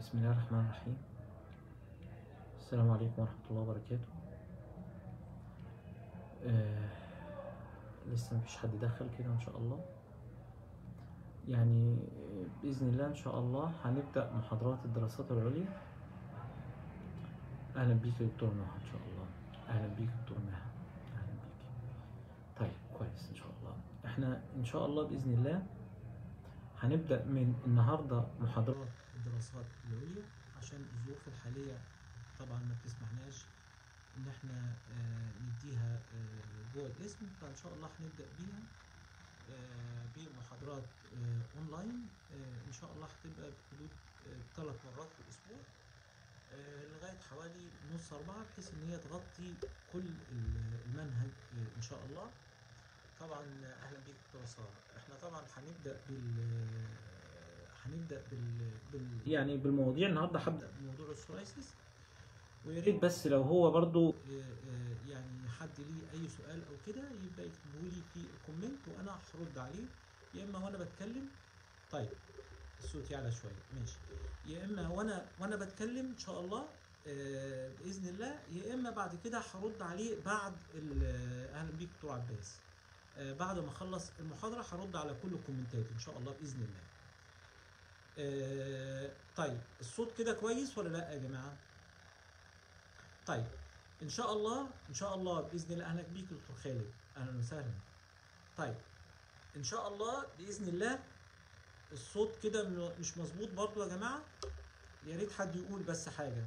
بسم الله الرحمن الرحيم السلام عليكم ورحمة الله وبركاته آه لسه مفيش حد دخل كده ان شاء الله يعني آه، بإذن الله ان شاء الله هنبدأ محاضرات الدراسات العليا أهلا بيك يا دكتور نهى ان شاء الله أهلا بيك يا دكتور نهى أهلا بيك طيب كويس ان شاء الله احنا ان شاء الله بإذن الله هنبدأ من النهاردة محاضرات الدراسات العليا عشان الظروف الحالية طبعا ما بتسمحناش ان احنا آه، نديها آه، جوه الاسم فان شاء الله هنبدأ بيها آه، بمحاضرات آه، اونلاين آه، ان شاء الله هتبقى بحدود ثلاث مرات في الاسبوع آه، لغاية حوالي نص أربعة بحيث إن هي تغطي كل ال- المنهج آه، إن شاء الله طبعا أهلا بيك دكتورة سارة احنا طبعا هنبدأ بال هنبدأ بال... بال... يعني بالمواضيع النهارده هبدأ بموضوع السورايسيس ويا ريت بس لو هو برضو آه، آه، يعني حد ليه أي سؤال أو كده يبقى يكتبه لي في الكومنت وأنا هرد عليه يا إما وأنا بتكلم طيب الصوت يعلى شوية ماشي يا إما وأنا وأنا بتكلم إن شاء الله آه، بإذن الله يا إما بعد كده هرد عليه بعد ال- آه، أهلا بيك دكتور عباس آه، بعد ما اخلص المحاضره هرد على كل الكومنتات ان شاء الله باذن الله آه، طيب الصوت كده كويس ولا لا يا جماعه طيب ان شاء الله ان شاء الله باذن الله اهلا بيك يا دكتور خالد اهلا وسهلا طيب ان شاء الله باذن الله الصوت كده م- مش مظبوط برضو يا جماعه يا ريت حد يقول بس حاجه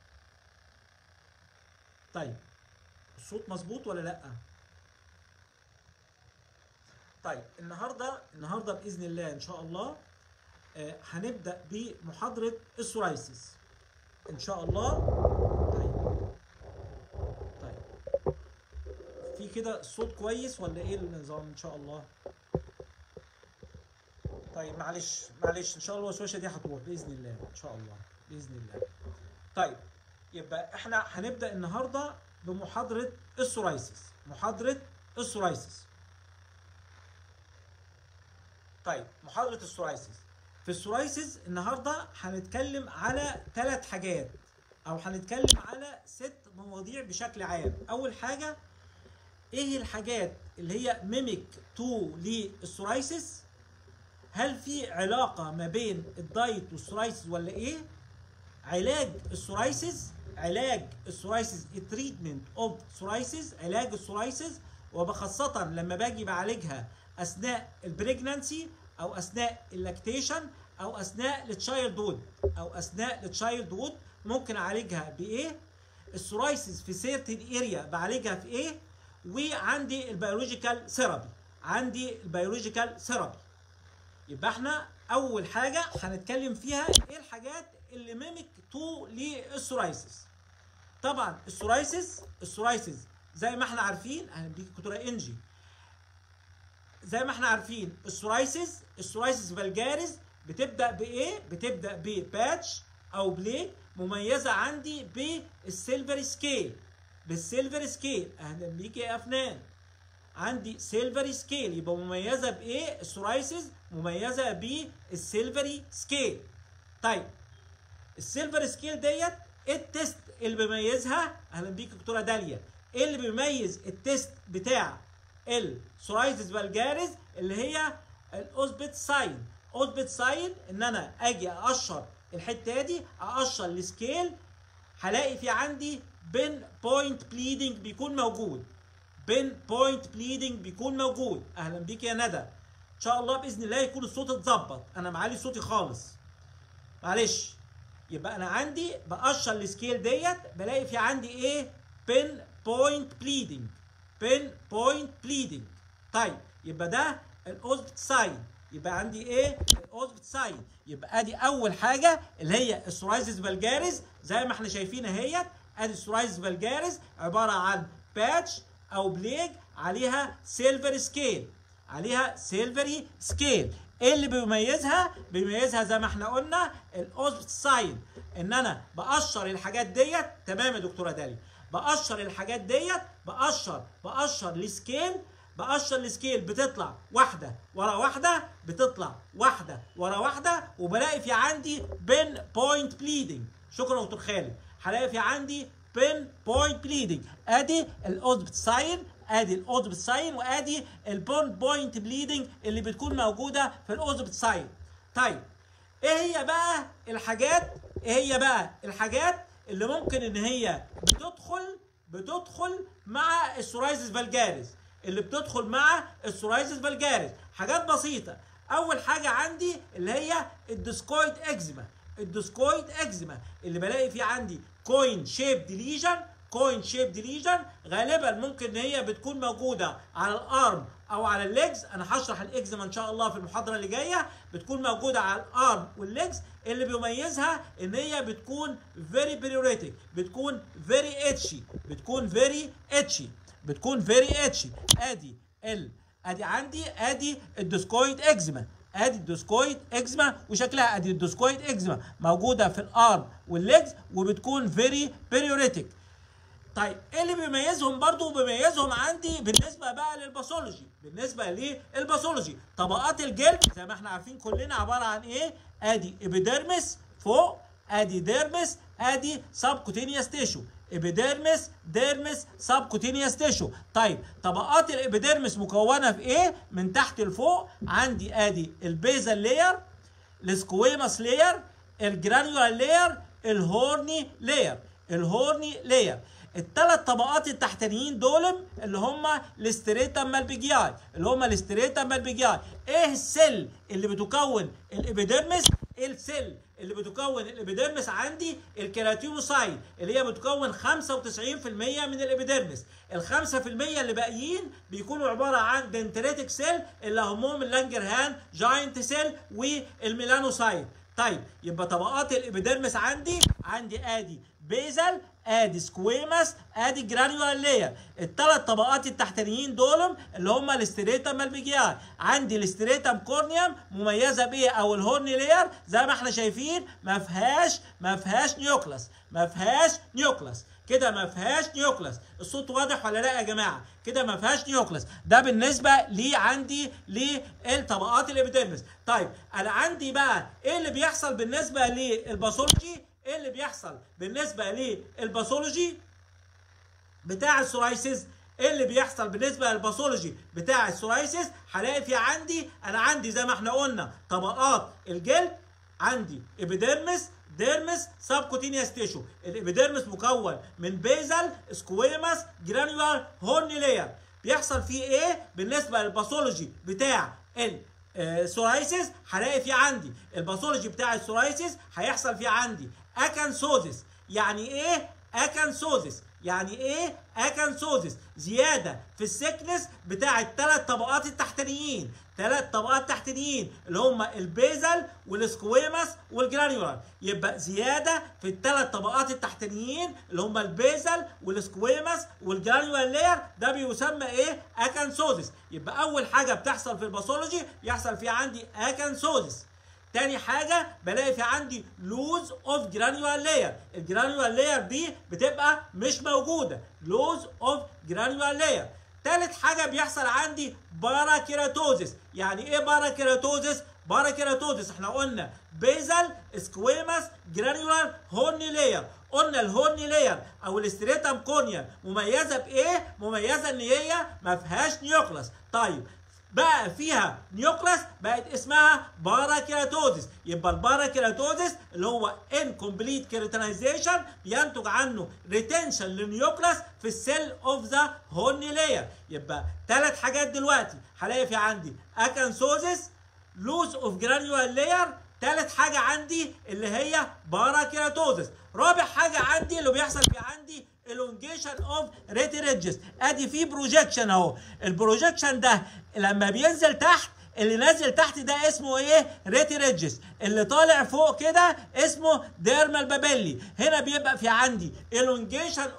طيب الصوت مظبوط ولا لا طيب النهارده النهارده باذن الله ان شاء الله آه، هنبدا بمحاضره السورايسيس ان شاء الله طيب طيب في كده الصوت كويس ولا ايه النظام ان شاء الله طيب معلش معلش ان شاء الله الوسوسه دي هتروح باذن الله ان شاء الله باذن الله طيب يبقى احنا هنبدا النهارده بمحاضره السورايسيس محاضره السورايسيس طيب محاضرة السورايسيس في السورايسيس النهاردة هنتكلم على ثلاث حاجات أو هنتكلم على ست مواضيع بشكل عام أول حاجة إيه الحاجات اللي هي ميميك تو للسورايسيس هل في علاقة ما بين الدايت والسورايسيس ولا إيه علاج السورايسيس علاج السورايسيس التريتمنت اوف سورايسيس علاج السورايسيس وبخاصة لما باجي بعالجها اثناء البريجنانسي او اثناء اللاكتيشن او اثناء التشايلد وود او اثناء التشايلد وود ممكن اعالجها بايه السورايسيس في سيرتن اريا بعالجها في ايه وعندي البيولوجيكال ثيرابي عندي البيولوجيكال ثيرابي يبقى احنا اول حاجه هنتكلم فيها ايه الحاجات اللي ميميك تو للسورايسيس طبعا السورايسيس السورايسيس زي ما احنا عارفين اهلا بيك دكتوره انجي زي ما احنا عارفين السورايسيس السورايسيس فالجاريز بتبدا بايه بتبدا بباتش او بليك مميزه عندي بالسيلفر سكيل بالسيلفر سكيل اهلا بيك يا افنان عندي سيلفري سكيل يبقى مميزه بايه السورايسيس مميزه بالسيلفري سكيل طيب السيلفر سكيل ديت ايه التست اللي بيميزها اهلا بيك يا دكتوره داليا ايه اللي بيميز التست بتاع السورايسيس فالجاريز اللي هي الاوزبت ساين اوزبت ساين ان انا اجي اقشر الحته دي اقشر السكيل هلاقي في عندي بين بوينت بليدنج بيكون موجود بين بوينت بليدنج بيكون موجود اهلا بيك يا ندى ان شاء الله باذن الله يكون الصوت اتظبط انا معالي صوتي خالص معلش يبقى انا عندي بقشر السكيل ديت بلاقي في عندي ايه بين بوينت بليدنج بين بوينت بليدنج طيب يبقى ده الاوزبت ساين يبقى عندي ايه الاوزبت ساين يبقى ادي اول حاجه اللي هي السورايزس فالجاريز زي ما احنا شايفين اهيت ادي السورايزس فالجاريز عباره عن باتش او بليج عليها سيلفر سكيل عليها سيلفري سكيل ايه اللي بيميزها بيميزها زي ما احنا قلنا الاوزبت ساين ان انا بقشر الحاجات ديت تمام يا دكتوره داليا بقشر الحاجات ديت بقشر بقشر السكيل بقشر السكيل بتطلع واحده ورا واحده بتطلع واحده ورا واحده وبلاقي في عندي بين بوينت بليدنج شكرا دكتور خالد هلاقي في عندي بين بوينت بليدنج ادي الاوزبت ساين ادي الاوزبت ساين وادي البون بوينت بليدنج اللي بتكون موجوده في الاوزبت ساين طيب ايه هي بقى الحاجات ايه هي بقى الحاجات اللي ممكن ان هي بتدخل بتدخل مع السورايزس فالجاريس اللي بتدخل مع السورايزس فالجاريس حاجات بسيطه اول حاجه عندي اللي هي الديسكويد اكزيما الديسكويد اكزيما اللي بلاقي فيه عندي كوين شيب ديليجن كوين شيب ديليجن غالبا ممكن ان هي بتكون موجوده على الارم او على الليجز انا هشرح الاكزيما ان شاء الله في المحاضره اللي جايه بتكون موجوده على الارم والليجز اللي بيميزها ان هي بتكون فيري بيريوريتك بتكون فيري اتشي بتكون فيري اتشي بتكون فيري اتشي ادي ال ادي عندي ادي الديسكويد اكزيما ادي الديسكويد اكزيما وشكلها ادي الديسكويد اكزيما موجوده في الارم والليجز وبتكون فيري بيريوريتك طيب ايه اللي بيميزهم برضو بيميزهم عندي بالنسبه بقى للباثولوجي بالنسبه للباثولوجي طبقات الجلد زي ما احنا عارفين كلنا عباره عن ايه ادي ابيديرمس فوق ادي ديرمس ادي سبكوتينيوس تيشو ابيديرمس ديرمس سبكوتينيوس تيشو طيب طبقات الابيديرمس مكونه في ايه من تحت لفوق عندي ادي البيزل لاير السكويماس لاير الجرانيولار لاير الهورني لاير الهورني لاير الثلاث طبقات التحتانيين دول اللي هم الاستريتا مالبيجياي اللي هم الاستريتا مالبيجياي ايه السيل اللي بتكون الابيديرمس ايه السيل اللي بتكون الابيديرمس عندي الكيراتينوسايد اللي هي بتكون 95% من الابيديرمس ال 5% اللي باقيين بيكونوا عباره عن دنتريتك سيل اللي همهم اللانجرهان جاينت سيل والميلانوسايد طيب يبقى طبقات الابيديرمس عندي عندي ادي بيزل ادي سكويماس ادي جرانيولار لاير الثلاث طبقات التحتانيين دول اللي هم الاستريتم مالبيجياي عندي الاستريتم كورنيوم مميزه بايه او الهورني لاير زي ما احنا شايفين ما فيهاش ما فيهاش نيوكلاس ما فيهاش نيوكلاس كده ما فيهاش نيوكلاس الصوت واضح ولا لا يا جماعه كده ما فيهاش نيوكلاس ده بالنسبه لي عندي للطبقات الابيديرمس طيب انا عندي بقى ايه اللي بيحصل بالنسبه للباثولوجي ايه اللي بيحصل بالنسبه للباثولوجي بتاع السورايسيس ايه اللي بيحصل بالنسبه للباثولوجي بتاع السورايسيس هلاقي في عندي انا عندي زي ما احنا قلنا طبقات الجلد عندي ابيديرمس ديرمس سبكوتينيوس تيشو الابيديرمس مكون من بيزل سكويماس جرانيولار هورني لاير بيحصل فيه ايه بالنسبه للباثولوجي بتاع السورايسيس هلاقي في عندي الباثولوجي بتاع السورايسيس هيحصل في عندي اكانسوزيس يعني ايه اكانسوزيس يعني ايه اكانسوزيس زياده في السكنس بتاع الثلاث طبقات التحتانيين ثلاث طبقات تحتانيين اللي هم البيزل والسكويماس والجرانيولار يبقى زياده في الثلاث طبقات التحتانيين اللي هم البيزل والسكويماس والجرانيولار لاير ده بيسمى ايه اكانسوزيس يبقى اول حاجه بتحصل في الباثولوجي يحصل في عندي اكانسوزيس تاني حاجة بلاقي في عندي لوز اوف جرانيولار لاير الجرانيولار لاير دي بتبقى مش موجودة لوز اوف جرانيولار لاير تالت حاجة بيحصل عندي باراكيراتوزيس يعني ايه باراكيراتوزيس باراكيراتوزيس احنا قلنا بيزل سكويماس جرانيولار هورني لاير قلنا الهورني لاير او الاستريتام كورنيا مميزة بايه مميزة ان هي ما فيهاش نيوكلاس طيب بقى فيها نيوكلاس بقت اسمها باراكيراتوزيس يبقى الباراكيراتوزيس اللي هو انكمبليت كيراتينايزيشن بينتج عنه ريتنشن للنيوكلاس في السيل اوف ذا هورني لاير يبقى ثلاث حاجات دلوقتي هلاقي في عندي اكانسوزيس لوز اوف جرانيولار لاير ثالث حاجه عندي اللي هي باراكيراتوزيس رابع حاجه عندي اللي بيحصل في عندي elongation اوف ريتيريدجز ادي في بروجيكشن اهو البروجيكشن ده لما بينزل تحت اللي نازل تحت ده اسمه ايه ريتيريدجز اللي طالع فوق كده اسمه ديرمال بابيلي هنا بيبقى في عندي elongation اوف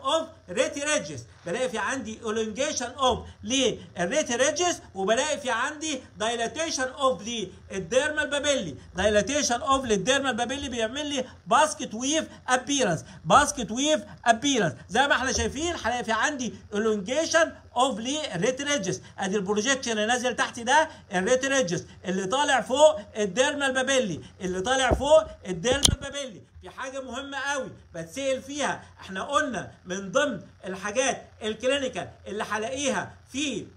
ريتي ريجز بلاقي في عندي elongation اوف للريتي ريجز وبلاقي في عندي dilatation اوف للديرمال بابيلي dilatation اوف للديرمال بابيلي بيعمل لي باسكت ويف ابيرنس باسكت ويف ابيرنس زي ما احنا شايفين هلاقي في عندي elongation اوف للريت ريجز ادي البروجيكشن اللي نازل تحت ده الريت ريجز اللي طالع فوق الديرمال بابيلي اللي طالع فوق الديرمال بابيلي في حاجه مهمه قوي بتسال فيها احنا قلنا من ضمن الحاجات الكلينيكال اللي هلاقيها في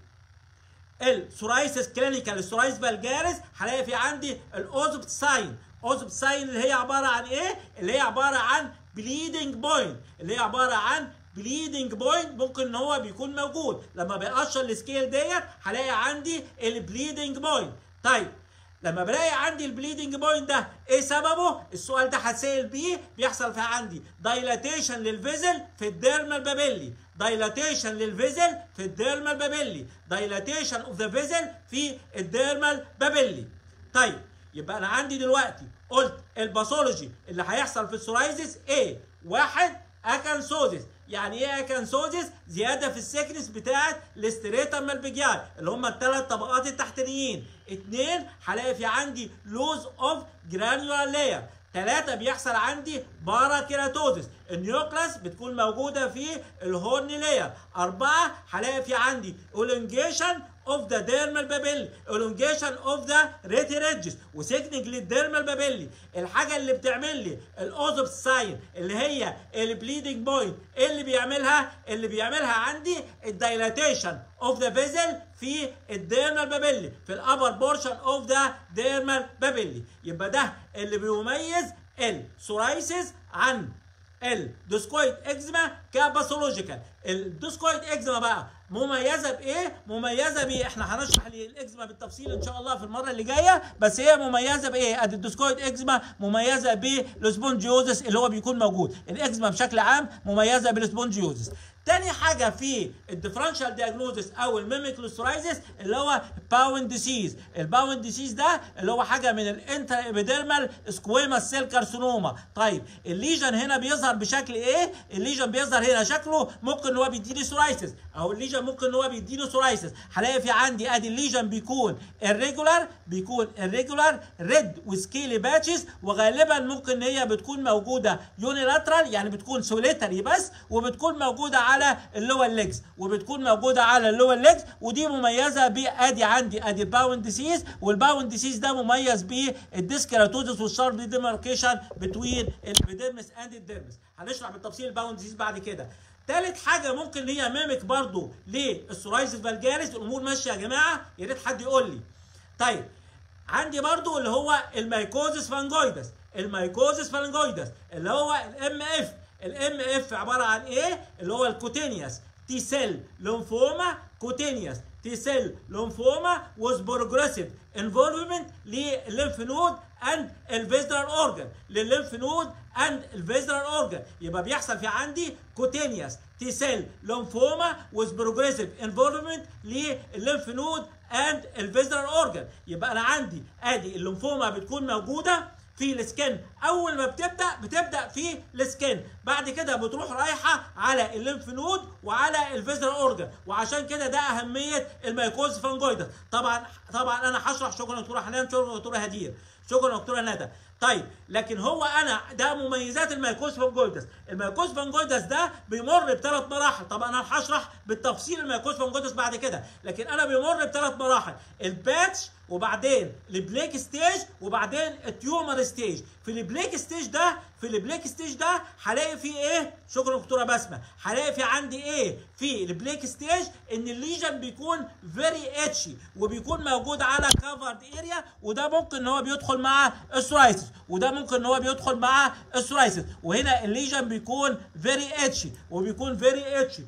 السورايسيس كلينيكال السورايس فالجاريس هلاقي في عندي الاوزبت ساين اوزبت ساين اللي هي عباره عن ايه اللي هي عباره عن بليدنج بوينت اللي هي عباره عن بليدنج بوينت ممكن ان هو بيكون موجود لما بيقشر السكيل ديت هلاقي عندي البليدنج بوينت طيب لما بلاقي عندي البليدنج بوينت ده ايه سببه السؤال ده هتسال بيه بيحصل في عندي دايلاتيشن للفيزل في الديرمال بابيلي دايلاتيشن للفيزل في الديرمال بابيلي دايلاتيشن اوف ذا فيزل في الديرمال بابيلي طيب يبقى انا عندي دلوقتي قلت الباثولوجي اللي هيحصل في السورايزس ايه واحد اكانسوزيس يعني ايه اكانسوزيس زياده في السكنس بتاعه الاستريتم مالبيجياي اللي هم الثلاث طبقات التحتانيين اثنين هلاقي في عندي لوز اوف جرانيولار لاير ثلاثة بيحصل عندي باراكيراتوزيس النيوكلاس بتكون موجودة في الهورن لاير أربعة هلاقي في عندي اولونجيشن اوف ذا ديرمال بابيلي elongation اوف ذا ريتي ريدجز وسيكنج للديرمال بابيلي الحاجه اللي بتعمل لي الاوزوب ساين اللي هي البليدنج بوينت اللي بيعملها اللي بيعملها عندي الدايلاتيشن اوف ذا فيزل في الديرمال بابيلي في الابر بورشن اوف ذا ديرمال بابيلي يبقى ده اللي بيميز السورايسيس عن الدوسكويد اكزيما كباثولوجيكال الدوسكويد اكزيما بقى مميزه بايه؟ مميزه بايه؟ احنا هنشرح الاكزيما بالتفصيل ان شاء الله في المره اللي جايه بس هي مميزه بايه؟ ادي الدوسكويد اكزيما مميزه بالسبونجيوزس اللي هو بيكون موجود، الاكزيما بشكل عام مميزه بالسبونجيوزس. تاني حاجه في الديفرنشال دياجنوزس او الميميك لوسترايزس اللي هو باون ديسيز الباون ديسيز ده اللي هو حاجه من الانتر ايبيديرمال سكويما سيل كارسينوما طيب الليجن هنا بيظهر بشكل ايه الليجن بيظهر هنا شكله ممكن ان هو بيديني سورايسس او الليجن ممكن ان هو بيديني سورايسس هلاقي في عندي ادي الليجن بيكون الريجولار بيكون الريجولار ريد وسكيلي باتشز وغالبا ممكن ان هي بتكون موجوده يونيلاترال يعني بتكون سوليتري بس وبتكون موجوده على اللور ليجز وبتكون موجوده على اللور ليجز ودي مميزه بادي عندي ادي باون ديسيز والباون ديسيز ده مميز بالديسكيراتوزس والشارب ديماركيشن بتوين الابيديرمس اند الديرمس هنشرح بالتفصيل الباون ديسيز بعد كده تالت حاجة ممكن هي ميمك برضو للسورايزس فالجاريس الأمور ماشية يا جماعة يا ريت حد يقول لي. طيب عندي برضو اللي هو الميكوزس فانجويدس الميكوزس فانجويدس اللي هو الام اف الام اف عباره عن ايه اللي هو الكوتينيوس تي سيل لومفوما كوتينيوس تي سيل لومفوما was progressive involvement للليمف نود اند الفيزرال اورجان للليمف نود اند الفيزرال اورجان يبقى بيحصل في عندي كوتينيوس تي سيل لومفوما was progressive involvement للليمف نود اند الفيزرال اورجان يبقى انا عندي ادي الليمفوما بتكون موجوده في السكن اول ما بتبدا بتبدا في السكن بعد كده بتروح رايحه على الليمف نود وعلى الفيزرال اورجان وعشان كده ده اهميه الميكوز فانجويدس طبعا طبعا انا هشرح شكرا دكتوره حنان شكرا دكتوره هدير شكرا دكتوره ندى طيب لكن هو انا ده مميزات الميكوز فانجويدس الميكوز فانجويدس ده بيمر بثلاث مراحل طبعا انا هشرح بالتفصيل الميكوز فانجويدس بعد كده لكن انا بيمر بثلاث مراحل الباتش وبعدين البليك ستيج وبعدين التيومر ستيج في البليك ستيج ده في البليك ستيج ده هلاقي فيه ايه شكرا دكتوره بسمه هلاقي في عندي ايه في البليك ستيج ان الليجن بيكون فيري اتشي وبيكون موجود على كفرد اريا وده ممكن ان هو بيدخل مع السورايسس وده ممكن ان هو بيدخل مع السورايسس وهنا الليجن بيكون فيري اتشي وبيكون فيري اتشي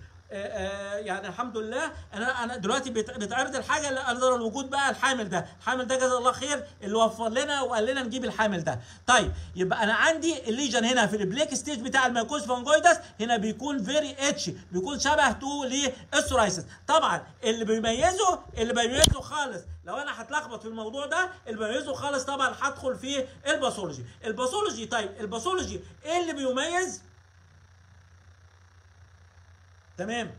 يعني الحمد لله انا انا دلوقتي بتعرض الحاجه اللي قدر الوجود بقى الحامل ده الحامل ده جزاه الله خير اللي وفر لنا وقال لنا نجيب الحامل ده طيب يبقى انا عندي الليجن هنا في البليك ستيج بتاع الميكوز فانجويدس هنا بيكون فيري اتش بيكون شبه تو للسورايسس طبعا اللي بيميزه اللي بيميزه خالص لو انا هتلخبط في الموضوع ده اللي بيميزه خالص طبعا هدخل في الباثولوجي الباثولوجي طيب الباثولوجي ايه اللي بيميز تمام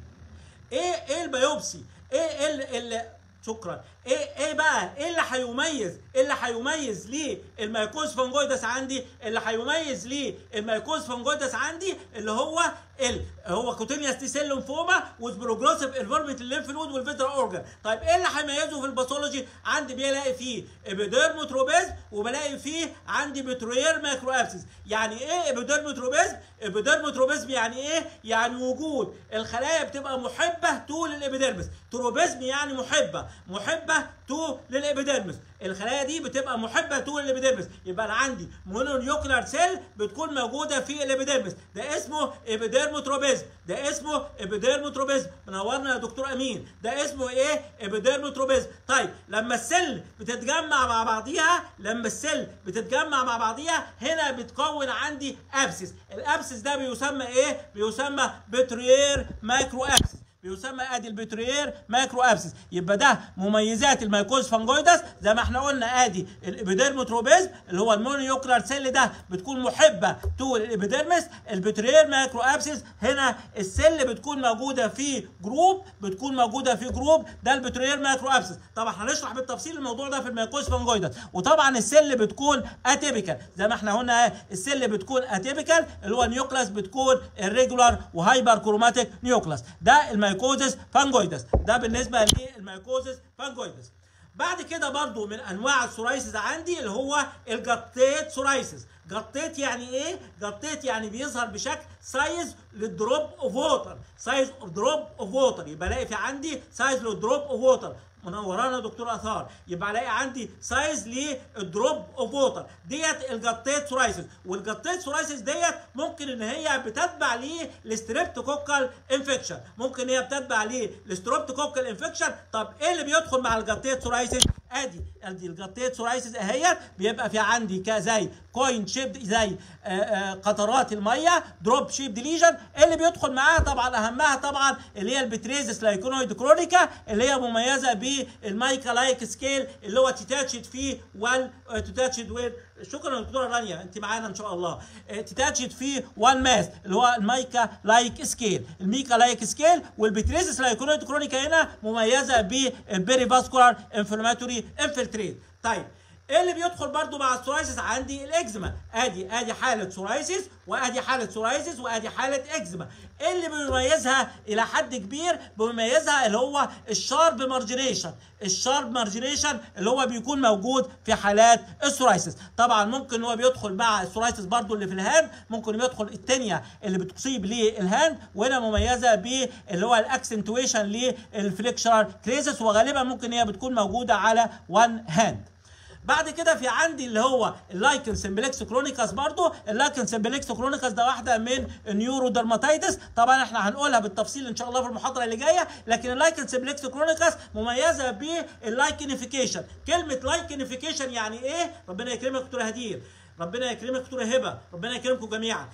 ايه ايه البيوبسي ايه ايه اللي شكرا ايه ايه بقى ايه اللي هيميز ايه اللي هيميز ليه الميكوز فانجويدس عندي اللي هيميز ليه الميكوز فانجويدس عندي اللي هو ال هو كوتينيوس تي سيل ليمفوما وذ بروجريسيف انفولمنت الليمف نود والفيترال اورجان طيب ايه اللي هيميزه في الباثولوجي عندي بلاقي فيه ابيديرموتروبيز وبلاقي فيه عندي بتروير ماكرو ابسس يعني ايه ابيديرموتروبيز ابيديرموتروبيزم يعني ايه يعني وجود الخلايا بتبقى محبه تو للابيديرمس تروبيزم يعني محبه محبه تو للابيديرمس الخلايا دي بتبقى محبه تو للابيديرمس يبقى انا عندي مونونيوكلار سيل بتكون موجوده في الابيديرمس ده اسمه ابيديرموتروبيزم ده اسمه ابيديرموتروبيزم منورنا يا دكتور امين ده اسمه ايه ابيديرموتروبيزم طيب لما السيل بتتجمع مع بعضيها لما السيل بتتجمع مع بعضيها هنا بتكون عندي ابسس الابسس ده بيسمى ايه بيسمى بتريير مايكرو ابسس بيسمى ادي البتريير مايكرو ابسس يبقى ده مميزات الميكوز فانجويدس زي ما احنا قلنا ادي الابيديرموتروبيزم اللي هو المونيوكلار سيل ده بتكون محبه تو الابيديرمس البتريير مايكرو ابسس هنا السيل بتكون موجوده في جروب بتكون موجوده في جروب ده البتريير مايكرو ابسس طبعا هنشرح بالتفصيل الموضوع ده في الميكوز فانجويدس وطبعا السيل بتكون اتيبيكال زي ما احنا قلنا السيل بتكون اتيبيكال اللي هو النيوكلاس بتكون الريجولار وهايبر كروماتيك نيوكلاس ده الميكوزس فانجويدس ده بالنسبه للميكوزس فانجويدس بعد كده برضو من انواع السورايسيس عندي اللي هو الجطيت سورايسيس جطيت يعني ايه جطيت يعني بيظهر بشكل سايز للدروب اوف ووتر سايز اوف دروب اوف ووتر يبقى الاقي في عندي سايز للدروب اوف ووتر منورانا دكتور اثار يبقى الاقي عندي سايز للدروب اوف ووتر ديت الجطيت سورايسيس والجطيت سورايسيس ديت ممكن ان هي بتتبع للستريبتوكوكال انفكشن ممكن هي بتتبع للستريبتوكوكال انفكشن طب ايه اللي بيدخل مع الجطيت سورايسيس ادي ادي الجطيت سورايسيس اهيت بيبقى في عندي كزي كوين شيب زي آآ آآ قطرات الميه دروب شيب ديليجن اللي بيدخل معاها طبعا اهمها طبعا اللي هي البتريزس لايكونويد كرونيكا اللي هي مميزه بالمايكا لايك سكيل اللي هو تيتاتشد فيه وال تيتاتشد وير شكرا دكتوره رانيا انت معانا ان شاء الله تيتاتشد فيه وان ماس اللي هو المايكا لايك سكيل الميكا لايك سكيل والبتريزس لايكونويد كرونيكا هنا مميزه بالبيري فاسكولار انفلاماتوري انفلتريت طيب ايه اللي بيدخل برضو مع السورايسيس عندي الاكزيما ادي ادي حاله سورايسيس وادي حاله سورايسيس وادي حاله اكزيما ايه اللي بيميزها الى حد كبير بيميزها اللي هو الشارب مارجريشن الشارب مارجريشن اللي هو بيكون موجود في حالات السورايسيس طبعا ممكن هو بيدخل مع السورايسيس برضو اللي في الهاند ممكن يدخل التانية اللي بتصيب للهاند وهنا مميزه باللي هو الاكسنتويشن للفليكشر كريزس وغالبا ممكن هي بتكون موجوده على وان هاند بعد كده في عندي اللي هو اللايكن سمبلكس كرونيكاس برضو اللايكن سمبلكس كرونيكاس ده واحده من النيورو درماتيتس طبعا احنا هنقولها بالتفصيل ان شاء الله في المحاضره اللي جايه لكن اللايكن سمبلكس كرونيكاس مميزه باللايكنيفيكيشن كلمه لايكنيفيكيشن يعني ايه ربنا يكرمك دكتور هدير ربنا يكرمك دكتور هبه ربنا يكرمكم جميعا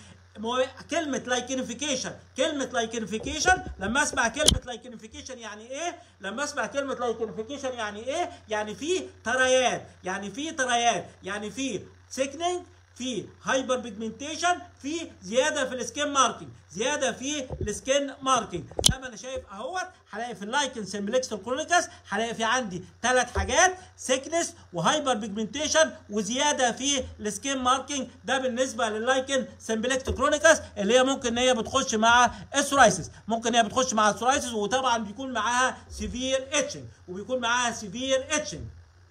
كلمة لايكنيفيكيشن كلمة لايكنيفيكيشن لما اسمع كلمة لايكنيفيكيشن يعني ايه؟ لما اسمع كلمة لايكنيفيكيشن يعني ايه؟ يعني في تريات يعني في تريات يعني في سيكنينج في هايبر بيجمنتيشن في زياده في السكين ماركينج زياده في السكين ماركينج زي ما انا شايف اهوت هلاقي في اللايكن سمبلكس كرونيكاس هلاقي في عندي ثلاث حاجات سيكنس وهايبر بيجمنتيشن وزياده في السكين ماركينج ده بالنسبه لللايكن سمبلكس كرونيكاس اللي هي ممكن ان هي بتخش مع السورايسيس ممكن هي بتخش مع السورايسيس وطبعا بيكون معاها سيفير اتشنج وبيكون معاها سيفير اتشنج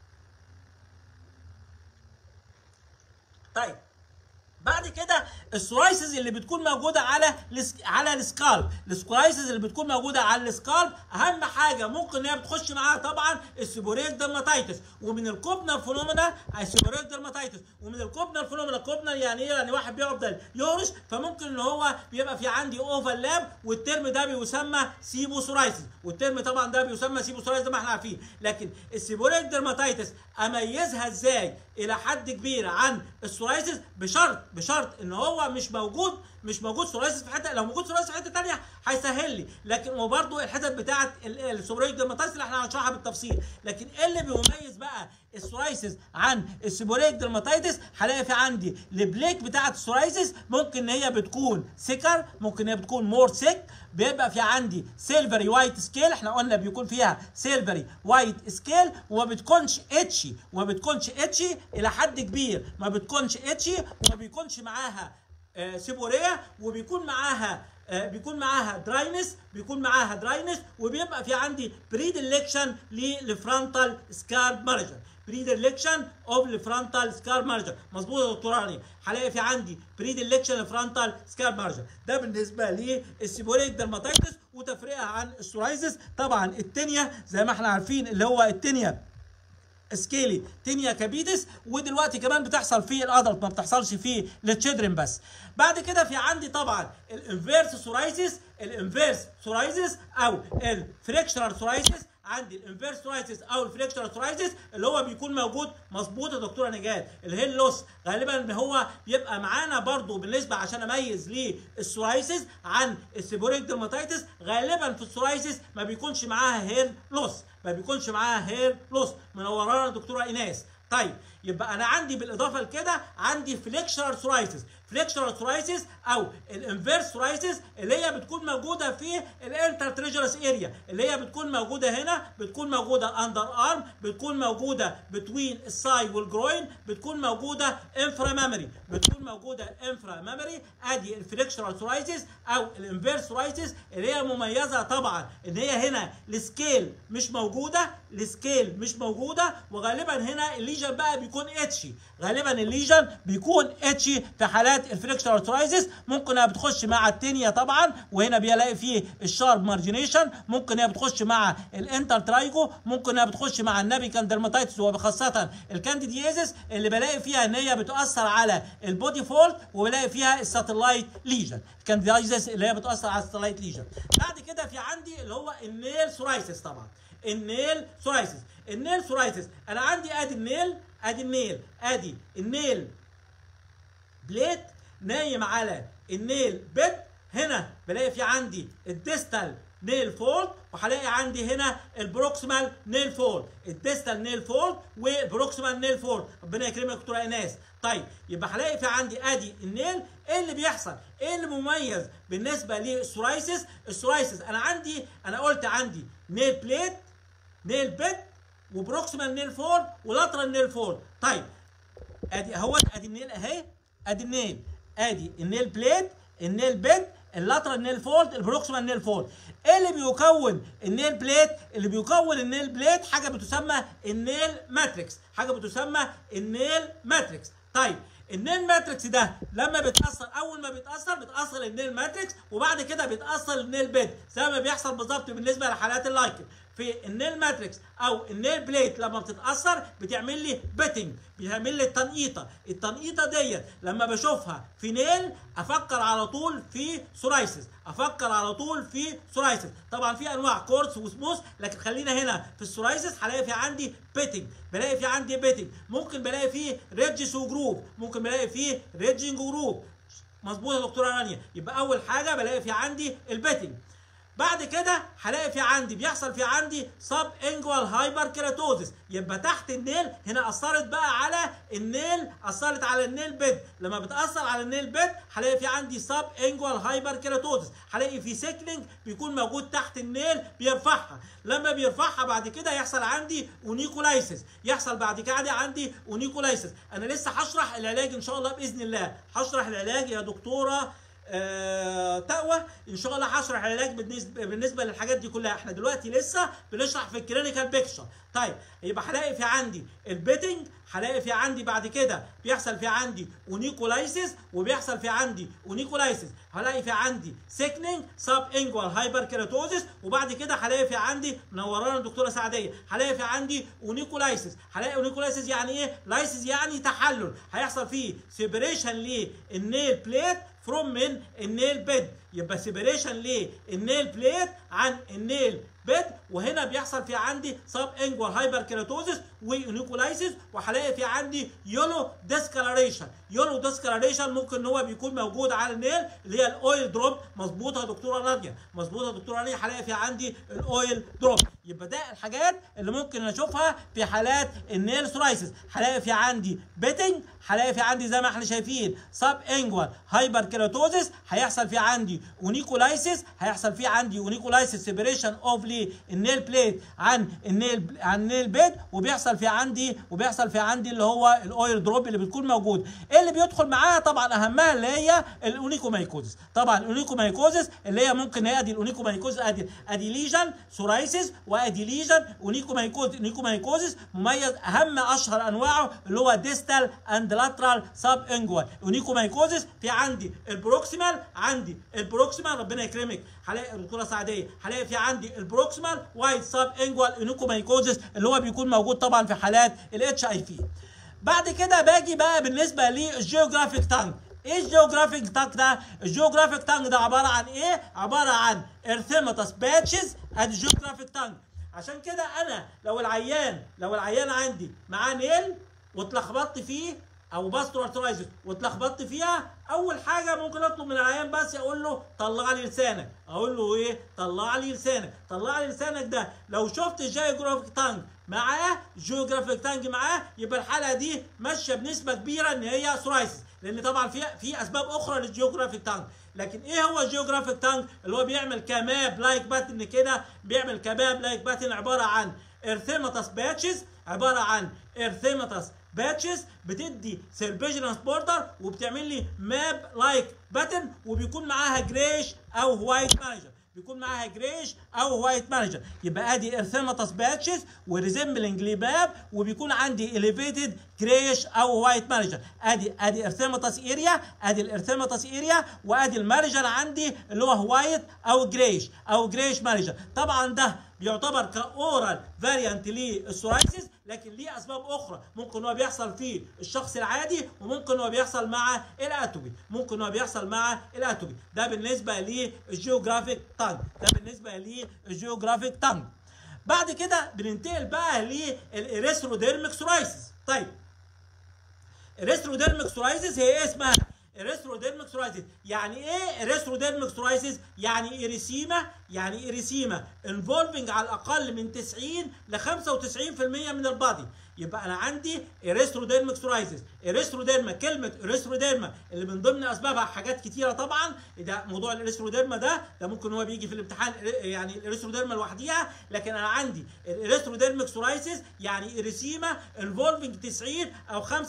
طيب بعد كده السورايسز اللي بتكون موجوده على الس... على السكالب السورايسز اللي بتكون موجوده على السكالب اهم حاجه ممكن هي بتخش معاها طبعا السيبوريك درماتيتس ومن الكوبنر فينومينا السيبوريك درماتيتس ومن الكوبنر فينومينا كوبنر يعني ايه يعني واحد بيفضل يهرش فممكن ان هو بيبقى في عندي اوفرلاب والترم ده بيسمى سيبوسورايسز والترم طبعا ده بيسمى سيبوسورايسز زي ما احنا عارفين لكن السيبوريك درماتيتس اميزها ازاي الى حد كبير عن السورايسز بشرط بشرط ان هو مش موجود مش موجود سورايسز في حته لو موجود سورايسز في حته ثانيه هيسهل لي لكن وبرده الحتت بتاعه السورايك ديرماتايتس اللي احنا هنشرحها بالتفصيل لكن ايه اللي بيميز بقى السورايسيس عن السيبوريك درماتيتس هلاقي في عندي البليك بتاعه السورايسيس ممكن ان هي بتكون سكر ممكن ان هي بتكون مور سيك بيبقى في عندي سيلفري وايت سكيل احنا قلنا بيكون فيها سيلفري وايت سكيل وما بتكونش اتشي وما بتكونش اتشي الى حد كبير ما بتكونش اتشي وما بيكونش معاها آه، سيبوريه وبيكون معاها آه، بيكون معاها دراينس بيكون معاها دراينس وبيبقى في عندي بريدلكشن للفرونتال سكار مارجر بريدلكشن اوف الفرونتال سكار مارجر مظبوط يا دكتور علي هلاقي في عندي بريدلكشن للفرونتال سكار مارجر ده بالنسبه للسيبوريك درماتيتس وتفريقها عن السورايزس طبعا التانية زي ما احنا عارفين اللي هو التانية سكيلي تينيا كابيدس ودلوقتي كمان بتحصل في الادلت ما بتحصلش في التشيلدرن بس بعد كده في عندي طبعا الانفيرس سورايسيس الانفيرس سورايسيس او الفريكشنال سورايسيس عندي الانفيرس سورايسيس او الفريكشنال سورايسيس اللي هو بيكون موجود مظبوط يا دكتوره نجاة الهيل لوس غالبا هو بيبقى معانا برضو بالنسبه عشان اميز للسورايسيس عن السيبوريك درماتيتس غالبا في السورايسيس ما بيكونش معاها هير لوس ما بيكونش معاها هير لوس منورانا دكتوره ايناس طيب يبقى انا عندي بالاضافه لكده عندي فليكشرال سورايسيس فليكشرال سورايسيس او الانفيرس سورايسيس اللي هي بتكون موجوده في الانتر تريجرس اريا اللي هي بتكون موجوده هنا بتكون موجوده اندر ارم بتكون موجوده بتوين الساي والجروين بتكون موجوده انفرا ميموري بتكون موجوده انفرا ميموري ادي الفليكشرال سورايسيس او الانفيرس سورايسيس اللي هي مميزه طبعا ان هي هنا السكيل مش موجوده السكيل مش موجوده وغالبا هنا الليجن بقى بيكون اتشي غالبا الليجن بيكون اتشي في حالات الفريكشنال ارثرايزس ممكن انها بتخش مع التينيا طبعا وهنا بيلاقي فيه الشارب مارجينيشن ممكن هي بتخش مع الانتر ترايجو ممكن انها بتخش مع النابيكال ديرماتيتس وخاصه الكانديديزس اللي بلاقي فيها ان هي بتاثر على البودي فولت وبلاقي فيها الساتلايت ليجن الكانديديزس اللي هي بتاثر على الساتلايت ليجن بعد كده في عندي اللي هو النيل سورايسيس طبعا النيل سورايسيس النيل سورايسيس انا عندي ادي النيل ادي النيل ادي النيل بليت نايم على النيل بيد هنا بلاقي في عندي الديستال نيل فولد وهلاقي عندي هنا البروكسيمال نيل فولد الديستال نيل فولد والبروكسيمال نيل فولد ربنا يكرمك يا دكتوره ايناس طيب يبقى هلاقي في عندي ادي النيل ايه اللي بيحصل ايه اللي مميز بالنسبه للسورايسيس السورايسيس انا عندي انا قلت عندي نيل بليت نيل بيد وبروكسيمال نيل فولد ولاترال نيل فولد طيب ادي اهوت ادي النيل اهي ادي النيل ادي النيل بليت النيل بيد اللاترال نيل فولد البروكسيمال نيل فولد ايه اللي بيكون النيل بليت اللي بيكون النيل بليت حاجه بتسمى النيل ماتريكس حاجه بتسمى النيل ماتريكس طيب النيل ماتريكس ده لما بيتاثر اول ما بيتاثر بتاثر النيل ماتريكس وبعد كده بيتاثر النيل بيد زي ما بيحصل بالظبط بالنسبه لحالات اللايكن في النيل ماتريكس او النيل بليت لما بتتاثر بتعمل لي بيتنج بتعمل لي التنقيطه التنقيطه ديت لما بشوفها في نيل افكر على طول في سورايسيس افكر على طول في سورايسيس طبعا في انواع كورس وسموث لكن خلينا هنا في السورايسيس هلاقي في عندي بيتنج بلاقي في عندي بيتنج ممكن بلاقي فيه ريدجز وجروب ممكن بلاقي فيه ريدجنج وجروب مظبوط يا دكتوره رانيا يبقى اول حاجه بلاقي في عندي البيتنج بعد كده هلاقي في عندي بيحصل في عندي سب انجوال هايبر كيراتوزس يبقى تحت النيل هنا اثرت بقى على النيل اثرت على النيل بيد لما بتاثر على النيل بيد هلاقي في عندي سب انجوال هايبر كيراتوزس هلاقي في سيكلينج بيكون موجود تحت النيل بيرفعها لما بيرفعها بعد كده يحصل عندي اونيكولايسيس يحصل بعد كده عندي اونيكولايسيس انا لسه هشرح العلاج ان شاء الله باذن الله هشرح العلاج يا دكتوره آه تقوى ان شاء الله هشرح العلاج بالنسبه بالنسبه للحاجات دي كلها احنا دلوقتي لسه بنشرح في الكلينيكال بيكشر طيب يبقى هلاقي في عندي البيتنج هلاقي في عندي بعد كده بيحصل في عندي اونيكولايسيس وبيحصل في عندي اونيكولايسيس هلاقي في عندي سيكنينج سب انجوال هايبر كيراتوزيس وبعد كده هلاقي في عندي منورانا الدكتوره سعديه هلاقي في عندي اونيكولايسيس هلاقي اونيكولايسيس يعني ايه لايسيس يعني تحلل هيحصل فيه سيبريشن للنيل بليت فروم من النيل بيد يبقى سيبريشن للنيل بليت عن النيل بيد وهنا بيحصل في عندي سب انجوال هايبر كيراتوزيس ونيكولايسيس وهلاقي في عندي يولو ديسكلاريشن يولو ديسكلاريشن ممكن ان هو بيكون موجود على النيل اللي هي الاويل دروب مظبوطه يا دكتوره ناديه مظبوطه يا دكتوره ناديه هلاقي في عندي الاويل دروب يبقى ده الحاجات اللي ممكن اشوفها في حالات النيل سورايسيس هلاقي في عندي بيتنج هلاقي في عندي زي ما احنا شايفين سب انجوال هايبر كيراتوزيس هيحصل في عندي اونيكولايسيس هيحصل في عندي اونيكولايسيس سيبريشن اوف لي النيل بليت عن النيل عن النيل بيد وبيحصل في عندي وبيحصل في عندي اللي هو الاويل دروب اللي بتكون موجود ايه اللي بيدخل معاها طبعا اهمها اللي هي الاونيكومايكوزيس طبعا الاونيكومايكوزيس اللي هي ممكن هي ادي الاونيكومايكوزيس ادي ادي ليجن سورايسيس وادي ليجن اونيكومايكوز اونيكومايكوزيس مميز اهم اشهر انواعه اللي هو ديستال اند لاترال سب انجوال اونيكومايكوزيس في عندي البروكسيمال عندي البروكسيمال ربنا يكرمك هلاقي الدكتوره سعديه هلاقي في عندي البروكسيمال وايت سب انجوال اونيكومايكوزيس اللي هو بيكون موجود طبعا في حالات الاتش اي في بعد كده باجي بقى بالنسبه للجيوغرافيك تانج ايه الجيوغرافيك تانج ده؟ الجيوغرافيك تانج ده عباره عن ايه؟ عباره عن ارثيماتس باتشز ادي الجيوغرافيك تانج عشان كده انا لو العيان لو العيان عندي معاه نيل واتلخبطت فيه او باستو ارترايزس واتلخبطت فيها اول حاجه ممكن اطلب من العيان بس اقول له طلع لي لسانك اقول له ايه طلع لي لسانك طلع لي لسانك ده لو شفت جيوغرافيك تانج معاه جيوغرافيك تانج معاه يبقى الحاله دي ماشيه بنسبه كبيره ان هي سورايسيس لان طبعا في في اسباب اخرى للجيوغرافيك تانج لكن ايه هو الجيوغرافيك تانج اللي هو بيعمل كماب لايك باتن كده بيعمل كماب لايك باتن عباره عن ارثيماتس باتشز عباره عن ارثيماتس باتشز بتدي سيربيجنس بوردر وبتعمل لي ماب لايك باتن وبيكون معاها جريش او وايت مانجر بيكون معاها جريش او وايت مانجر يبقى ادي ارثيماتس باتشز وريزمبلنج لباب وبيكون عندي اليفيتد جريش او وايت مانجر ادي ادي ارثيماتس اريا ادي الارثيماتس اريا وادي المانجر عندي اللي هو وايت او جريش او جريش مانجر طبعا ده بيعتبر كاورال فاريانت للسورايسيس لكن ليه اسباب اخرى ممكن هو بيحصل في الشخص العادي وممكن هو بيحصل مع الاتوبي ممكن هو بيحصل مع الاتوبي ده بالنسبه للجيوغرافيك تانج ده بالنسبه للجيوغرافيك تانج بعد كده بننتقل بقى للاريثروديرميك سورايسيس طيب الاريثروديرميك سورايسيس هي ايه اسمها اريثروديرميك سورايسيس يعني ايه اريثروديرميك سورايسيس يعني اريسيما يعني اريسيما انفولفنج على الاقل من 90 ل 95% من البادي يبقى انا عندي اريثروديرميك سورايسيس اريثروديرما كلمه اريثروديرما اللي من ضمن اسبابها حاجات كتيره طبعا ده موضوع الاريثروديرما ده ده ممكن هو بيجي في الامتحان يعني الاريثروديرما لوحديها لكن انا عندي الاريثروديرميك سورايسيس يعني اريسيما انفولفنج 90 او 95%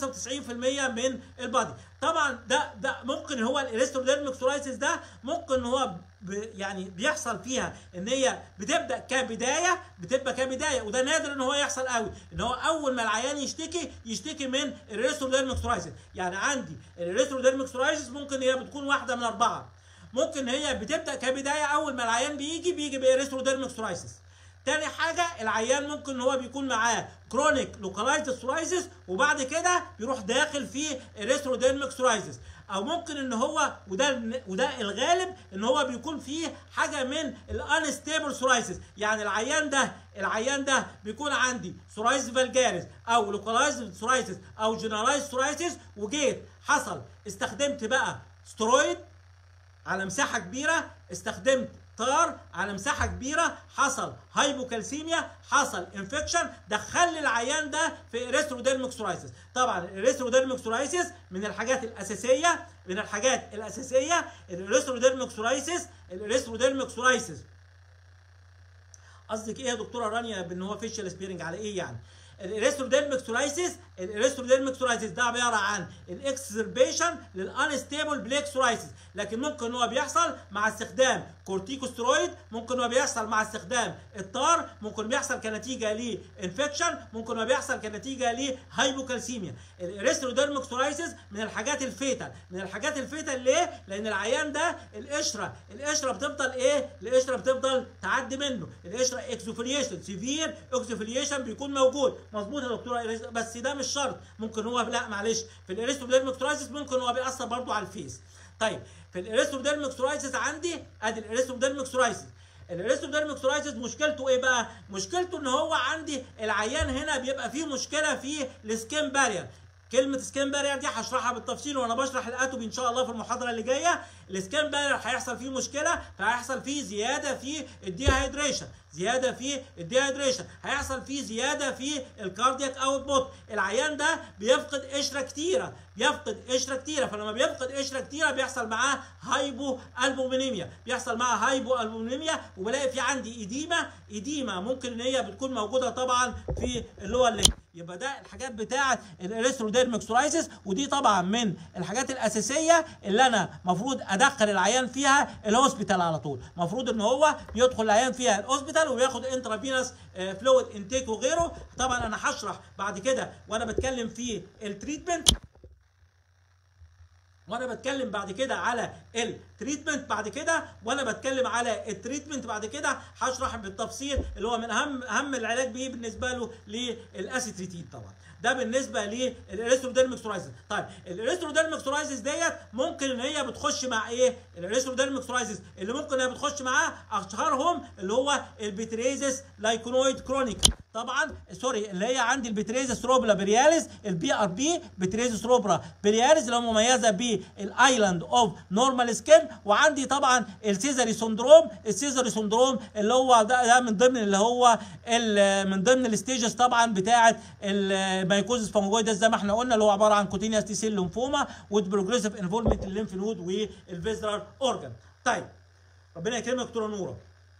من البادي طبعا ده ده ممكن هو الاريثروديرميك سورايسيس ده ممكن هو يعني بيحصل فيها ان هي بتبدا كبدايه بتبقى كبدايه وده نادر ان هو يحصل قوي ان هو اول ما العيان يشتكي يشتكي من الريستروديرميك سورايسيس يعني عندي الريستروديرميك سورايسيس ممكن هي بتكون واحده من اربعه ممكن هي بتبدا كبدايه اول ما العيان بيجي بيجي باريستروديرميك سورايسيس تاني حاجه العيان ممكن ان هو بيكون معاه كرونيك لوكالايزد سورايسيس وبعد كده بيروح داخل في الريستروديرميك سورايسيس او ممكن ان هو وده وده الغالب ان هو بيكون فيه حاجه من الانستيبل سورايسيس يعني العيان ده العيان ده بيكون عندي سورايسيس فالجاريس او لوكالايزد سورايسيس او جنرالايز سورايسيس وجيت حصل استخدمت بقى سترويد على مساحه كبيره استخدمت طار على مساحه كبيره حصل هايبوكالسيميا حصل انفكشن دخل لي العيان ده في اريثروديرميك سورايسيس طبعا الاريثروديرميك سورايسيس من الحاجات الاساسيه من الحاجات الاساسيه الاريثروديرميك سورايسيس الاريثروديرميك سورايسيس قصدك ايه يا دكتوره رانيا بان هو فيشل سبيرنج على ايه يعني الاريثروديرميك سورايسيس الاريثروديرميك سورايسيس ده عباره عن الاكسربيشن للانستيبل بليك سورايسيس لكن ممكن هو بيحصل مع استخدام كورتيكوسترويد ممكن هو بيحصل مع استخدام الطار ممكن بيحصل كنتيجه لانفكشن ممكن هو بيحصل كنتيجه لهايبوكالسيميا الاريثروديرميك سورايسيس من الحاجات الفيتال من الحاجات الفيتال ليه لان العيان ده القشره القشره بتفضل ايه القشره بتفضل تعدي منه القشره اكسوفيليشن سيفير اكسوفيليشن بيكون موجود مظبوط يا دكتوره بس ده مش شرط ممكن هو لا معلش في الاريثروديرميك سورايسيس ممكن هو بيأثر برضه على الفيس طيب في الاريثروديرميك سورايسيس عندي ادي الاريثروديرميك سورايسيس الاريثروديرميك سورايسيس مشكلته ايه بقى؟ مشكلته ان هو عندي العيان هنا بيبقى فيه مشكله في السكين بارير كلمه سكين بارير دي هشرحها بالتفصيل وانا بشرح الاتوبي ان شاء الله في المحاضره اللي جايه السكين بارير هيحصل فيه مشكله فهيحصل فيه زياده في الديهايدريشن زياده في الديهايدريشن هيحصل فيه زياده في الكاردياك اوتبوت العيان ده بيفقد قشره كتيره بيفقد قشره كتيره فلما بيفقد قشره كتيره بيحصل معاه هايبو البومينيميا بيحصل معاه هايبو البومينيميا وبلاقي في عندي ايديما ايديما ممكن ان هي بتكون موجوده طبعا في اللي هو اللي يبقى ده الحاجات بتاعه الاريثروديرميك سورايسيس ودي طبعا من الحاجات الاساسيه اللي انا المفروض ادخل العيان فيها الهوسبيتال على طول المفروض ان هو يدخل العيان فيها الهوسبيتال وياخد انترافينوس فلويد انتيك وغيره طبعا انا هشرح بعد كده وانا بتكلم في التريتمنت وانا بتكلم بعد كده على التريتمنت بعد كده وانا بتكلم على التريتمنت بعد كده هشرح بالتفصيل اللي هو من اهم اهم العلاج بيه بالنسبه له للاسيتريتين طبعا ده بالنسبه للاريثروديرميك سورايزس طيب الاريثروديرميك سورايزس ديت ممكن ان هي بتخش مع ايه الاريثروديرميك سورايزس اللي ممكن ان هي بتخش معاه اشهرهم اللي هو البيتريزس لايكونويد كرونيك طبعا سوري اللي هي عندي البتريزس روبلا برياليز البي ار بي بتريزس روبلا برياليز اللي هي مميزه بالايلاند اوف نورمال سكين وعندي طبعا السيزاري سندروم السيزاري سندروم اللي هو ده, ده من ضمن اللي هو من ضمن الستيجز طبعا بتاعه المايكوزس فانجويدس زي ما احنا قلنا اللي هو عباره عن كوتينياس تي سيل ليمفوما وذ بروجريسيف انفولمنت الليمف نود والفيزرال اورجان طيب ربنا يكرمك دكتوره نوره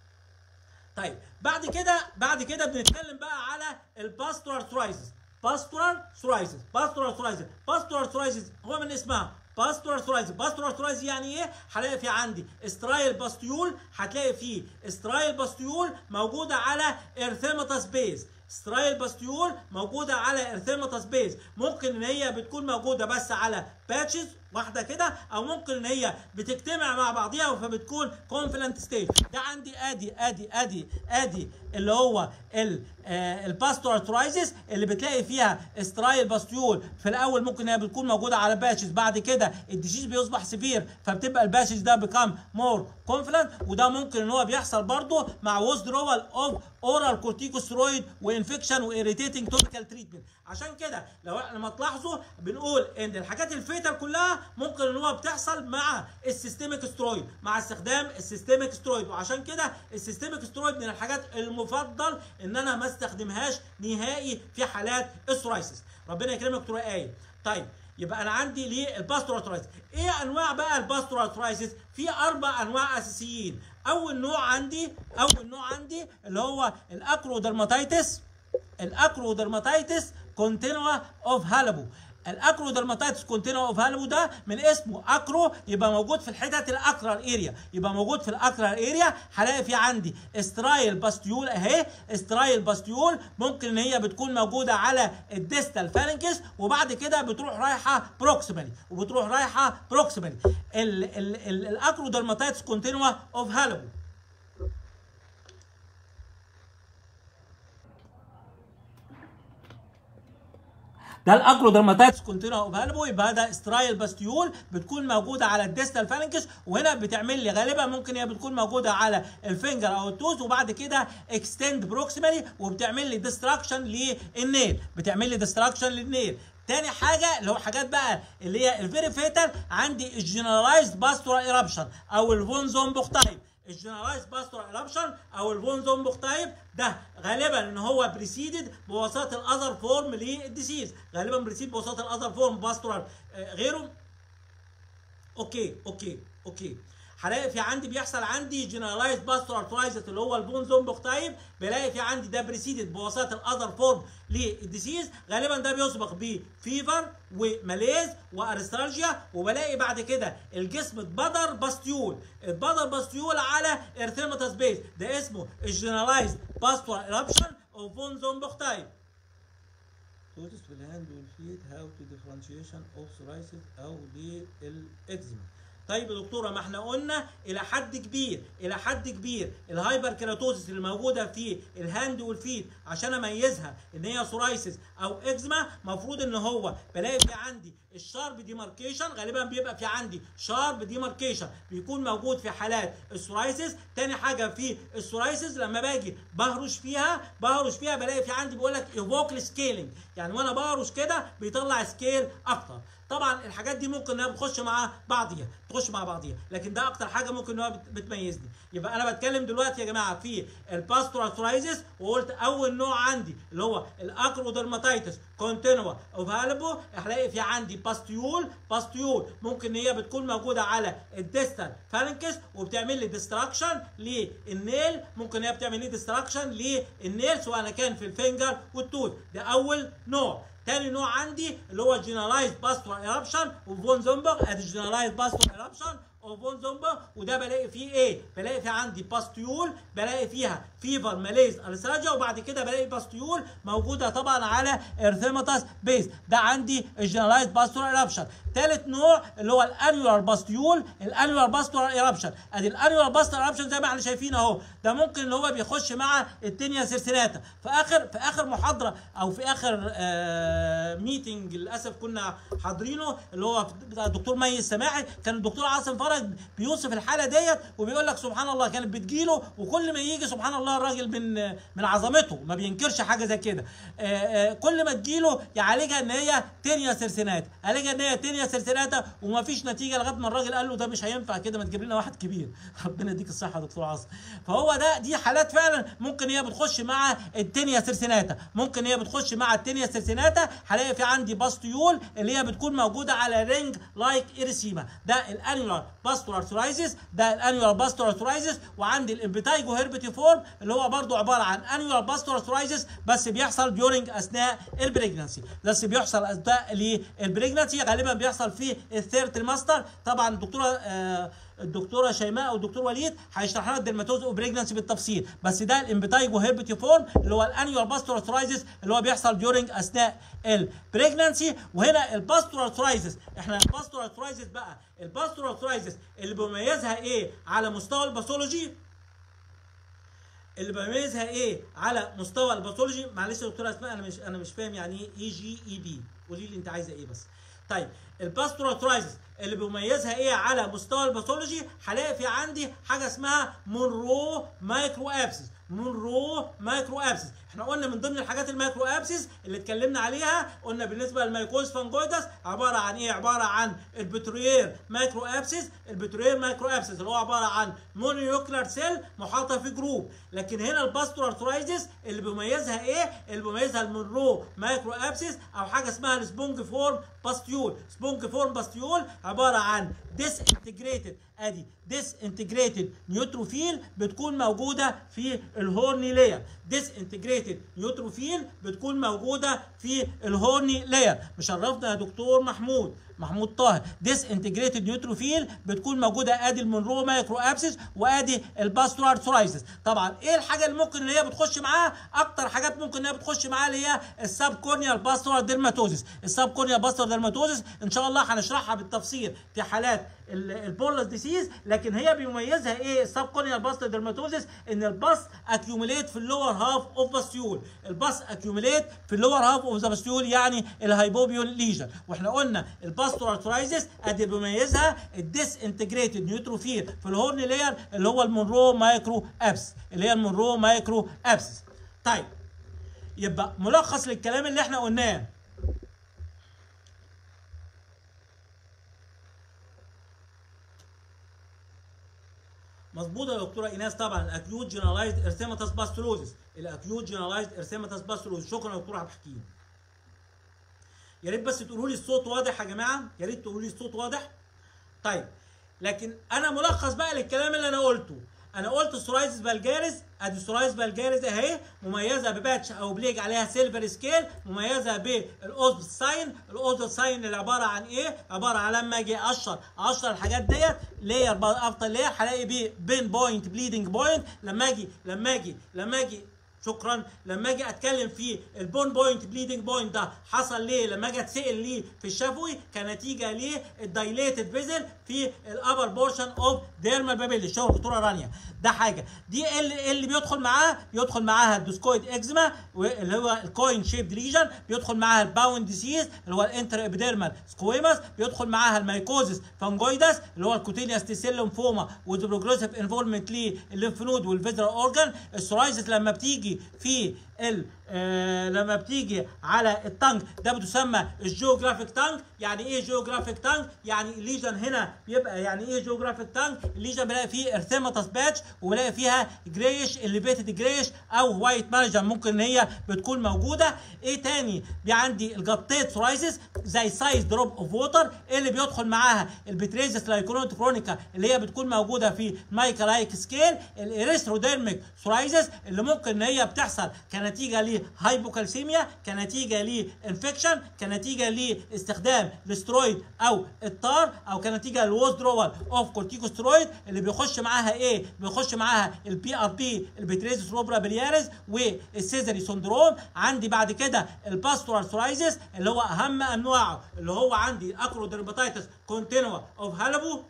طيب بعد كده بعد كده بنتكلم بقى على الباستورال ثرايسيس باستورال ثرايسيس باستورال ثرايسيس باستورال ثرايسيس هو من اسمها باستورال ثرايسيس باستورال ثرايسيس يعني ايه هلاقي في عندي استرايل باستيول هتلاقي فيه استرايل باستيول موجوده على ارثيماتس بيز سترايل باستيول موجوده على ارثيماتس بيز ممكن ان هي بتكون موجوده بس على باتشز واحده كده او ممكن ان هي بتجتمع مع بعضيها فبتكون كونفلنت ستيج ده عندي ادي ادي ادي ادي اللي هو الباستور ترايزس اللي بتلاقي فيها استرايل باستيول في الاول ممكن هي بتكون موجوده على باتشز بعد كده الديشيز بيصبح سيفير فبتبقى الباتشز ده بيكام مور كونفلنت وده ممكن ان هو بيحصل برضه مع ويزدرول اوف اورال كورتيكوسترويد وانفكشن واريتيتنج توبيكال تريتمنت عشان كده لو احنا ما تلاحظوا بنقول ان الحاجات الفيتال كلها ممكن ان هو بتحصل مع السيستميك سترويد مع استخدام السيستميك سترويد وعشان كده السيستميك سترويد من الحاجات المفضل ان انا ما استخدمهاش نهائي في حالات السورايسيس ربنا يكرمك دكتوره ايه طيب يبقى انا عندي ليه الباستوراترايتس ايه انواع بقى الباستوراترايتس في اربع انواع اساسيين اول نوع عندي اول نوع عندي اللي هو الاكرودرماتيتس الاكرودرماتيتس كونتينوا اوف هالبو الاكرودرماتيتس كونتينوا اوف هالبو ده من اسمه اكرو يبقى موجود في الحتت الاكرال اريا يبقى موجود في الاكرال اريا هلاقي في عندي استرايل باستيول اهي استرايل باستيول ممكن ان هي بتكون موجوده على الديستال فالنكس وبعد كده بتروح رايحه بروكسيمالي وبتروح رايحه بروكسيمالي الاكرودرماتيتس كونتينوا اوف هالبو ده الاكرودرماتيتس كونتينوا اوف هالبو يبقى ده استرايل باستيول بتكون موجوده على الديستال فالنكس وهنا بتعمل لي غالبا ممكن هي بتكون موجوده على الفينجر او التوز وبعد كده اكستند بروكسيمالي وبتعمل لي ديستراكشن للنيل بتعمل لي ديستراكشن للنيل تاني حاجة اللي هو حاجات بقى اللي هي الفيري فيتال عندي الجنرالايزد باستورال ايربشن او الفون زومبوخ تايب الجنرالايز باستور ايربشن او الفون زومبوخ تايب ده غالبا ان هو بريسيدد بواسطه الاذر فورم للديسيز غالبا بريسيد بواسطه الاذر فورم باستورال غيره اوكي اوكي اوكي هلاقي في عندي بيحصل عندي جنرالايز باستور ارترايزت اللي هو البون زومبوخ تايب بلاقي في عندي ده بريسيدد بواسطه الاذر فورم للديسيز غالبا ده بيسبق بفيفر وماليز وارسترالجيا وبلاقي بعد كده الجسم اتبدر باستيول اتبدر باستيول على ارثيماتس بيز ده اسمه الجنرالايز باستور ايربشن اوف بون زومبوخ تايب توتس في الهاند والفيت هاو تو ديفرنشيشن اوف سورايسيس او للاكزيما طيب يا دكتوره ما احنا قلنا الى حد كبير الى حد كبير الهايبر كيراتوزيس اللي موجوده في الهاند والفيت عشان اميزها ان هي سورايسيس او اكزيما المفروض ان هو بلاقي في عندي الشارب شارب ديماركيشن غالبا بيبقى في عندي شارب ديماركيشن بيكون موجود في حالات السورايسيس تاني حاجه في السورايسيس لما باجي بهرش فيها بهرش فيها بلاقي في عندي بيقول لك ايفوكل سكيلينج يعني وانا بهرش كده بيطلع سكيل اكتر طبعا الحاجات دي ممكن انها بتخش مع بعضيها تخش مع بعضيها لكن ده اكتر حاجه ممكن انها بت- بتميزني يبقى انا بتكلم دلوقتي يا جماعه في الباستورالثرايزس وقلت اول نوع عندي اللي هو الاكرودرماتيتس كونتينوا اوفالبو هلاقي في عندي باستيول باستيول ممكن هي بتكون موجوده على الديستال فالنكس وبتعمل لي ديستراكشن للنيل ممكن هي بتعمل لي ديستراكشن للنيل سواء كان في الفينجر والتوث ده اول نوع تاني نوع عندي اللي هو جنرالايز باستور ايربشن وفون زومبر ادي جنرالايز باستور ايربشن وفون زومبر وده بلاقي فيه ايه؟ بلاقي فيه عندي باستيول بلاقي فيها فيفر ماليز السراجا وبعد كده بلاقي باستيول موجوده طبعا على ارثيماتاس بيز ده عندي الجنرالايز باستور ايربشن ثالث نوع اللي هو الانيولار باستيول الانيولار باستور ايربشن ادي الانيولار باستور ايربشن زي ما احنا شايفين اهو ده ممكن اللي هو بيخش مع التينيا سيرسيناتا في اخر في اخر محاضره او في اخر آه ميتنج للاسف كنا حاضرينه اللي هو بتاع الدكتور مي السماحي كان الدكتور عاصم فرج بيوصف الحاله ديت وبيقول لك سبحان الله كانت بتجيله وكل ما يجي سبحان الله الراجل من من عظمته ما بينكرش حاجه زي كده آه، آه، كل ما تجيله يعالجها ان هي تينيا سيرسيناتا عالجها ان هي تينيا سيرسيناتا وما فيش نتيجه لغايه ما الراجل قال له ده مش هينفع كده ما تجيب لنا واحد كبير ربنا يديك الصحه يا دكتور عاصم فهو ده دي حالات فعلا ممكن هي بتخش مع التينيا سيرسيناتا ممكن هي بتخش مع التينيا سيرسيناتا هلاقي في عندي باستيول اللي هي بتكون موجوده على رينج لايك اريسيما ده الانيولار باستور ارثرايزس ده الانيولار باستور ارثرايزس وعندي الامبيتايجو هيربتي فورم اللي هو برضو عباره عن انيولار باستور ارثرايزس بس بيحصل ديورنج اثناء البريجنسي بس بيحصل اثناء للبريجنسي غالبا بيحصل في الثيرد تريمستر طبعا الدكتوره آه الدكتوره شيماء والدكتور وليد هيشرح لنا الدرماتوز وبريجنسي بالتفصيل بس ده الامبيتايجو هيربتي فورم اللي هو الانيول باستور ارثرايزس اللي هو بيحصل ديورنج اثناء البريجنسي وهنا الباستور ارثرايزس احنا الباستور ارثرايزس بقى الباستور ارثرايزس اللي بيميزها ايه على مستوى الباثولوجي اللي بيميزها ايه على مستوى الباثولوجي معلش يا دكتوره اسماء انا مش انا مش فاهم يعني ايه اي جي اي بي قولي لي انت عايزه ايه بس طيب الباستوراترايزس اللي بيميزها ايه على مستوى الباثولوجي هلاقي في عندي حاجه اسمها مونرو مايكرو ابسس مونرو مايكرو ابسس احنا قلنا من ضمن الحاجات المايكرو ابسس اللي اتكلمنا عليها قلنا بالنسبه للمايكوز فانجويدس عباره عن ايه عباره عن البتريير مايكرو ابسس البتريير مايكرو ابسس اللي هو عباره عن مونيوكلر سيل محاطه في جروب لكن هنا الباستور ارثرايزس اللي بيميزها ايه اللي بيميزها المونرو مايكرو ابسس او حاجه اسمها السبونج فورم باستيول سبونج فورم باستيول عباره عن ديس انتجريتد ادي ديس انتجريتد نيوتروفيل بتكون موجوده في الهورني لاير ديس انتجريتد نيوتروفيل بتكون موجوده في الهورني لاير مشرفنا يا دكتور محمود محمود طاهر ديس انتجريتد نيوتروفيل بتكون موجوده ادي المونرو مايكرو ابسس وادي الباستور ارثرايزس طبعا ايه الحاجه اللي ممكن اللي هي بتخش معاها اكتر حاجات ممكن انها بتخش معاها اللي هي السب كورنيال باستور ديرماتوزيس السب كورنيال باستور ديرماتوزيس ان شاء الله هنشرحها بالتفصيل في حالات البولس ديسيز لكن هي بيميزها ايه السب كورنيال باستور ديرماتوزيس ان الباس اكيوميليت في اللور هاف اوف باستيول الباس اكيوميليت في اللور هاف اوف ذا باستيول يعني الهايبوبيون ليجن واحنا قلنا الباستور ارثرايزس ادي بيميزها الديس انتجريتد نيوتروفيل في الهورن لاير اللي هو المونرو مايكرو ابس اللي هي المونرو مايكرو ابس طيب يبقى ملخص للكلام اللي احنا قلناه مظبوطه يا دكتوره ايناس طبعا الاكيوت جنرالايزد ارثيماتس باستولوزيس الاكيوت جنرالايزد ارثيماتس باستولوزيس شكرا يا دكتوره عبد الحكيم يا ريت بس تقولوا لي الصوت واضح يا جماعه يا ريت تقولوا لي الصوت واضح طيب لكن انا ملخص بقى للكلام اللي انا قلته انا قلت السورايزس فالجاريس ادي السورايزس فالجاريس اهي مميزه بباتش او بليج عليها سيلفر سكيل مميزه بالاوزب ساين الاوزب ساين اللي عباره عن ايه عباره عن لما اجي اقشر اقشر الحاجات ديت لاير افتر لاير هلاقي بيه بين بوينت بليدنج بوينت لما اجي لما اجي لما اجي شكرا لما اجي اتكلم في البون بوينت بليدنج بوينت ده حصل ليه لما اجي اتسال ليه في الشفوي كنتيجه ليه الدايليتد فيزل في الابر بورشن اوف ديرمال بابيل شغل دكتوره رانيا ده حاجه دي اللي, اللي بيدخل معاها بيدخل معاها الدوسكويد اكزيما اللي هو الكوين شيب ليجن بيدخل معاها الباوند ديسيز اللي هو الانتر ابيديرمال سكويماس بيدخل معاها الميكوزس فانجويدس اللي هو الكوتينيوس تيسيل ليمفوما والبروجريسيف انفولمنت للليمف نود والفيزرال اورجان السورايسيس لما بتيجي في ال آه لما بتيجي على التانك ده بتسمى الجيوغرافيك تانك يعني ايه جيوغرافيك تانك يعني الليجن هنا بيبقى يعني ايه جيوغرافيك تانك الليجن بلاقي فيه ارثيماتس باتش وبلاقي فيها جريش الليفيتد جريش او وايت مارجن ممكن ان هي بتكون موجوده ايه تاني بي عندي الجطيت سورايسيس زي سايز دروب اوف ووتر اللي بيدخل معاها البتريزس لايكونوت كرونيكا اللي هي بتكون موجوده في مايكا لايك سكيل الاريثروديرميك سورايسيس اللي ممكن ان هي بتحصل كنتيجه لهايبوكالسيميا كنتيجه لانفكشن كنتيجه لاستخدام الاسترويد او التار او كنتيجه للوزدرول اوف كورتيكوسترويد اللي بيخش معاها ايه بيخش معاها البي ار بي البتريزس روبرا بلياريز والسيزري سندروم عندي بعد كده الباستورال سورايزيس اللي هو اهم انواعه اللي هو عندي اكرودرماتيتس كونتينوا اوف هالبو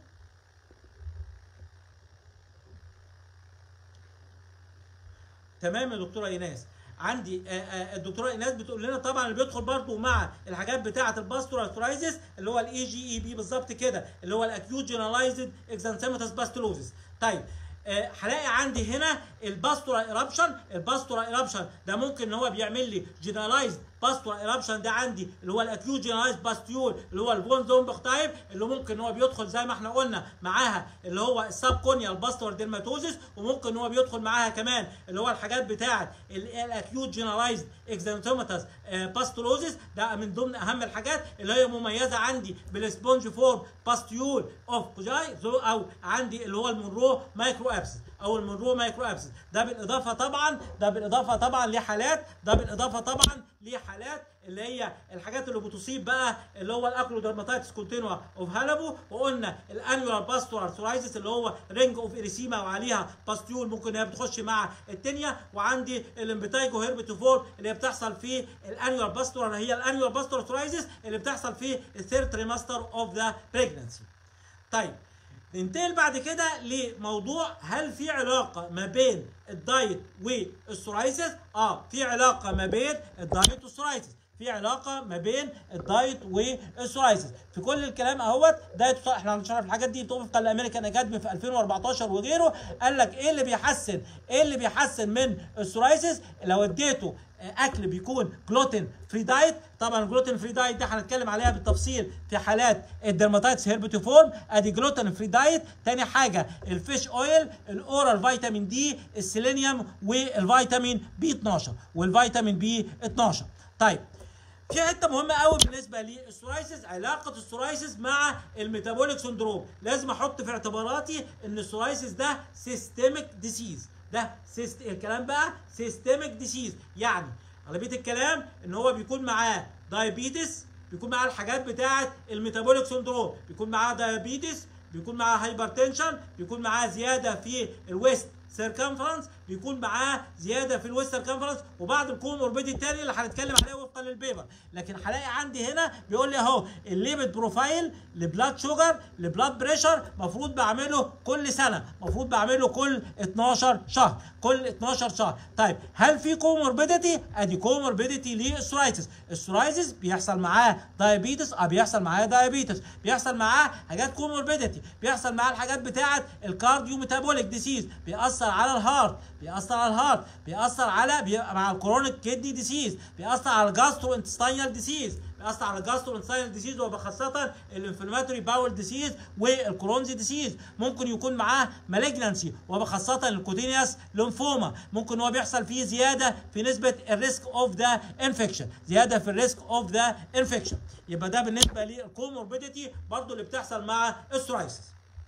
تمام يا دكتوره ايناس عندي آآ آآ الدكتوره ايناس بتقول لنا طبعا اللي بيدخل برضو مع الحاجات بتاعه الباستورال ثرايزس اللي هو الاي جي اي بي بالظبط كده اللي هو الاكيوت جنرالايزد اكزانثيماتس باستولوزيس طيب هلاقي عندي هنا الباستورال ايرابشن الباستورال ايرابشن ده ممكن ان هو بيعمل لي جنرالايزد باستورال ايرابشن ده عندي اللي هو الاكيوت جنرالايزد باستيول اللي هو الفون زومبخ تايب اللي ممكن ان هو بيدخل زي ما احنا قلنا معاها اللي هو السب كونيال باستورال ديرماتوزيس وممكن ان هو بيدخل معاها كمان اللي هو الحاجات بتاعه الاكيوت جنرالايزد اكزانثوماتس باستولوزيس ده من ضمن اهم الحاجات اللي هي مميزه عندي بالسبونج فورم باستيول اوف بوجاي او عندي اللي هو المونرو مايكرو ابسس او المونرو مايكرو ابسس ده بالاضافه طبعا ده بالاضافه طبعا لحالات ده بالاضافه طبعا لحالات اللي هي الحاجات اللي بتصيب بقى اللي هو الاكلودرماتيتس كونتينوا اوف هالبو وقلنا الانيولار باستورال سورايزس اللي هو رينج اوف اريسيما وعليها باستيول ممكن هي بتخش مع التنيا وعندي الامبيتايجو هيربيتوفور اللي بتحصل في الانيولار باستورال هي الانيولار باستورال سورايزس اللي بتحصل في الثيرد تريمستر اوف ذا بريجنسي طيب ننتقل بعد كده لموضوع هل في علاقة ما بين الدايت والسورايسيس؟ اه في علاقة ما بين الدايت والسورايسيس في علاقة ما بين الدايت والسورايسيس في كل الكلام اهوت دايت احنا هنشرح الحاجات دي طبقا لامريكان اكاديمي في 2014 وغيره قال لك ايه اللي بيحسن ايه اللي بيحسن من السورايسيس لو اديته اكل بيكون جلوتين فري دايت طبعا الجلوتين فري دايت ده هنتكلم عليها بالتفصيل في حالات الدرماتايتس هيربيتيفورم ادي جلوتين فري دايت تاني حاجه الفيش اويل الاورال فيتامين دي السيلينيوم والفيتامين بي 12 والفيتامين بي 12 طيب في حته مهمه قوي بالنسبه للسورايسيس علاقه السورايسيس مع الميتابوليك سندروم لازم احط في اعتباراتي ان السورايسيس ده سيستميك ديسيز ده سيست... الكلام بقى سيستميك ديسيز يعني على بيت الكلام ان هو بيكون معاه دايابيتس بيكون معاه الحاجات بتاعه الميتابوليك سندروم بيكون معاه دايابيتس بيكون معاه هايبرتنشن بيكون معاه زياده في الويست سيركمفرنس بيكون معاه زياده في الويست سيركمفرنس وبعض الكوموربيدي التاني اللي هنتكلم عليه وفقا للبيبر لكن هلاقي عندي هنا بيقول لي اهو الليبيد بروفايل لبلاد شوجر لبلاد بريشر المفروض بعمله كل سنه المفروض بعمله كل 12 شهر كل 12 شهر طيب هل في كوموربيديتي ادي كوموربيديتي للسورايتس السورايتس بيحصل معاه دايابيتس اه بيحصل معاه دايابيتس بيحصل معاه حاجات كوموربيديتي بيحصل معاه الحاجات بتاعه الكارديو ميتابوليك ديسيز بيأثر على الهارت بيأثر على الهارت بيأثر على بيبقى مع الكرونيك كيدني ديسيز بيأثر على الجاسترو انتستينال ديسيز بيأثر على الجاسترو انتستينال ديسيز وبخاصة الانفلاماتوري باول ديسيز والكرونزي ديسيز ممكن يكون معاه مالجنانسي وبخاصة الكوتينيوس ليمفوما ممكن هو بيحصل فيه زيادة في نسبة الريسك اوف ذا انفكشن زيادة في الريسك اوف ذا انفكشن يبقى ده بالنسبة للكوموربيديتي برضو اللي بتحصل مع السورايسيس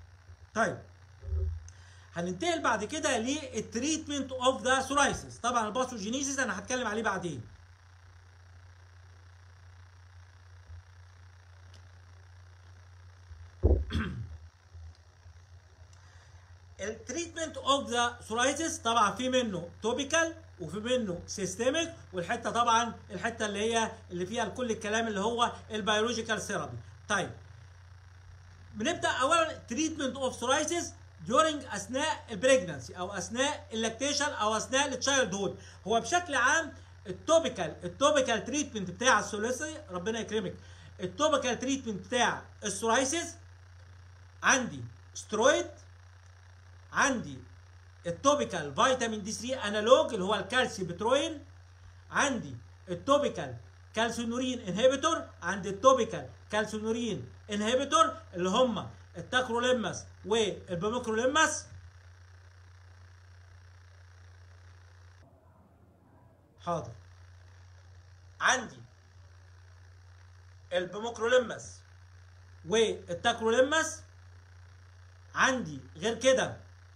طيب هننتقل بعد كده للتريتمنت اوف ذا سورايسيس طبعا الباثوجينيسيس انا هتكلم عليه بعدين التريتمنت اوف ذا سورايسيس طبعا في منه توبيكال وفي منه سيستميك والحته طبعا الحته اللي هي اللي فيها كل الكلام اللي هو البيولوجيكال ثيرابي طيب بنبدا اولا تريتمنت اوف سورايسيس during اثناء البريجنسي او اثناء اللاكتيشن او اثناء التشايلد هود هو بشكل عام التوبيكال التوبيكال تريتمنت بتاع الثلاثي ربنا يكرمك التوبيكال تريتمنت بتاع السورايسيس عندي سترويد عندي التوبيكال فيتامين دي 3 انالوج اللي هو الكالسي بتروين عندي التوبيكال كالسيونورين انهبيتور عندي التوبيكال كالسيونورين انهبيتور اللي هم التاكروليماس والبوميكروليماس حاضر عندي البوميكروليماس والتاكروليماس عندي غير كده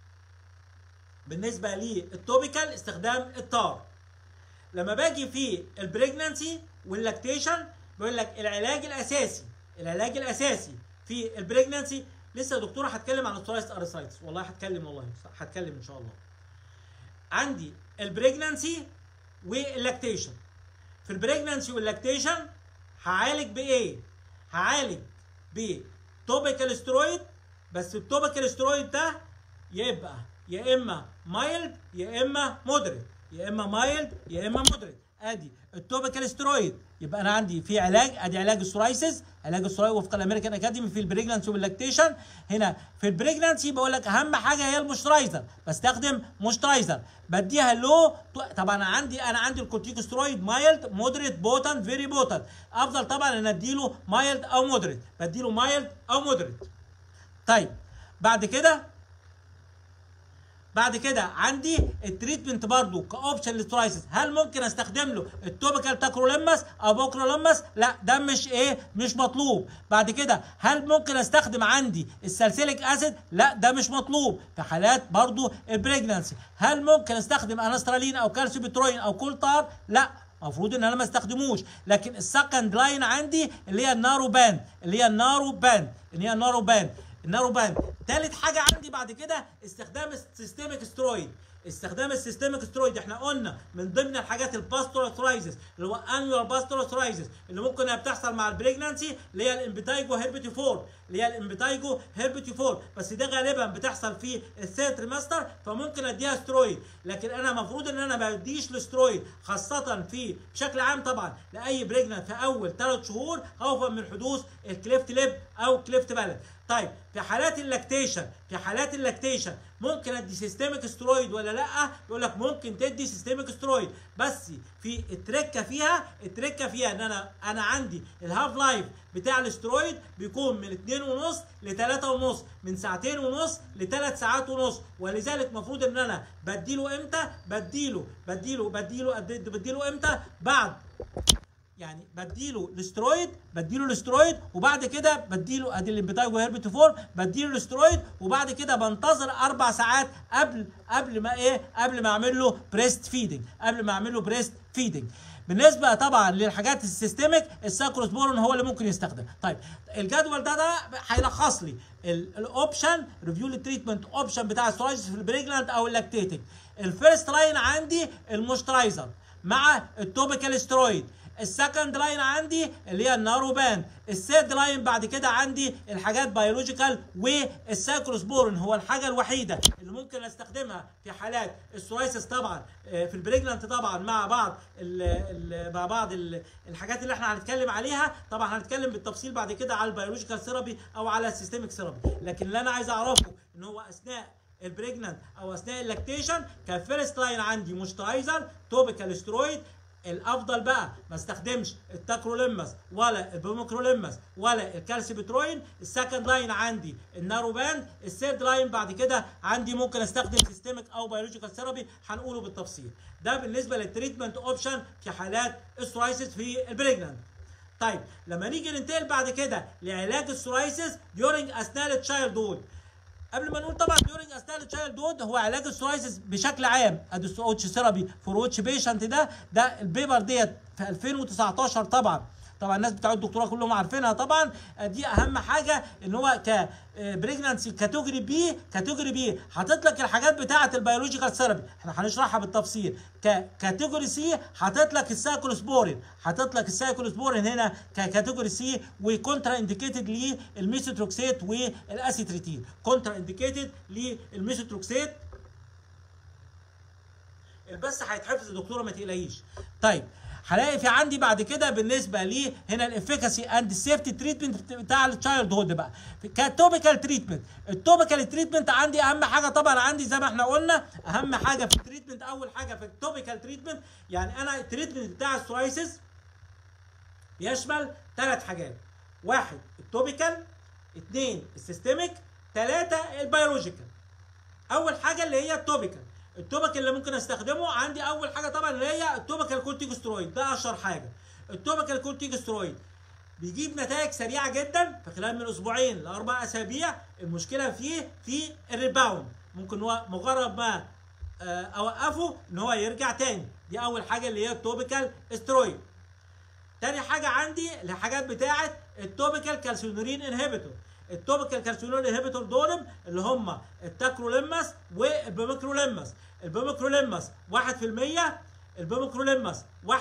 بالنسبه للتوبيكال استخدام التار لما باجي في البريجنانسي واللاكتيشن بيقول لك العلاج الاساسي العلاج الاساسي في البريجنانسي لسه يا دكتوره هتكلم عن الثرايس ارثرايتس والله هتكلم والله هتكلم ان شاء الله عندي البريجنانسي واللاكتيشن في البريجنانسي واللاكتيشن هعالج بايه هعالج بتوبيكال سترويد بس التوبيكال سترويد ده يبقى يا اما مايلد يا اما مودريت يا اما مايلد يا اما مودريت ادي التوبيكال سترويد يبقى انا عندي في علاج ادي علاج السورايسيس علاج السورايسيس وفق الامريكان اكاديمي في البريجنانسي واللاكتيشن هنا في البريجنانسي بقول لك اهم حاجه هي الموسترايزر بستخدم موسترايزر بديها لو طبعا انا عندي انا عندي الكورتيكوسترويد مايلد مودريت بوتن فيري بوتن افضل طبعا ان اديله مايلد او مودريت بديله مايلد او مودريت طيب بعد كده بعد كده عندي التريتمنت برضو كاوبشن للسورايسيس هل ممكن استخدم له التوبيكال تاكروليماس او بوكروليماس لا ده مش ايه مش مطلوب بعد كده هل ممكن استخدم عندي السالسيليك اسيد لا ده مش مطلوب في حالات برضو البريجنانسي هل ممكن استخدم انسترالين او كالسيوبيتروين او كولتار لا المفروض ان انا ما استخدموش لكن السكند لاين عندي اللي هي النارو باند اللي هي النارو باند اللي هي النارو باند النارو باند تالت حاجه عندي بعد كده استخدام السيستميك سترويد استخدام السيستميك سترويد احنا قلنا من ضمن الحاجات الباستوروثرايزس اللي هو انيوال باستوروثرايزس اللي ممكن انها بتحصل مع البريجنانسي اللي هي الامبيتايجو هيربتي فور اللي هي الامبيتايجو هيربتي فور بس ده غالبا بتحصل في الثيرد تريمستر فممكن اديها سترويد لكن انا المفروض ان انا ما بديش السترويد خاصه في بشكل عام طبعا لاي بريجنانت في اول ثلاث شهور خوفا من حدوث الكليفت ليب او كليفت بالت طيب في حالات اللاكتيشن في حالات اللاكتيشن ممكن ادي سيستميك سترويد ولا لا يقول لك ممكن تدي سيستميك سترويد بس في التركه فيها التركه فيها ان انا انا عندي الهاف لايف بتاع الاسترويد بيكون من 2 ونص ل 3 ونص من ساعتين ونص ل 3 ساعات ونص ولذلك المفروض ان انا بديله امتى بديله بديله بديله بديله امتى بعد يعني بديله الاسترويد بديله الاسترويد وبعد كده بديله ادي الامبيتايجو هيربت فور بديله الاسترويد وبعد كده بنتظر اربع ساعات قبل قبل ما ايه قبل ما اعمل له بريست فيدنج قبل ما اعمل له بريست فيدنج بالنسبه طبعا للحاجات السيستميك الساكروسبورون هو اللي ممكن يستخدم طيب الجدول ده ده هيلخص لي الاوبشن ريفيو التريتمنت اوبشن بتاع السورايسيس في البريجنانت او اللاكتيتك الفيرست لاين عندي الموسترايزر مع التوبيكال سترويد السكند لاين عندي اللي هي النارو باند الثيرد لاين بعد كده عندي الحاجات بيولوجيكال والسايكروسبورين هو الحاجه الوحيده اللي ممكن استخدمها في حالات السورايسيس طبعا في البريجنانت طبعا مع بعض ال ال مع بعض ال الحاجات اللي احنا هنتكلم عليها طبعا هنتكلم بالتفصيل بعد كده على البيولوجيكال ثيرابي او على السيستميك ثيرابي لكن اللي انا عايز اعرفه ان هو اثناء البريجنانت او اثناء اللاكتيشن كفيرست لاين عندي موسترايزر توبيكال سترويد الافضل بقى ما استخدمش التاكروليماس ولا البوميكروليماس ولا الكالسيبتروين السكند لاين عندي النارو باند الثيرد لاين بعد كده عندي ممكن استخدم سيستميك او بيولوجيكال ثيرابي هنقوله بالتفصيل ده بالنسبه للتريتمنت اوبشن في حالات السورايسيس في البريجنانت طيب لما نيجي ننتقل بعد كده لعلاج السورايسيس ديورنج اثناء التشايلد هود قبل ما نقول طبعا ديورنج اثناء التشايلد هود هو علاج السورايسيس بشكل عام ادي السوتش ثيرابي فور واتش بيشنت ده ده البيبر ديت في 2019 طبعا طبعا الناس بتوع الدكتوراه كلهم عارفينها طبعا آه، دي اهم حاجه ان هو ك بريجنانسي كاتيجوري بي كاتيجوري بي حاطط لك الحاجات بتاعه البيولوجيكال ثيرابي احنا هنشرحها بالتفصيل ك كاتيجوري سي حاطط لك السايكلوسبورين حاطط لك السايكلوسبورين هنا ككاتيجوري سي وكونترا انديكيتد للميثوتروكسيت والاسيتريتين كونترا انديكيتد للميثوتروكسيت البث هيتحفظ يا دكتوره ما تقلقيش طيب هلاقي في عندي بعد كده بالنسبه لي هنا الافيكاسي اند السيفتي تريتمنت بتاع التشايلد هود بقى كتوبيكال تريتمنت التوبيكال تريتمنت عندي اهم حاجه طبعا عندي زي ما احنا قلنا اهم حاجه في التريتمنت اول حاجه في التوبيكال تريتمنت يعني انا التريتمنت بتاع السورايسيس بيشمل ثلاث حاجات واحد التوبيكال اثنين السيستميك ثلاثه البيولوجيكال اول حاجه اللي هي التوبيكال التوبك اللي ممكن استخدمه عندي اول حاجه طبعا اللي هي التوبيكال كورتيكوسترويد ده اشهر حاجه التوبيكال كورتيكوسترويد بيجيب نتائج سريعه جدا في خلال من اسبوعين لاربع اسابيع المشكله فيه في الريباوند ممكن هو مجرد ما آه، اوقفه ان هو يرجع تاني دي اول حاجه اللي هي التوبيكال استرويد تاني حاجه عندي الحاجات بتاعه التوبيكال كالسيونورين انهبيتور التوبيكال كالسيونورين انهبيتور دول اللي هم التاكروليماس والبيميكروليماس البيميكروليماس 1% البيميكروليماس 1%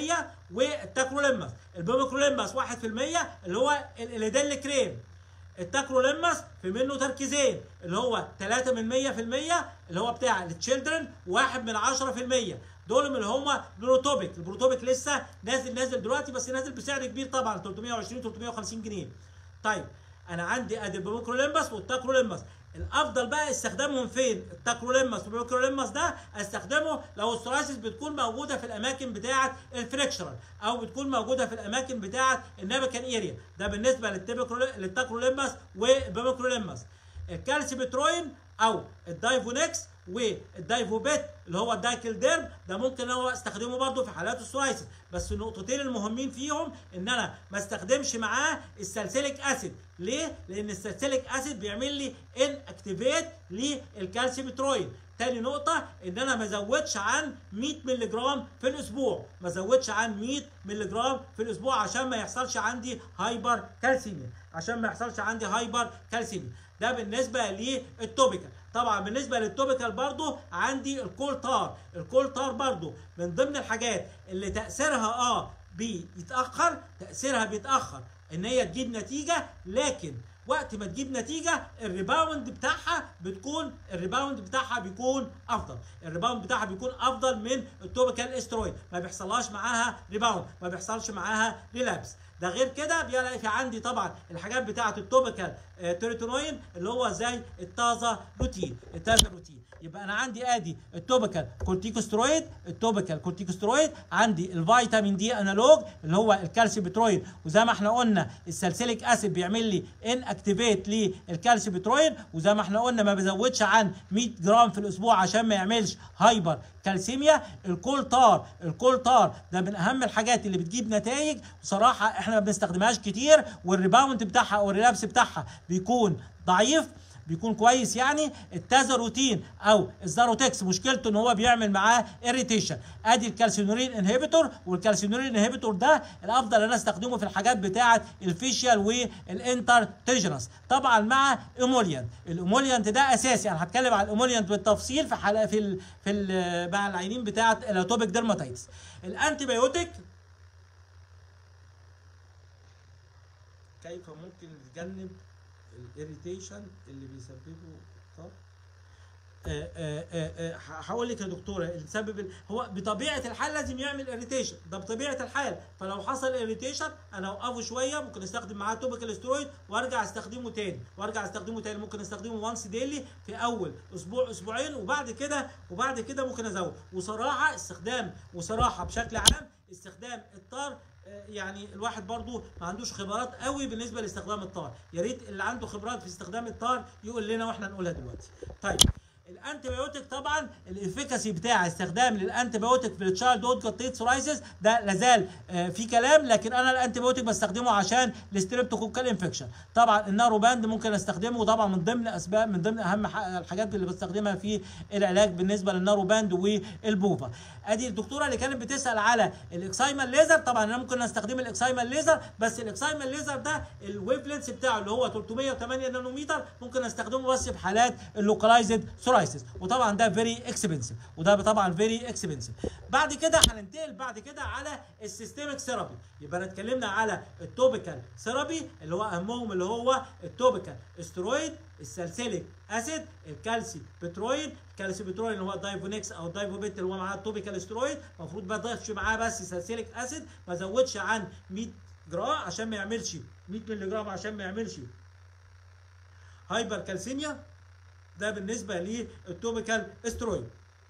والتاكروليماس البيميكروليماس 1% اللي هو الاليديل كريم التاكروليماس في منه تركيزين اللي هو 3 من 100% اللي هو بتاع التشيلدرن 1 من 10% دول من اللي هم بروتوبيك البروتوبيك لسه نازل نازل دلوقتي بس نازل بسعر كبير طبعا 320 350 جنيه طيب انا عندي ادي البروكروليمبس والتاكروليمبس الافضل بقى استخدامهم فين التاكروليمبس والبروكروليمبس ده استخدمه لو السوراسيس بتكون موجوده في الاماكن بتاعه الفريكشرال او بتكون موجوده في الاماكن بتاعه النابكان اريا ده بالنسبه للتبكرول- للتاكروليمبس والبروكروليمبس الكالسيبتروين او الدايفونكس والدايفوبيت اللي هو الدايكل ديرم ده ممكن ان هو استخدمه برضه في حالات السورايسيس بس النقطتين المهمين فيهم ان انا ما استخدمش معاه السلسليك اسيد ليه؟ لان السلسليك اسيد بيعمل لي ان اكتيفيت للكالسيبتروين تاني نقطة إن أنا ما زودش عن 100 مللي جرام في الأسبوع، ما زودش عن 100 مللي جرام في الأسبوع عشان ما يحصلش عندي هايبر كالسيميا، عشان ما يحصلش عندي هايبر كالسيميا، ده بالنسبة للتوبيكال، طبعا بالنسبة للتوبيكال برضو عندي الكولتار، الكولتار برضو من ضمن الحاجات اللي تأثيرها اه بيتأخر، تأثيرها بيتأخر إن هي تجيب نتيجة لكن وقت ما تجيب نتيجه الريباوند بتاعها بتكون الريباوند بتاعها بيكون افضل الريباوند بتاعها بيكون افضل من التوبيكال استرويد ما بيحصلهاش معاها ريباوند ما بيحصلش معاها ريلابس ده غير كده بيلاقي في عندي طبعا الحاجات بتاعه التوبيكال آه، تيريتونوين اللي هو زي التازا روتين التازا روتين يبقى انا عندي ادي التوبيكال كورتيكوسترويد التوبيكال كورتيكوسترويد عندي الفيتامين دي انالوج اللي هو الكالسيبترويد وزي ما احنا قلنا السلسليك اسيد بيعمل لي ان اكتيفيت للكالسيبترويد وزي ما احنا قلنا ما بزودش عن 100 جرام في الاسبوع عشان ما يعملش هايبر كالسيميا الكولتار الكولتار ده من اهم الحاجات اللي بتجيب نتائج بصراحه احنا ما بنستخدمهاش كتير والريباوند بتاعها او الريلابس بتاعها بيكون ضعيف بيكون كويس يعني التازاروتين او الزاروتكس مشكلته ان هو بيعمل معاه اريتيشن ادي الكالسينورين انهبيتور والكالسينورين انهبيتور ده الافضل ان انا استخدمه في الحاجات بتاعه الفيشيال والانتر تيجنس طبعا مع ايموليانت الايموليانت ده اساسي انا هتكلم عن الايموليانت بالتفصيل في حلقه في ال في ال مع العينين بتاعه الاتوبيك ديرماتيتس الانتي بايوتيك كيف ممكن نتجنب الاريتيشن اللي بيسببه طب هقول لك يا دكتوره السبب ال- هو بطبيعه الحال لازم يعمل اريتيشن ده بطبيعه الحال فلو حصل اريتيشن انا اوقفه شويه ممكن استخدم معاه توبيكال سترويد وارجع استخدمه تاني وارجع استخدمه تاني ممكن استخدمه وانس ديلي في اول اسبوع اسبوعين وبعد كده وبعد كده ممكن ازود وصراحه استخدام وصراحه بشكل عام استخدام الطار آه، يعني الواحد برضو ما عندوش خبرات قوي بالنسبه لاستخدام الطار يا ريت اللي عنده خبرات في استخدام الطار يقول لنا واحنا نقولها دلوقتي طيب الانتي بايوتيك طبعا الافيكاسي بتاع استخدام للانتي بايوتيك في التشايلد هود كوتيت سورايسيس ده لازال آه، في كلام لكن انا الانتي بايوتيك بستخدمه عشان الستريبتوكوكال انفكشن طبعا النارو باند ممكن استخدمه وطبعا من ضمن اسباب من ضمن اهم ح- الحاجات اللي بستخدمها في العلاج بالنسبه للنارو باند والبوفا ادي الدكتوره اللي كانت بتسال على الاكسايمال ليزر طبعا انا ممكن استخدم الاكسايمال ليزر بس الاكسايمال ليزر ده الويف لينس بتاعه اللي هو 308 نانومتر ممكن استخدمه بس في حالات اللوكلايزد سورايسيس وطبعا ده فيري اكسبنسيف وده طبعا فيري اكسبنسيف بعد كده هننتقل بعد كده على السيستميك ثيرابي يبقى اتكلمنا على التوبيكال ثيرابي اللي هو اهمهم اللي هو التوبيكال استرويد السالسيليك اسيد الكالسي بترويد الكالسي بترويد اللي هو الدايفونكس او الدايفوبيت اللي هو معاه التوبيكال استرويد المفروض ما اضيفش معاه بس سالسيليك اسيد ما ازودش عن 100 جرام عشان ما يعملش 100 مللي جرام عشان ما يعملش هايبر كالسيميا ده بالنسبه للتوبيكال استرويد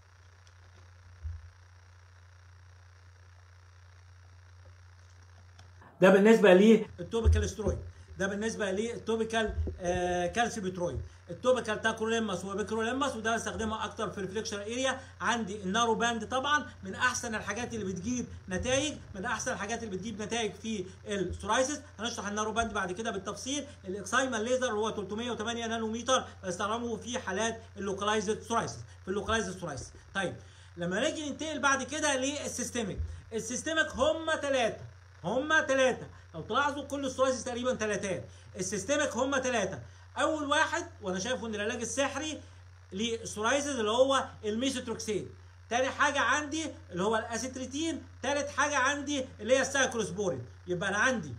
ده بالنسبه للتوبيكال استرويد ده بالنسبه للتوبيكال آه كالسيبيترويد التوبيكال تاكروليماس وبيكروليماس وده بستخدمها اكتر في الفليكشر اريا عندي النارو باند طبعا من احسن الحاجات اللي بتجيب نتائج من احسن الحاجات اللي بتجيب نتائج في السورايسيس هنشرح النارو باند بعد كده بالتفصيل الاكسايمال ليزر اللي هو 308 نانومتر بستخدمه في حالات اللوكلايزد سورايسيس في اللوكلايزد سورايسيس طيب لما نيجي ننتقل بعد كده للسيستميك السيستميك هم ثلاثه هم ثلاثه لو تلاحظوا كل السورايسيس تقريبا ثلاثات السيستميك هم ثلاثه اول واحد وانا شايفه ان العلاج السحري للسورايسيس اللي هو الميثوتروكسين تاني حاجة عندي اللي هو الاسيتريتين تالت حاجة عندي اللي هي السايكلوسبورين يبقى انا عندي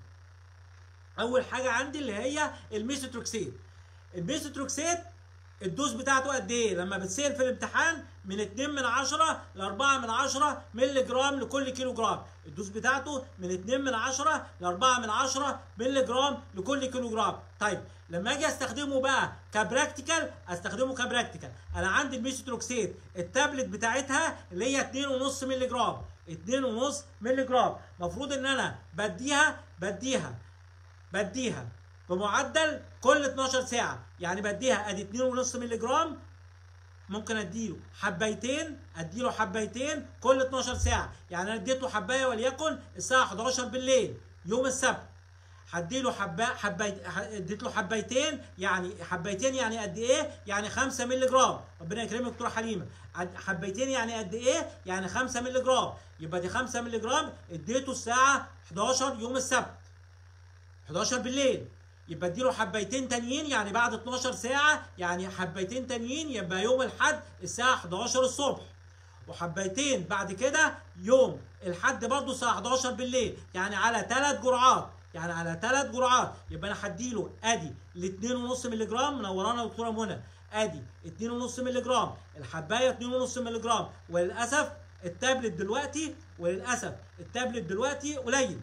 اول حاجة عندي اللي هي الميثوتروكسين الميثوتروكسين الدوز بتاعته قد ايه لما بتسال في الامتحان من 2 من 10 ل 4 من 10 مللي جرام لكل كيلو جرام الدوز بتاعته من 2 من 10 ل 4 من 10 مللي جرام لكل كيلو جرام طيب لما اجي استخدمه بقى كبراكتيكال استخدمه كبراكتيكال انا عندي الميثوتروكسيد التابلت بتاعتها اللي هي 2.5 مللي جرام 2.5 مللي جرام المفروض ان انا بديها بديها بديها بمعدل كل 12 ساعة يعني بديها ادي 2.5 مللي جرام ممكن اديله حبايتين اديله حبايتين كل 12 ساعة يعني انا اديته حباية وليكن الساعة 11 بالليل يوم السبت هديله حبا حبايت اديت له حبايتين يعني حبايتين يعني قد ايه؟ يعني 5 مللي جرام ربنا يكرمك دكتوره حليمه عد- حبايتين يعني قد ايه؟ يعني 5 مللي جرام يبقى دي 5 مللي جرام اديته الساعه 11 يوم السبت 11 بالليل يبقى اديله حبايتين تانيين يعني بعد 12 ساعة يعني حبايتين تانيين يبقى يوم الحد الساعة 11 الصبح وحبايتين بعد كده يوم الحد برضه الساعة 11 بالليل يعني على ثلاث جرعات يعني على ثلاث جرعات يبقى انا هديله ادي ال 2.5 مللي جرام منورانا دكتوره منى ادي 2.5 مللي جرام الحبايه 2.5 مللي جرام وللاسف التابلت دلوقتي وللاسف التابلت دلوقتي قليل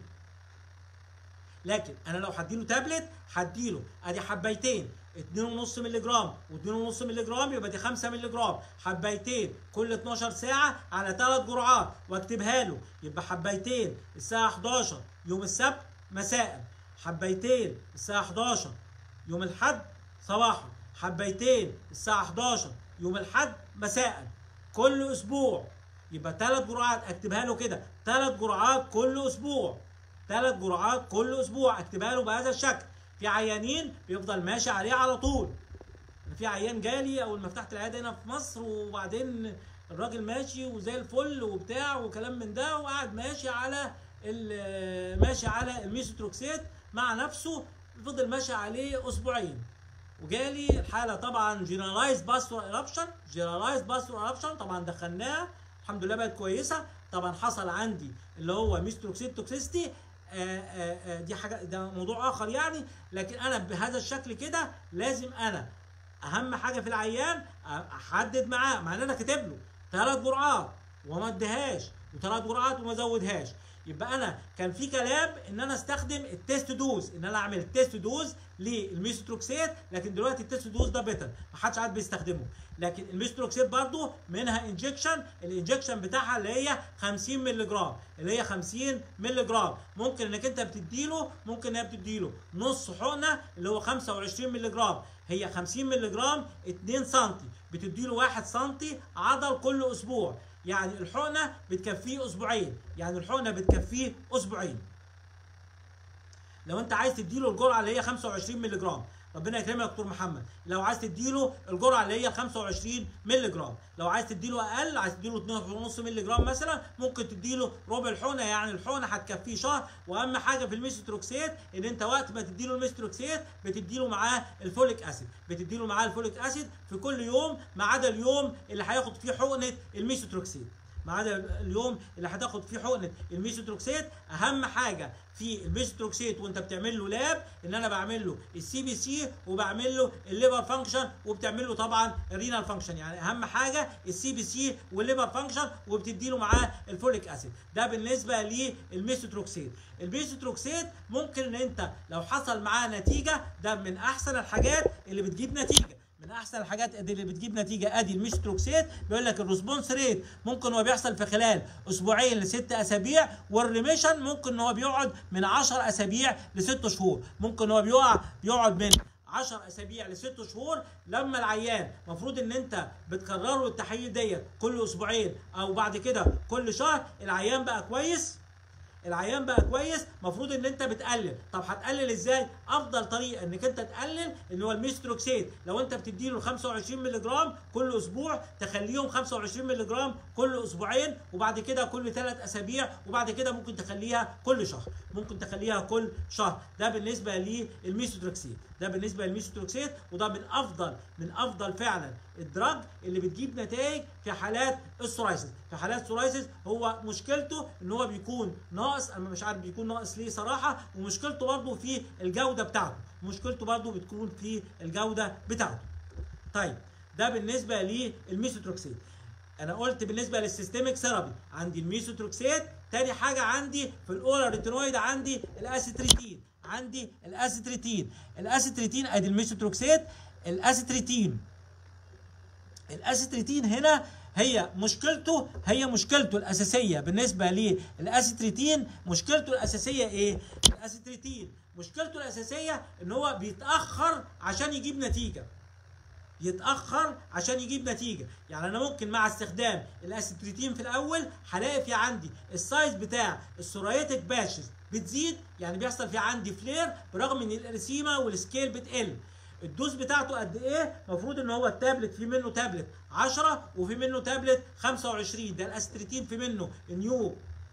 لكن انا لو هديله تابلت هديله ادي حبايتين 2.5 مللي جرام و2.5 مللي جرام يبقى دي 5 مللي جرام حبايتين كل 12 ساعه على ثلاث جرعات واكتبها له يبقى حبايتين الساعه 11 يوم السبت مساء حبايتين الساعه 11 يوم الحد صباحا حبايتين الساعه 11 يوم الحد مساء كل اسبوع يبقى ثلاث جرعات اكتبها له كده ثلاث جرعات كل اسبوع ثلاث جرعات كل اسبوع اكتبها له بهذا الشكل في عيانين بيفضل ماشي عليه على طول أنا في عيان جالي اول ما فتحت العياده هنا في مصر وبعدين الراجل ماشي وزي الفل وبتاع وكلام من ده وقعد ماشي على ال- ماشي على الميثوتروكسيت مع نفسه فضل ماشي عليه اسبوعين وجالي الحاله طبعا جنرالايز باستور ايربشن جنرالايز باستور ايربشن طبعا دخلناها الحمد لله بقت كويسه طبعا حصل عندي اللي هو ميستروكسيد توكسيستي آه، آه، آه، دي حاجه ده موضوع اخر يعني لكن انا بهذا الشكل كده لازم انا اهم حاجه في العيان احدد معاه مع ان انا كاتب له ثلاث جرعات وما اديهاش وثلاث جرعات وما زودهاش يبقى انا كان في كلام ان انا استخدم التيست دوز ان انا اعمل تيست دوز للميثوتروكسيت لكن دلوقتي التيست دوز ده بيتر ما حدش عاد بيستخدمه لكن الميثوتروكسيت برضو منها انجكشن الانجكشن بتاعها اللي هي 50 مللي جرام اللي هي 50 مللي جرام ممكن انك انت بتديله ممكن انها بتديله نص حقنه اللي هو 25 مللي جرام هي 50 مللي جرام 2 سم بتديله 1 سم عضل كل اسبوع يعني الحقنه بتكفيه اسبوعين يعني الحقنه بتكفيه اسبوعين لو انت عايز تديله الجرعه اللي هي 25 مللي جرام ربنا يكرمك يا دكتور محمد لو عايز تديله الجرعه اللي هي 25 مللي جرام لو عايز تديله اقل عايز تديله 2.5 مللي جرام مثلا ممكن تديله ربع الحقنه يعني الحقنه هتكفيه شهر واهم حاجه في الميثوتروكسيت ان انت وقت ما تديله الميثوتروكسيت بتديله معاه الفوليك اسيد بتديله معاه الفوليك اسيد في كل يوم ما عدا اليوم اللي هياخد فيه حقنه الميثوتروكسيت ما عدا اليوم اللي هتاخد فيه حقنه الميثوتروكسيت اهم حاجه في الميثوتروكسيت وانت بتعمل له لاب ان انا بعمل له السي بي سي وبعمل له الليفر فانكشن وبتعمل له طبعا الرينال فانكشن يعني اهم حاجه السي بي سي والليفر فانكشن وبتدي له معاه الفوليك اسيد ده بالنسبه للميثوتروكسيت الميثوتروكسيت ممكن ان انت لو حصل معاه نتيجه ده من احسن الحاجات اللي بتجيب نتيجه من احسن الحاجات اللي بتجيب نتيجه ادي الميستروكسيت بيقول لك الريسبونس ريت ممكن هو بيحصل في خلال اسبوعين لست اسابيع والريميشن ممكن هو بيقعد من 10 اسابيع لست شهور ممكن هو بيقع بيقعد من 10 اسابيع لست شهور لما العيان المفروض ان انت بتكرر له التحاليل ديت كل اسبوعين او بعد كده كل شهر العيان بقى كويس العيان بقى كويس المفروض ان انت بتقلل طب هتقلل ازاي افضل طريقه انك انت تقلل ان هو الميستروكسيت لو انت بتديله 25 مللي جرام كل اسبوع تخليهم 25 مللي جرام كل اسبوعين وبعد كده كل ثلاث اسابيع وبعد كده ممكن تخليها كل شهر ممكن تخليها كل شهر ده بالنسبه للميستروكسيت ده بالنسبه للميستروكسيت وده من افضل من افضل فعلا الدراج اللي بتجيب نتائج في حالات السورايسيس في حالات السورايسيس هو مشكلته ان هو بيكون ناقص انا مش عارف بيكون ناقص ليه صراحه ومشكلته برضه في الجوده بتاعته مشكلته برضه بتكون في الجوده بتاعته طيب ده بالنسبه للميثوتروكسيت انا قلت بالنسبه للسيستميك ثيرابي عندي الميثوتروكسيت تاني حاجه عندي في الاورال ريتينويد عندي الاسيتريتين عندي الاسيتريتين الاسيتريتين ادي الميثوتروكسيت الاسيتريتين الاسيتريتين هنا هي مشكلته هي مشكلته الاساسيه بالنسبه للاسيتريتين مشكلته الاساسيه ايه الاسيتريتين مشكلته الاساسيه ان هو بيتاخر عشان يجيب نتيجه يتاخر عشان يجيب نتيجه يعني انا ممكن مع استخدام الاسيتريتين في الاول هلاقي في عندي السايز بتاع السورايتك باشز بتزيد يعني بيحصل في عندي فلير برغم ان الارسيمه والسكيل بتقل الدوز بتاعته قد ايه المفروض ان هو التابلت في منه تابلت 10 وفي منه تابلت 25 ده الاستريتين في منه نيو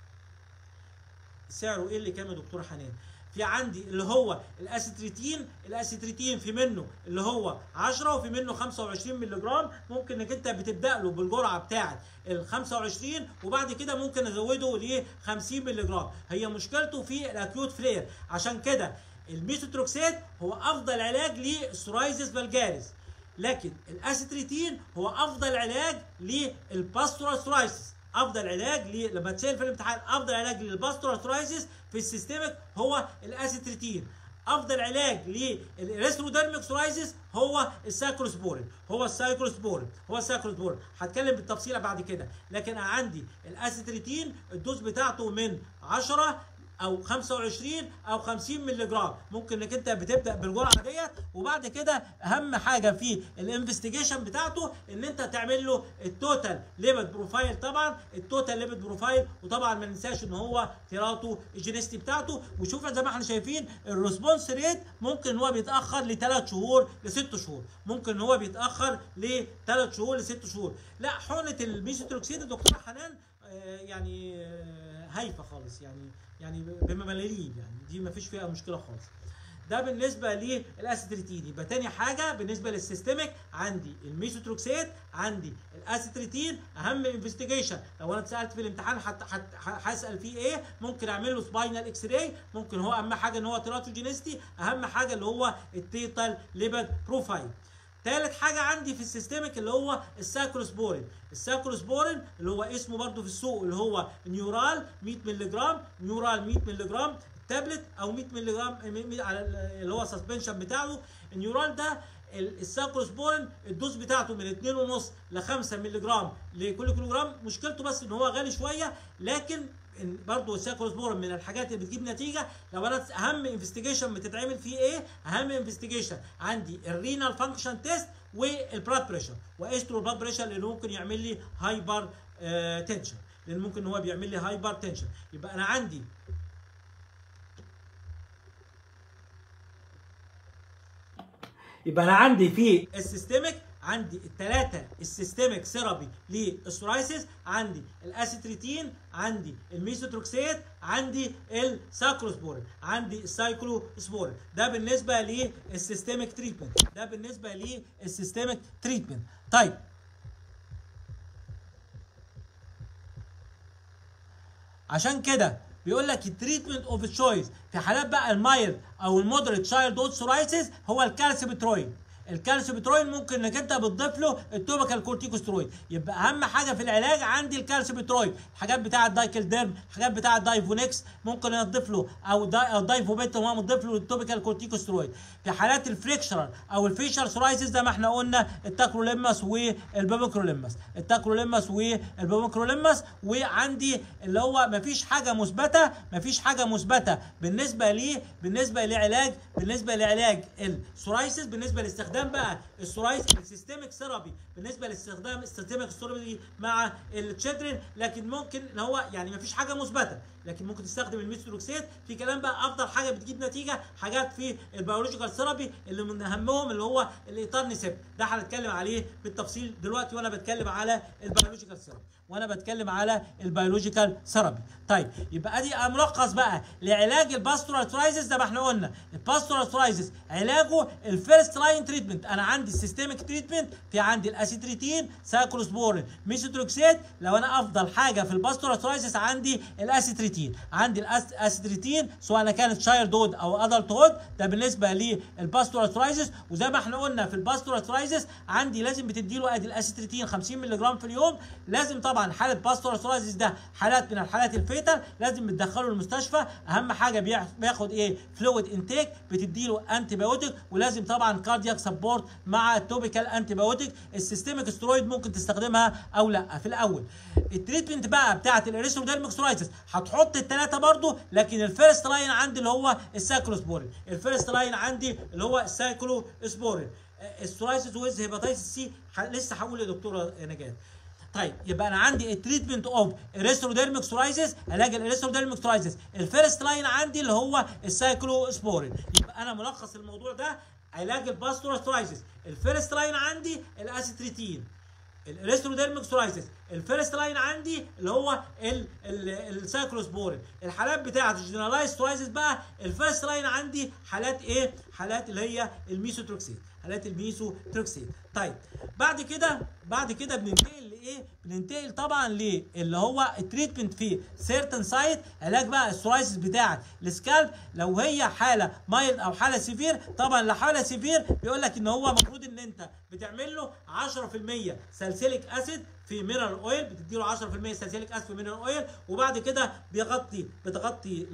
سعره ايه اللي كام يا دكتور حنان في عندي اللي هو الاسيتريتين الاسيتريتين في منه اللي هو 10 وفي منه 25 مللي جرام ممكن انك انت بتبدا له بالجرعه بتاعه ال 25 وبعد كده ممكن ازوده ل 50 مللي جرام هي مشكلته في الاكيوت فلير عشان كده الميثوتروكسيت هو افضل علاج للسورايزس فالجاريس لكن الاسيتريتين هو افضل علاج للباستورال سورايسيس افضل علاج ل... لما تسال في الامتحان افضل علاج للباستورال سورايسيس في السيستمك هو الاسيتريتين افضل علاج للريستروديرميك سورايسيس هو السايكلوسبورين هو السايكلوسبورين هو السايكلوسبورين هتكلم بالتفصيل بعد كده لكن أنا عندي الاسيتريتين الدوز بتاعته من 10 او 25 او 50 مللي جرام ممكن انك انت بتبدا بالجرعه ديت وبعد كده اهم حاجه في الانفستيجيشن بتاعته ان انت تعمل له التوتال ليبيد بروفايل طبعا التوتال ليبيد بروفايل وطبعا ما ننساش ان هو تيراتو الجينيستي بتاعته وشوف زي ما احنا شايفين الريسبونس ريت ممكن ان هو بيتاخر لثلاث شهور لست شهور ممكن ان هو بيتاخر لثلاث شهور لست شهور لا حقنه الميثوتروكسيد دكتوره حنان آه يعني آه هايفه خالص يعني يعني بملاليم يعني دي ما فيش فيها مشكله خالص ده بالنسبه للاسيتريتين يبقى تاني حاجه بالنسبه للسيستميك عندي الميثوتروكسيت عندي الاسيتريتين اهم انفستيجيشن لو انا اتسالت في الامتحان هسال فيه ايه ممكن اعمل له سباينال اكس راي ممكن هو اهم حاجه ان هو تيراتوجينيستي اهم حاجه اللي هو التيتال ليبيد بروفايل تالت حاجه عندي في السيستميك اللي هو السايكلوسبورين السايكلوسبورين اللي هو اسمه برضو في السوق اللي هو نيورال 100 مللي جرام نيورال 100 مللي جرام تابلت او 100 مللي جرام على اللي هو سسبنشن بتاعه النيورال ده السايكلوسبورين الدوز بتاعته من 2.5 ل 5 مللي جرام لكل كيلو جرام مشكلته بس ان هو غالي شويه لكن برضه السايكلوسبورين من الحاجات اللي بتجيب نتيجه لو انا اهم انفستيجيشن بتتعمل فيه ايه؟ اهم انفستيجيشن عندي الرينال فانكشن تيست والبلاد بريشر واسترو البلاد بريشر لانه ممكن يعمل لي هايبر آه تنشن لان ممكن ان هو بيعمل لي هايبر تنشن يبقى انا عندي يبقى انا عندي في السيستميك عندي الثلاثه السيستميك ثيرابي للسورايسيس عندي الاسيتريتين عندي الميثوتروكسيت عندي السايكلوسبورين عندي السايكلوسبورين ده بالنسبه للسيستميك تريتمنت ده بالنسبه للسيستميك تريتمنت طيب عشان كده بيقول لك التريتمنت اوف تشويس في حالات بقى المايل او المودريت تشايلد هود سورايسيس هو الكالسيبتروين الكالسيبتروين ممكن انك انت بتضيف له التوبيكال كورتيكوسترويد يبقى اهم حاجه في العلاج عندي الكالسيبتروين الحاجات بتاعه الدايكل ديرم الحاجات بتاعه الدايفونكس ممكن اضيف له او داي او دايفوبيت هو مضيف له التوبيكال كورتيكوسترويد في حالات الفريكشرال او الفيشر سورايسيس زي ما احنا قلنا التاكروليماس والبابوكروليماس التاكروليماس والبابوكروليماس وعندي اللي هو مفيش حاجه مثبته مفيش حاجه مثبته بالنسبه ليه بالنسبه لعلاج بالنسبه لعلاج السورايسيس بالنسبه لاستخدام استخدام بقى السورايس السيستميك ثيرابي بالنسبه لاستخدام السيستميك ثيرابي مع التشيدرين لكن ممكن ان هو يعني ما فيش حاجه مثبته لكن ممكن تستخدم الميثودروكسيت في كلام بقى افضل حاجه بتجيب نتيجه حاجات في البيولوجيكال ثيرابي اللي من اهمهم اللي هو الايتارنيسيب ده هنتكلم عليه بالتفصيل دلوقتي وانا بتكلم على البيولوجيكال ثيرابي وانا بتكلم على البيولوجيكال ثيرابي طيب يبقى ادي ملخص بقى لعلاج الباستورالترايزس زي ما احنا قلنا الباستورالترايزس علاجه الفيرست لاين تريتمنت انا عندي السيستميك تريتمنت في عندي الاسيتريتين سايكلوسبورين ميثوتروكسيت لو انا افضل حاجه في الباستورالترايزس عندي الاسيتريتين عندي الاسيتريتين سواء انا كانت شايلد هود او ادلت هود ده بالنسبه للباستورالترايزس وزي ما احنا قلنا في الباستورالترايزس عندي لازم بتدي له ادي الاسيتريتين 50 مللي جرام في اليوم لازم طبعا حاله باستورالترايزس ده حالات من الحالات الفيتال لازم بتدخله المستشفى اهم حاجه بياخد ايه فلويد انتيك بتدي له انتي بايوتيك ولازم طبعا كاردياك سبورت مع التوبيكال انتي بايوتيك السيستميك سترويد ممكن تستخدمها او لا في الاول التريتمنت بقى بتاعت الاريثروديرميك سترايتس هتحط الثلاثه برضو لكن الفيرست لاين عندي اللي هو السايكلوسبورين الفيرست لاين عندي اللي هو السايكلوسبورين السترايتس ويز هيباتيتس سي لسه هقول لدكتوره نجاة طيب يبقى انا عندي التريتمنت اوف اريثروديرميك سورايسيس علاج الاريثروديرميك سورايسيس الفيرست لاين عندي اللي هو السايكلوسبورين يبقى انا ملخص الموضوع ده علاج الباستوراسترايسيس الفيرست لاين عندي الاسيتريتين الاريثروديرميك سورايسيس الفيرست لاين عندي اللي هو السايكلوسبورين الحالات بتاعه الجنرالايز سورايسيس بقى الفيرست لاين عندي حالات ايه حالات اللي هي الميثوتروكسيد حالات الميثوتروكسيد طيب بعد كده بعد كده بننتقل لايه بننتقل طبعا اللي هو التريتمنت في سيرتن سايت علاج بقى السورايسيس بتاعه السكالب لو هي حاله مايلد او حاله سيفير طبعا لو حاله سيفير بيقول لك ان هو المفروض ان انت بتعمل له 10% سالسيليك اسيد في مينرال اويل بتدي له 10% سالسيليك اسيد في مينرال اويل وبعد كده بيغطي بتغطي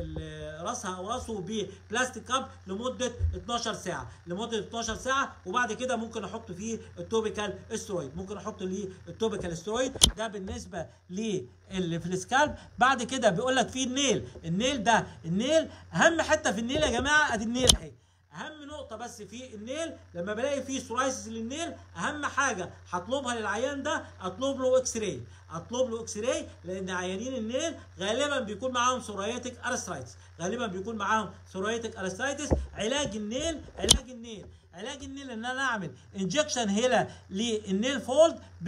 راسها او راسه ببلاستيك كاب لمده 12 ساعه لمده 12 ساعه وبعد كده ممكن احط فيه التوبيكال استرويد ممكن احط ليه التوبيكال استرويد ده بالنسبه اللي في السكالب بعد كده بيقول لك في النيل النيل ده النيل اهم حته في النيل يا جماعه ادي النيل اهي اهم نقطه بس في النيل لما بلاقي فيه سورايسيس للنيل اهم حاجه هطلبها للعيان ده اطلب له اكس راي اطلب له اكس راي لان عيانين النيل غالبا بيكون معاهم سورايتك ارسترايتس غالبا بيكون معاهم سورايتك ارسترايتس علاج النيل علاج النيل علاج النيل ان انا اعمل انجكشن هنا للنيل فولد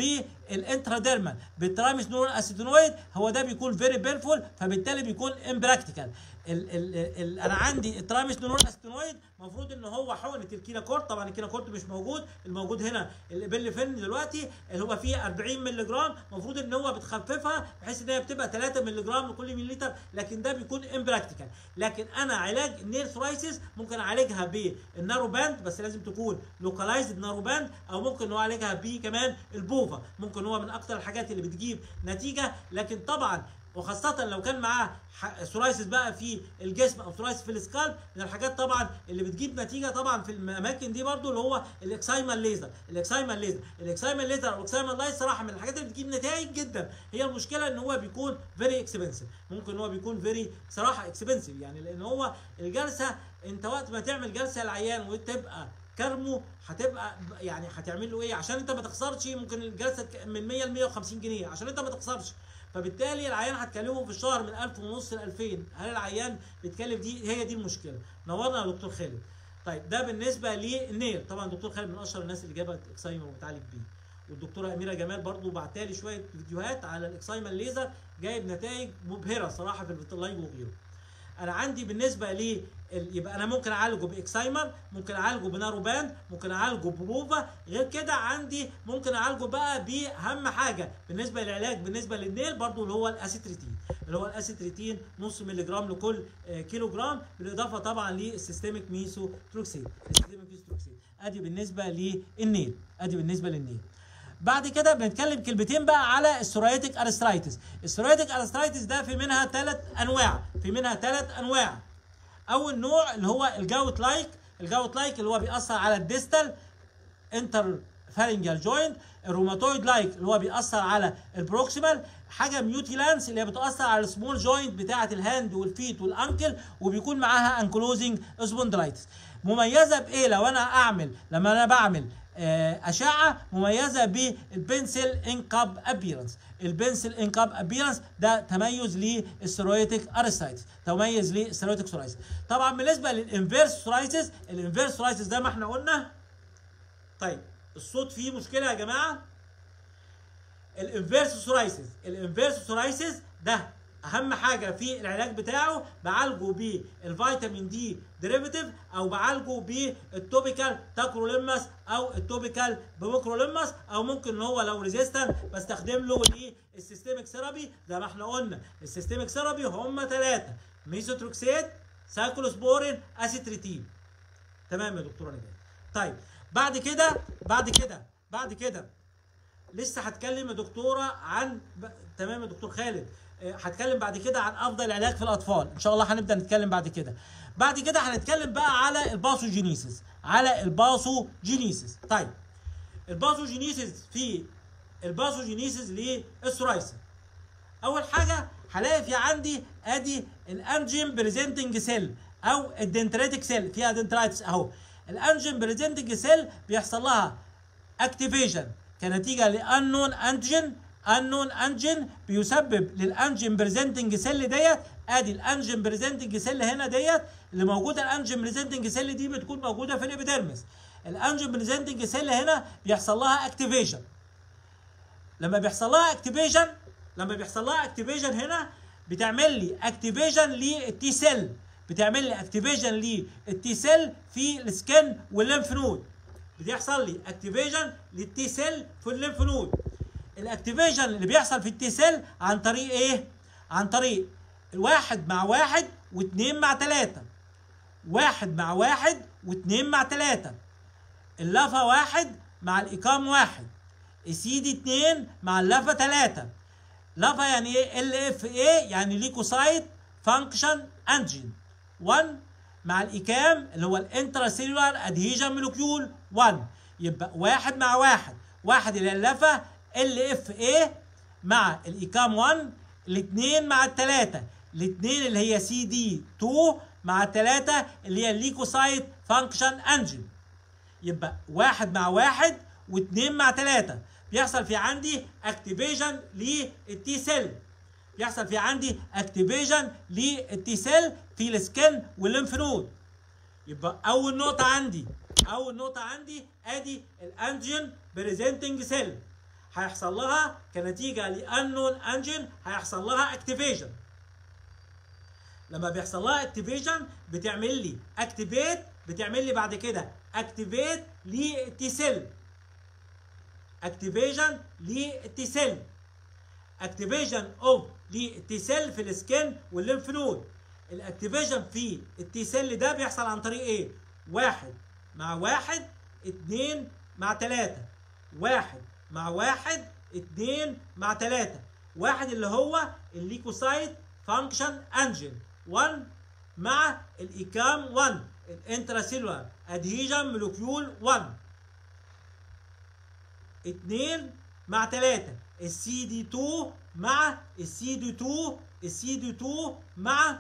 الانتراديرمال بالترامس نورال اسيتونويد هو ده بيكون فيري بينفول فبالتالي بيكون امبراكتيكال ال ال ال انا عندي الترامس نورال اسيتونويد المفروض ان هو حقنه الكيناكورت طبعا الكيناكورت مش موجود الموجود هنا الابيليفين دلوقتي اللي هو فيه 40 مللي جرام المفروض ان هو بتخففها بحيث ان هي بتبقى 3 مللي جرام لكل مليلتر لكن ده بيكون امبراكتيكال لكن انا علاج النيل ثرايسيس ممكن اعالجها بالنارو باند بس لازم تكون لوكالايزد نارو باند او ممكن هو اعالجها بيه كمان البوفا ممكن هو من اكتر الحاجات اللي بتجيب نتيجه لكن طبعا وخاصة لو كان معاه سورايسيس بقى في الجسم او سورايسيس في السكالب من الحاجات طبعا اللي بتجيب نتيجة طبعا في الاماكن دي برضو اللي هو الاكسايمال ليزر الاكسايمال ليزر الاكسايمال ليزر او الاكسايمال لايت صراحة من الحاجات اللي بتجيب نتائج جدا هي المشكلة ان هو بيكون فيري اكسبنسيف ممكن هو بيكون فيري صراحة اكسبنسيف يعني لان هو الجلسة انت وقت ما تعمل جلسة العيان وتبقى كرمه هتبقى يعني هتعمل له ايه عشان انت ما تخسرش ممكن الجلسه من 100 ل 150 جنيه عشان انت ما تخسرش فبالتالي العيان هتكلمه في الشهر من 1000 ونص ل 2000 هل العيان بيتكلف دي هي دي المشكله نورنا يا دكتور خالد طيب ده بالنسبه للنيل طبعا دكتور خالد من اشهر الناس اللي جابت اكسايما وبتعالج بيه والدكتوره اميره جمال برضو بعتالي شويه فيديوهات على الاكسايما الليزر جايب نتائج مبهره صراحه في الفيتلايج وغيره انا عندي بالنسبه لي يبقى انا ممكن اعالجه باكسايمر ممكن اعالجه بناروبان ممكن اعالجه بروفا غير كده عندي ممكن اعالجه بقى باهم حاجه بالنسبه للعلاج بالنسبه للنيل برضو اللي هو الاسيتريتين اللي هو الاسيتريتين نص مللي جرام لكل كيلو جرام بالاضافه طبعا للسيستميك ميسو تروكسيد السيستميك ميسو تروكسيد ادي بالنسبه للنيل ادي بالنسبه للنيل بعد كده بنتكلم كلمتين بقى على السورايتك ارسترايتس السورايتك ارسترايتس ده في منها ثلاث انواع في منها ثلاث انواع اول نوع اللي هو الجاوت لايك الجاوت لايك اللي هو بيأثر على الديستال انتر فارنجال جوينت الروماتويد لايك اللي هو بيأثر على البروكسيمال حاجه ميوتيلانس اللي هي بتأثر على السمول جوينت بتاعه الهاند والفيت والانكل وبيكون معاها انكلوزنج سبوندلايتس مميزه بايه لو انا اعمل لما انا بعمل اشعه مميزه بالبنسل انكاب ابيرنس البنسل انكاب ابيرنس ده تميز للسترويتك ارستايتس تميز للسترويتك سورايتس طبعا بالنسبه للانفيرس سورايتس الانفيرس سورايتس زي ما احنا قلنا طيب الصوت فيه مشكله يا جماعه الانفيرس سورايسيس الانفيرس سورايسيس ده اهم حاجه في العلاج بتاعه بعالجه بالفيتامين دي ديريفيتيف او بعالجه بالتوبيكال تاكروليماس او التوبيكال بميكروليماس او ممكن ان هو لو ريزيستنت بستخدم له السيستميك ثيرابي زي ما احنا قلنا السيستميك ثيرابي هم ثلاثه ميزوتروكسيت سايكلوسبورين اسيتريتين تمام يا دكتوره نجاة طيب بعد كده بعد كده بعد كده لسه هتكلم يا دكتوره عن ب... تمام يا دكتور خالد هتكلم بعد كده عن افضل علاج في الاطفال ان شاء الله هنبدا نتكلم بعد كده بعد كده هنتكلم بقى على الباثوجينيسيس على الباثوجينيسيس طيب الباثوجينيسيس في الباثوجينيسيس للسورايسيس اول حاجه هلاقي في عندي ادي الانجين بريزنتنج سيل او الدنتريتك سيل فيها دنترايتس اهو الانجين بريزنتنج سيل بيحصل لها اكتيفيشن كنتيجه لانون انجين انون انجين بيسبب للانجين بريزنتنج سيل ديت ادي الانجين بريزنتنج سيل هنا ديت اللي موجوده الانجين بريزنتنج سيل دي بتكون موجوده في الابيديرمس الانجين بريزنتنج سيل هنا بيحصل لها اكتيفيشن لما بيحصل لها اكتيفيشن لما بيحصل لها اكتيفيشن هنا بتعمل لي اكتيفيشن للتي سيل بتعمل لي اكتيفيشن للتي سيل في السكن والليمف نود بتحصل لي اكتيفيشن للتي سيل في الليمف نود الاكتيفيشن اللي بيحصل في التي سيل عن طريق ايه عن طريق واحد مع واحد واثنين مع ثلاثة واحد مع واحد واثنين مع ثلاثة اللفة واحد مع الإقام واحد السيدي اتنين مع اللفة ثلاثة لفة يعني ايه ال اف ايه يعني ليكوسايت فانكشن انجين 1 مع الإيكام اللي هو الانترا سيلولار ادهيجن مولكيول 1 يبقى واحد مع واحد واحد اللي هي اللفة ال اف ايه مع الايكام 1 الاثنين مع الثلاثه الاثنين اللي هي سي دي 2 مع الثلاثه اللي هي الليكوسايت فانكشن انجن يبقى واحد مع واحد واثنين مع ثلاثه بيحصل في عندي اكتيفيشن للتي سيل بيحصل في عندي اكتيفيشن للتي سيل في السكن والليمف نود يبقى اول نقطه عندي اول نقطه عندي ادي الانجين بريزنتنج سيل هيحصل لها كنتيجه لانون انجن هيحصل لها اكتيفيشن لما بيحصل لها اكتيفيشن بتعمل لي اكتيفيت بتعمل لي بعد كده اكتيفيت للتي سيل اكتيفيشن للتي سيل اكتيفيشن اوف للتي سيل في السكن والليمف نود الاكتيفيشن في التي سيل ده بيحصل عن طريق ايه؟ واحد مع واحد اتنين مع تلاتة واحد مع واحد اتنين مع تلاتة واحد اللي هو الليكوسايت فانكشن انجن 1 مع الايكام 1 الانتراسيلولار ادهيجن مولكيول 1 2 مع 3 السي دي 2 مع السي دي 2 السي دي 2 مع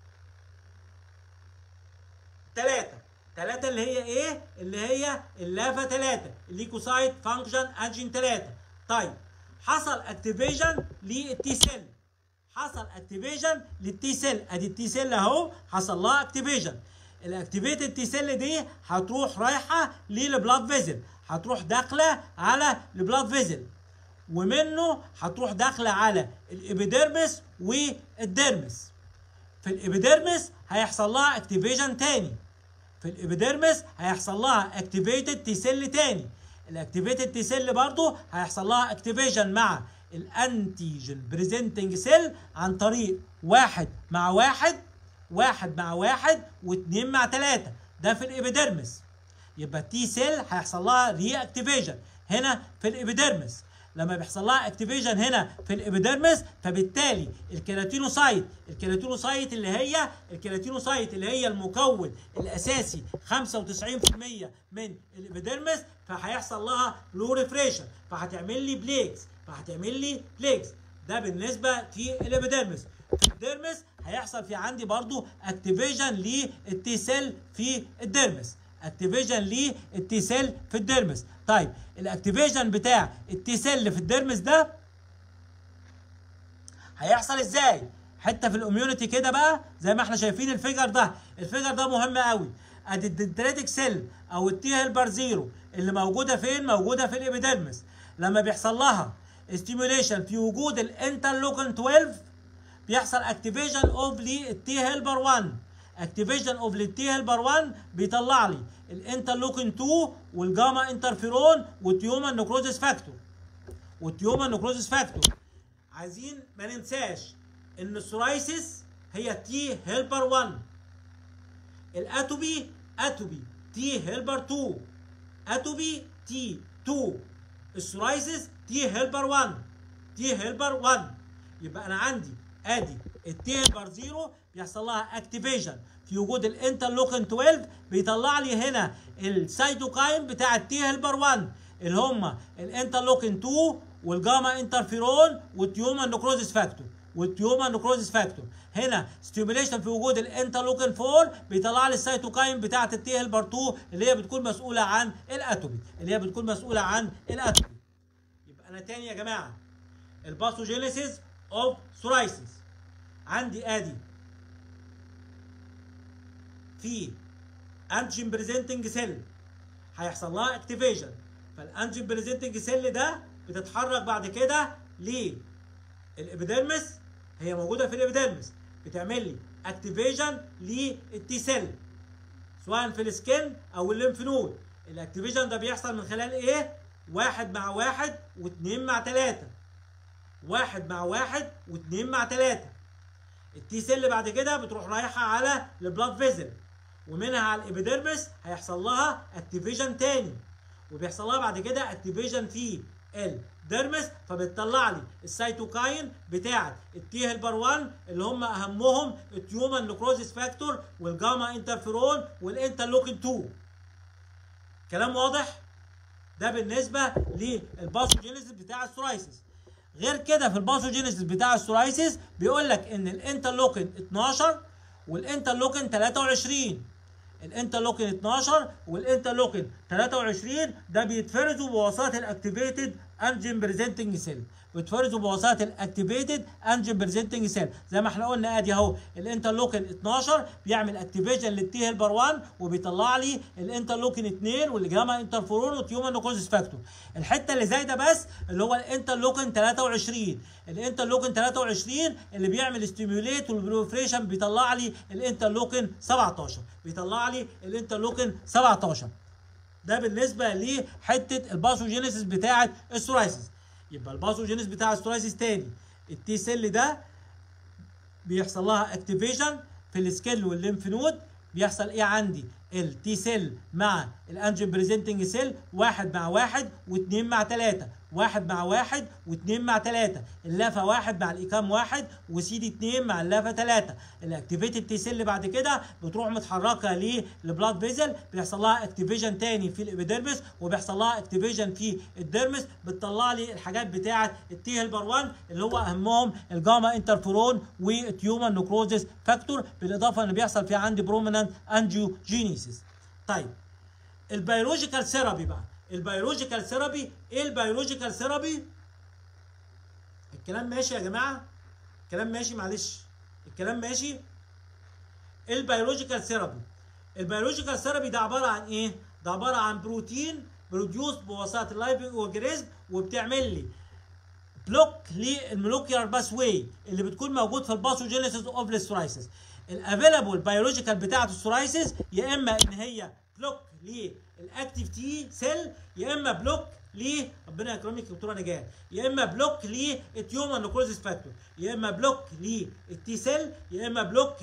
3 3 اللي هي ايه؟ اللي هي اللافا 3 الليكوسايت فانكشن انجين 3 طيب حصل اكتيفيشن للتي سيل حصل اكتيفيشن للتي سيل ادي التي سيل اهو حصل لها اكتيفيشن الاكتيفيتد تي سيل دي هتروح رايحه للبلاد فيزل هتروح داخله على البلاد فيزل ومنه هتروح داخله على الابيديرمس والديرمس في الابيديرمس هيحصل لها اكتيفيشن تاني في الابيديرمس هيحصل لها اكتيفيتد تي سيل تاني الاكتيفيتد تي سيل برضه هيحصل لها اكتيفيشن مع الانتيجين بريزنتنج سيل عن طريق واحد مع واحد واحد مع واحد واثنين مع ثلاثة ده في الابيديرمس يبقى التي سيل هيحصل لها ري اكتيفيشن هنا في الابيديرمس لما بيحصل لها اكتيفيشن هنا في الابيديرمس فبالتالي الكيراتينوسايت الكيراتينوسايت اللي هي الكيراتينوسايت اللي هي المكون الاساسي 95% من الابيديرمس فهيحصل لها بلوريفريشن فهتعمل لي بليكس فهتعمل لي بليكس ده بالنسبه في الابيديرمس في الديرمس هيحصل في عندي برضو اكتيفيشن للتي سيل في الديرمس اكتيفيشن للتي سيل في الديرمس طيب الاكتيفيشن بتاع التي سيل في الديرمس ده هيحصل ازاي حته في الاميونيتي كده بقى زي ما احنا شايفين الفيجر ده الفيجر ده مهم قوي ادي الدنتريتك سيل او التي هيلبر زيرو اللي موجوده فين موجوده في الابيديرمس لما بيحصل لها ستيميوليشن في وجود الانترلوكين 12 بيحصل اكتيفيشن اوف للتي هيلبر 1 اكتيفيشن اوف للتي هيلبر 1 بيطلع لي الانترلوكين 2 والجاما انترفيرون والتيوما نكروزيس فاكتور والتيوما نكروزيس فاكتور عايزين ما ننساش ان السورايسيس هي تي هيلبر 1 الاتوبي اتوبي تي هيلبر 2 اتوبي تي 2 السورايسيس تي هيلبر 1 تي هيلبر 1 يبقى انا عندي ادي التي هيلبر 0 بيحصل لها اكتيفيشن في وجود الانترلوكين 12 بيطلع لي هنا السيتوكاين بتاع التي هيلبر 1 اللي هم الانترلوكين 2 والجاما انترفيرون والتيوما نكروزيس فاكتور والتيوما نكروزيس فاكتور هنا ستيميوليشن في وجود الانترلوكين 4 بيطلع لي السيتوكاين بتاعه التي هيلبر 2 اللي هي بتكون مسؤوله عن الاتومي اللي هي بتكون مسؤوله عن الاتومي يبقى انا تاني يا جماعه الباثوجينيسيس اوف سورايسيس عندي ادي في انجين بريزنتنج سيل هيحصل لها اكتيفيشن فالانجين بريزنتنج سيل ده بتتحرك بعد كده للابيديرمس هي موجوده في الابيديرمس بتعمل لي اكتيفيشن للتي سيل سواء في السكن او الليمف نود الاكتيفيشن ده بيحصل من خلال ايه واحد مع واحد واثنين مع ثلاثة واحد مع واحد واثنين مع ثلاثة التي سيل بعد كده بتروح رايحة على البلاد فيزل ومنها على الابيديرمس هيحصل لها اكتيفيشن تاني وبيحصل لها بعد كده اكتيفيشن في الديرمس فبتطلع لي السيتوكاين بتاعه التي هيلبر 1 اللي هم اهمهم التيومن نكروزيس فاكتور والجاما انترفيرون والانترلوكين 2 كلام واضح ده بالنسبه للباثوجينيسيس بتاع السورايسيس غير كده في الباثوجينيسيس بتاع السورايسيس بيقول لك ان الانترلوكين 12 والانترلوكين 23 الانترلوكين 12 والانترلوكين 23 ده بيتفرزوا بواسطه الاكتيفيتد انجين بريزنتنج سيل بتفرزه بواسطه الاكتيفيتد انجين بريزنتنج سيل زي ما احنا قلنا ادي اهو الانترلوكين 12 بيعمل اكتيفيشن للتي هيلبر 1 وبيطلع لي الانترلوكين 2 والجاما انترفيرون والتيوما نوكوزيس فاكتور الحته اللي زايده بس اللي هو الانترلوكين 23 الانترلوكين 23 اللي بيعمل ستيميوليت والبروفريشن بيطلع لي الانترلوكين 17 بيطلع لي الانترلوكين 17 ده بالنسبه لحته الباثوجينيسيس بتاعه السورايسيس يبقى الباثوجينيسيس بتاع السورايسيس تاني التي سيل ده بيحصل لها اكتيفيشن في السكيل والليمف نود بيحصل ايه عندي التي سيل مع الانجين بريزنتنج سيل واحد مع واحد واثنين مع ثلاثة واحد مع واحد واثنين مع ثلاثة اللافة واحد مع الايكام واحد وسيدي اثنين مع اللافة ثلاثة الاكتيفيتد تي سيل بعد كده بتروح متحركة للبلاد فيزل بيحصل لها اكتيفيشن تاني في الابيديرمس وبيحصل لها اكتيفيشن في الديرمس بتطلع لي الحاجات بتاعة التي هيلبر 1 اللي هو اهمهم الجاما انترفيرون والتيومر نوكروزيس فاكتور بالاضافة ان بيحصل في عندي برومينانت انجيوجينيسيس طيب البيولوجيكال ثيرابي بقى البيولوجيكال ثيرابي ايه البيولوجيكال ثيرابي الكلام ماشي يا جماعه الكلام ماشي معلش الكلام ماشي البيولوجيكال ثيرابي البيولوجيكال ثيرابي ده عباره عن ايه ده عباره عن بروتين بروديوس بواسطه اللايبنج اورجانيزم وبتعمل لي بلوك للمولوكيولار باس واي اللي بتكون موجود في الباثوجينيسيس اوف السورايسيس الافيلابل بيولوجيكال بتاعه السورايسيس يا اما ان هي بلوك للاكتيف تي سيل يا اما بلوك ل ربنا يكرمك يا دكتوره نجاه يا اما بلوك للتيومر نيكروزيس فاكتور يا اما بلوك للتي سيل يا اما بلوك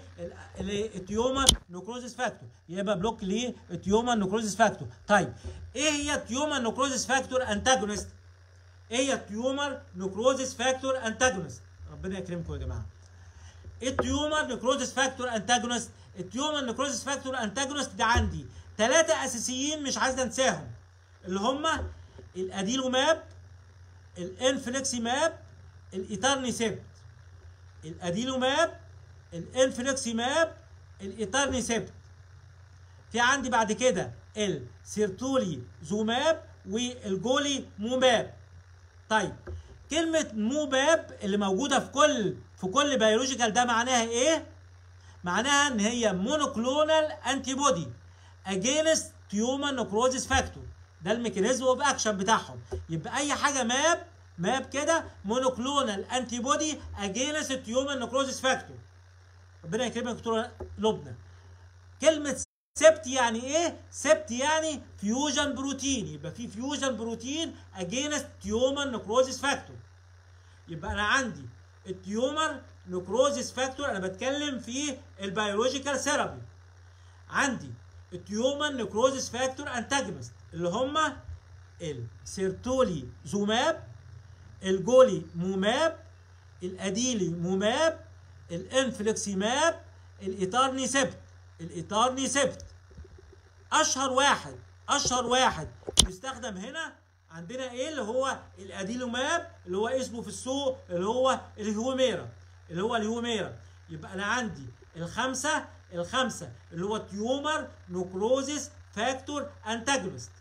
للتيومر نيكروزيس فاكتور يا اما بلوك للتيومر نيكروزيس فاكتور طيب ايه هي التيومر نيكروزيس فاكتور انتاجونست ايه هي التيومر نيكروزيس فاكتور انتاجونست ربنا يكرمكم يا جماعه التيومر نيكروزيس فاكتور انتاجونست التيومر نيكروزيس فاكتور انتاجونست ده عندي ثلاثة أساسيين مش عايز أنساهم اللي هما الأديلوماب الانفليكسيماب الإيتارنيسيبت الأديلوماب الانفليكسيماب الإيتارنيسيبت في عندي بعد كده السيرتولي زوماب والجولي موماب طيب كلمة موباب اللي موجودة في كل في كل بيولوجيكال ده معناها ايه؟ معناها ان هي مونوكلونال انتي بودي اجينست تيومر نكروزيس فاكتور ده الميكانيزم اوف اكشن بتاعهم يبقى اي حاجه ماب ماب كده مونوكلونال انتي بودي اجينست تيومر نكروزيس فاكتور ربنا يكرمك دكتوره لبنى كلمه سبت يعني ايه سبت يعني فيوجن بروتين يبقى في فيوجن بروتين اجينست تيومر نكروزيس فاكتور يبقى انا عندي التيومر نكروزيس فاكتور انا بتكلم في البيولوجيكال ثيرابي عندي التيومر نكروزيس فاكتور انتاجونست اللي هما السيرتولي زوماب الجولي موماب الاديلي موماب الانفليكسيماب الايتارني سبت الايتارني سبت اشهر واحد اشهر واحد بيستخدم هنا عندنا ايه اللي هو الاديلوماب اللي هو اسمه في السوق اللي هو الهيوميرا اللي هو الهيوميرا يبقى انا عندي الخمسه الخمسه اللي هو تيومر نوكروزيس فاكتور انتاجونست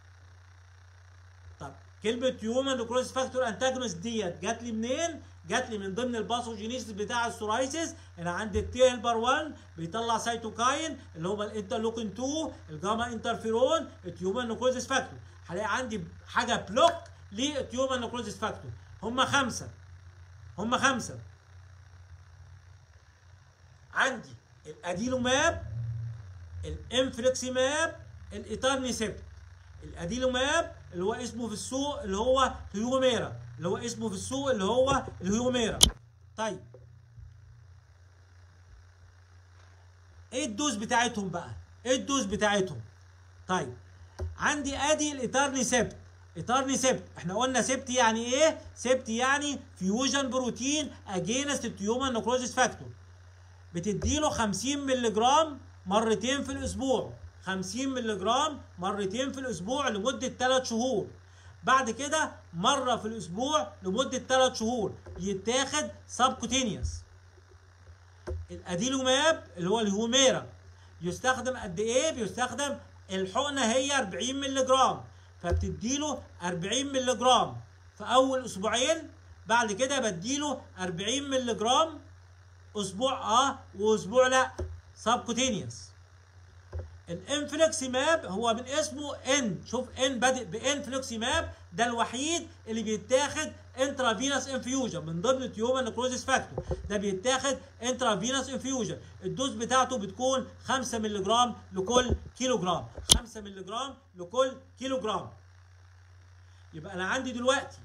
طب كلمه تيومر نوكروزيس فاكتور انتاجونست ديت جات لي منين جات لي من ضمن الباثوجينيسيس بتاع السورايسيس انا عندي التي هيلبر 1 بيطلع سيتوكاين اللي هو الانترلوكين 2 الجاما انترفيرون التيومر نوكروزيس فاكتور هلاقي عندي حاجه بلوك للتيومر نوكروزيس فاكتور هم خمسه هم خمسه عندي الاديلوماب الانفليكسيماب الايتارنيسيبت الاديلوماب اللي هو اسمه في السوق اللي هو هيوميرا اللي هو اسمه في السوق اللي هو الهيوميرا طيب ايه الدوز بتاعتهم بقى ايه الدوز بتاعتهم طيب عندي ادي الايتارني سبت ايتارني سبت احنا قلنا سبت يعني ايه سبت يعني فيوجن بروتين اجينست التيومر نكروزيس فاكتور بتديله 50 مللي جرام مرتين في الاسبوع 50 مللي جرام مرتين في الاسبوع لمده 3 شهور بعد كده مره في الاسبوع لمده 3 شهور يتاخد سبكوتينيوس الاديلوماب اللي هو الهوميرا يستخدم قد ايه بيستخدم الحقنه هي 40 مللي جرام فبتديله 40 مللي جرام في اول اسبوعين بعد كده بديله 40 مللي جرام اسبوع اه واسبوع لا سبكوتينيوس الانفلوكسيماب هو من اسمه ان شوف ان بادئ بانفلوكسيماب ده الوحيد اللي بيتاخد انترافينوس انفيوجن من ضمن تيومر نكروزيس فاكتور ده بيتاخد انترافينوس انفيوجن الدوز بتاعته بتكون 5 مللي جرام لكل كيلو جرام 5 مللي جرام لكل كيلو جرام يبقى انا عندي دلوقتي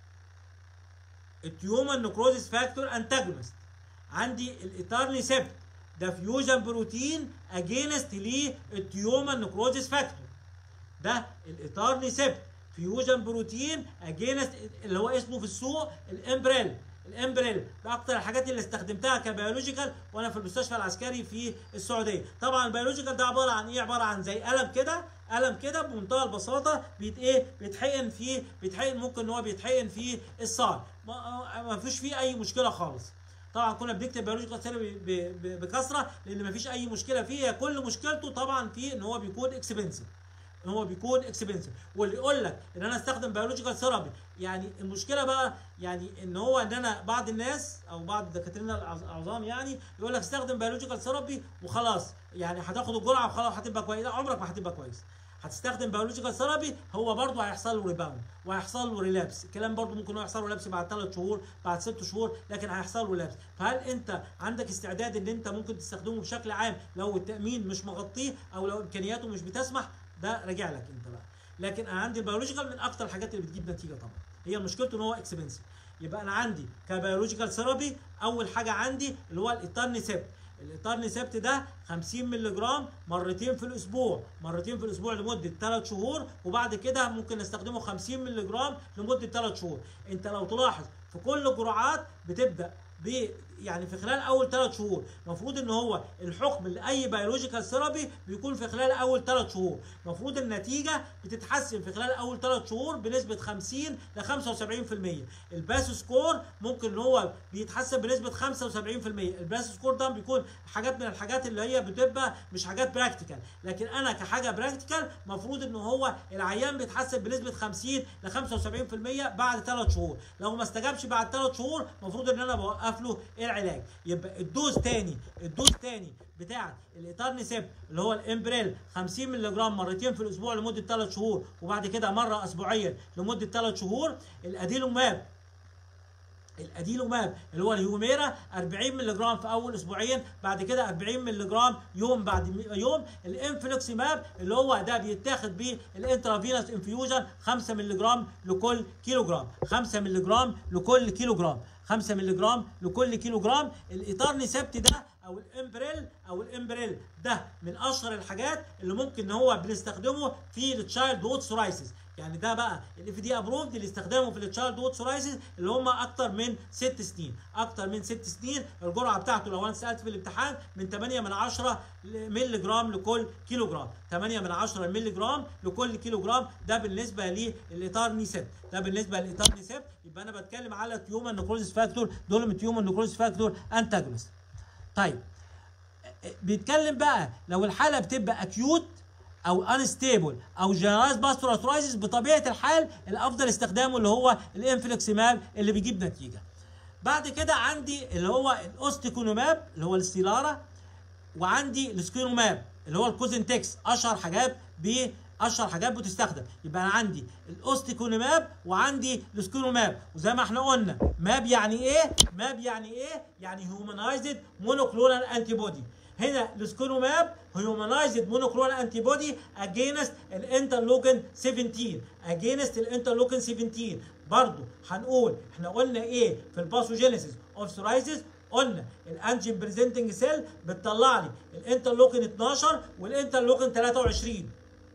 التيومر نكروزيس فاكتور انتاجونست عندي الاتارنيسبت ده فيوجن بروتين اجينست للتيومر نكروزيس فاكتور ده الاتارنيسبت فيوجن بروتين اجينست اللي هو اسمه في السوق الامبريل الامبريل ده اكتر الحاجات اللي استخدمتها كبيولوجيكال وانا في المستشفى العسكري في السعوديه طبعا البيولوجيكال ده عباره عن ايه عباره عن زي قلم كده قلم كده بمنتهى البساطه بيت ايه بيتحقن فيه بيتحقن ممكن ان هو بيتحقن فيه الصار ما, ما فيش فيه اي مشكله خالص طبعا كنا بنكتب بيولوجيكال ثيرابي بكثره لان ما فيش اي مشكله فيه كل مشكلته طبعا في ان هو بيكون اكسبنسيف ان هو بيكون اكسبنسيف واللي يقول لك ان انا استخدم بيولوجيكال ثيرابي يعني المشكله بقى يعني ان هو ان انا بعض الناس او بعض دكاترنا العظام يعني يقول لك استخدم بيولوجيكال ثيرابي وخلاص يعني هتاخد الجرعه وخلاص هتبقى كويس لا عمرك ما هتبقى كويس هتستخدم بيولوجيكال ثيرابي هو برضه هيحصل له ريباوند وهيحصل له ريلابس الكلام برضه ممكن هو يحصل له ريلابس بعد ثلاث شهور بعد ست شهور لكن هيحصل له ريلابس فهل انت عندك استعداد ان انت ممكن تستخدمه بشكل عام لو التامين مش مغطيه او لو امكانياته مش بتسمح ده راجع لك انت بقى لكن انا عندي البيولوجيكال من اكتر الحاجات اللي بتجيب نتيجه طبعا هي مشكلته ان هو اكسبنسيف يبقى انا عندي كبيولوجيكال ثيرابي اول حاجه عندي اللي هو الايتارنيسبت الايتارنيسبت ده 50 مللي جرام مرتين في الاسبوع مرتين في الاسبوع لمده 3 شهور وبعد كده ممكن نستخدمه 50 مللي جرام لمده 3 شهور انت لو تلاحظ في كل جرعات بتبدا ب يعني في خلال اول ثلاث شهور المفروض ان هو الحكم لاي بيولوجيكال ثيرابي بيكون في خلال اول ثلاث شهور المفروض النتيجه بتتحسن في خلال اول ثلاث شهور بنسبه 50 ل 75% الباس سكور ممكن ان هو بيتحسن بنسبه 75% الباس سكور ده بيكون حاجات من الحاجات اللي هي بتبقى مش حاجات براكتيكال لكن انا كحاجه براكتيكال المفروض ان هو العيان بيتحسن بنسبه 50 ل 75% بعد ثلاث شهور لو ما استجابش بعد ثلاث شهور المفروض ان انا بوقف له العلاج يبقى الدوز تاني الدوز تاني بتاع الايتارنيسيب اللي هو الامبريل 50 مللي جرام مرتين في الاسبوع لمده 3 شهور وبعد كده مره اسبوعيا لمده 3 شهور الاديلوماب الاديلوماب اللي هو الهيوميرا 40 مللي جرام في اول اسبوعين بعد كده 40 مللي جرام يوم بعد يوم الانفلوكسيماب اللي هو ده بيتاخد بيه الانترافينوس انفيوجن 5 مللي جرام لكل كيلو جرام 5 مللي جرام لكل كيلو جرام 5 مللي جرام لكل كيلو جرام الايتارنيسبت ده او الامبريل او الامبريل ده من اشهر الحاجات اللي ممكن ان هو بنستخدمه في التشايلد وود سورايسيس يعني ده بقى الاف دي ابروفد اللي استخدامه في التشايلد وود سورايسيس اللي هم اكتر من ست سنين اكتر من ست سنين الجرعه بتاعته لو انا سالت في الامتحان من 8 من 10 مللي جرام لكل كيلو جرام 8 من 10 مللي جرام لكل كيلو جرام ده بالنسبه للاطار نيسيب ده بالنسبه للاطار نيسيب يبقى انا بتكلم على تيومر نكروزيس فاكتور دول من تيومر نكروزيس فاكتور انتاجونست طيب بيتكلم بقى لو الحاله بتبقى اكيوت او انستيبل او جنرايز باستوراترايزس بطبيعه الحال الافضل استخدامه اللي هو الانفلوكسيماب اللي بيجيب نتيجه بعد كده عندي اللي هو الاوستيكونوماب اللي هو الستيلارا وعندي السكينوماب اللي هو الكوزنتكس اشهر حاجات ب اشهر حاجات بتستخدم يبقى انا عندي الاوستيكونوماب وعندي السكينوماب وزي ما احنا قلنا ماب يعني ايه ماب يعني ايه يعني هيومنايزد مونوكلونال انتي بودي هنا السكينوماب هيومنايزد مونوكلونال انتي بودي اجينست الانترلوكين 17 اجينست الانترلوكين 17 برضه هنقول احنا قلنا ايه في الباثوجينيسيس اوف سورايسيس قلنا الانجين بريزنتنج سيل بتطلع لي الانترلوكين 12 والانترلوكين 23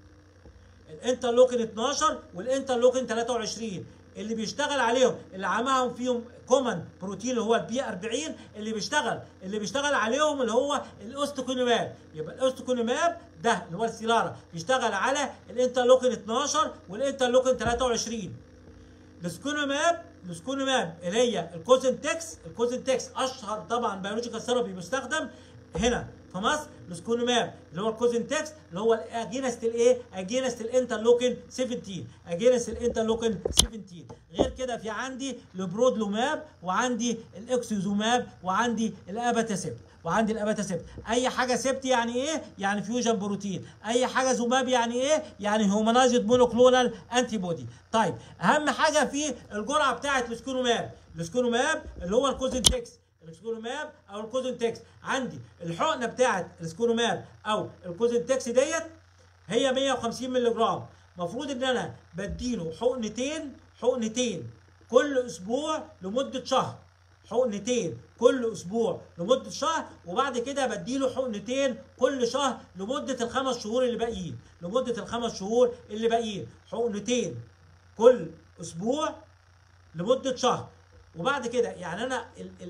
الانترلوكين 12 والانترلوكين 23 اللي بيشتغل عليهم اللي عماهم فيهم كومن بروتين اللي هو البي 40 اللي بيشتغل اللي بيشتغل عليهم اللي هو الاوستوكونيماب يبقى الاوستوكونيماب ده اللي هو السيلارا بيشتغل على الانترلوكين 12 والانترلوكين 23 السكونوماب السكونوماب اللي هي الكوزنتكس الكوزنتكس اشهر طبعا بيولوجيكال ثيرابي مستخدم هنا في مصر السكونوماب اللي هو الكوزن تكس اللي هو اجينست الايه اجينست الانترلوكين 17 اجينست الانترلوكين 17 غير كده في عندي البرودلوماب وعندي الاكسيزوماب وعندي الاباتاسيب وعندي الاباتاسيبت اي حاجه سبت يعني ايه يعني فيوجن بروتين اي حاجه زوماب يعني ايه يعني هيومنايزد مونوكلونال انتي بودي طيب اهم حاجه في الجرعه بتاعه السكونوماب السكونوماب اللي هو الكوزنتكس السكونوماب او الكوزنتكس عندي الحقنه بتاعه السكونوماب او الكوزنتكس ديت هي 150 مللي جرام المفروض ان انا بديله حقنتين حقنتين كل اسبوع لمده شهر حقنتين كل اسبوع لمده شهر وبعد كده بديله حقنتين كل شهر لمده الخمس شهور اللي باقيين لمده الخمس شهور اللي باقيين حقنتين كل اسبوع لمده شهر وبعد كده يعني انا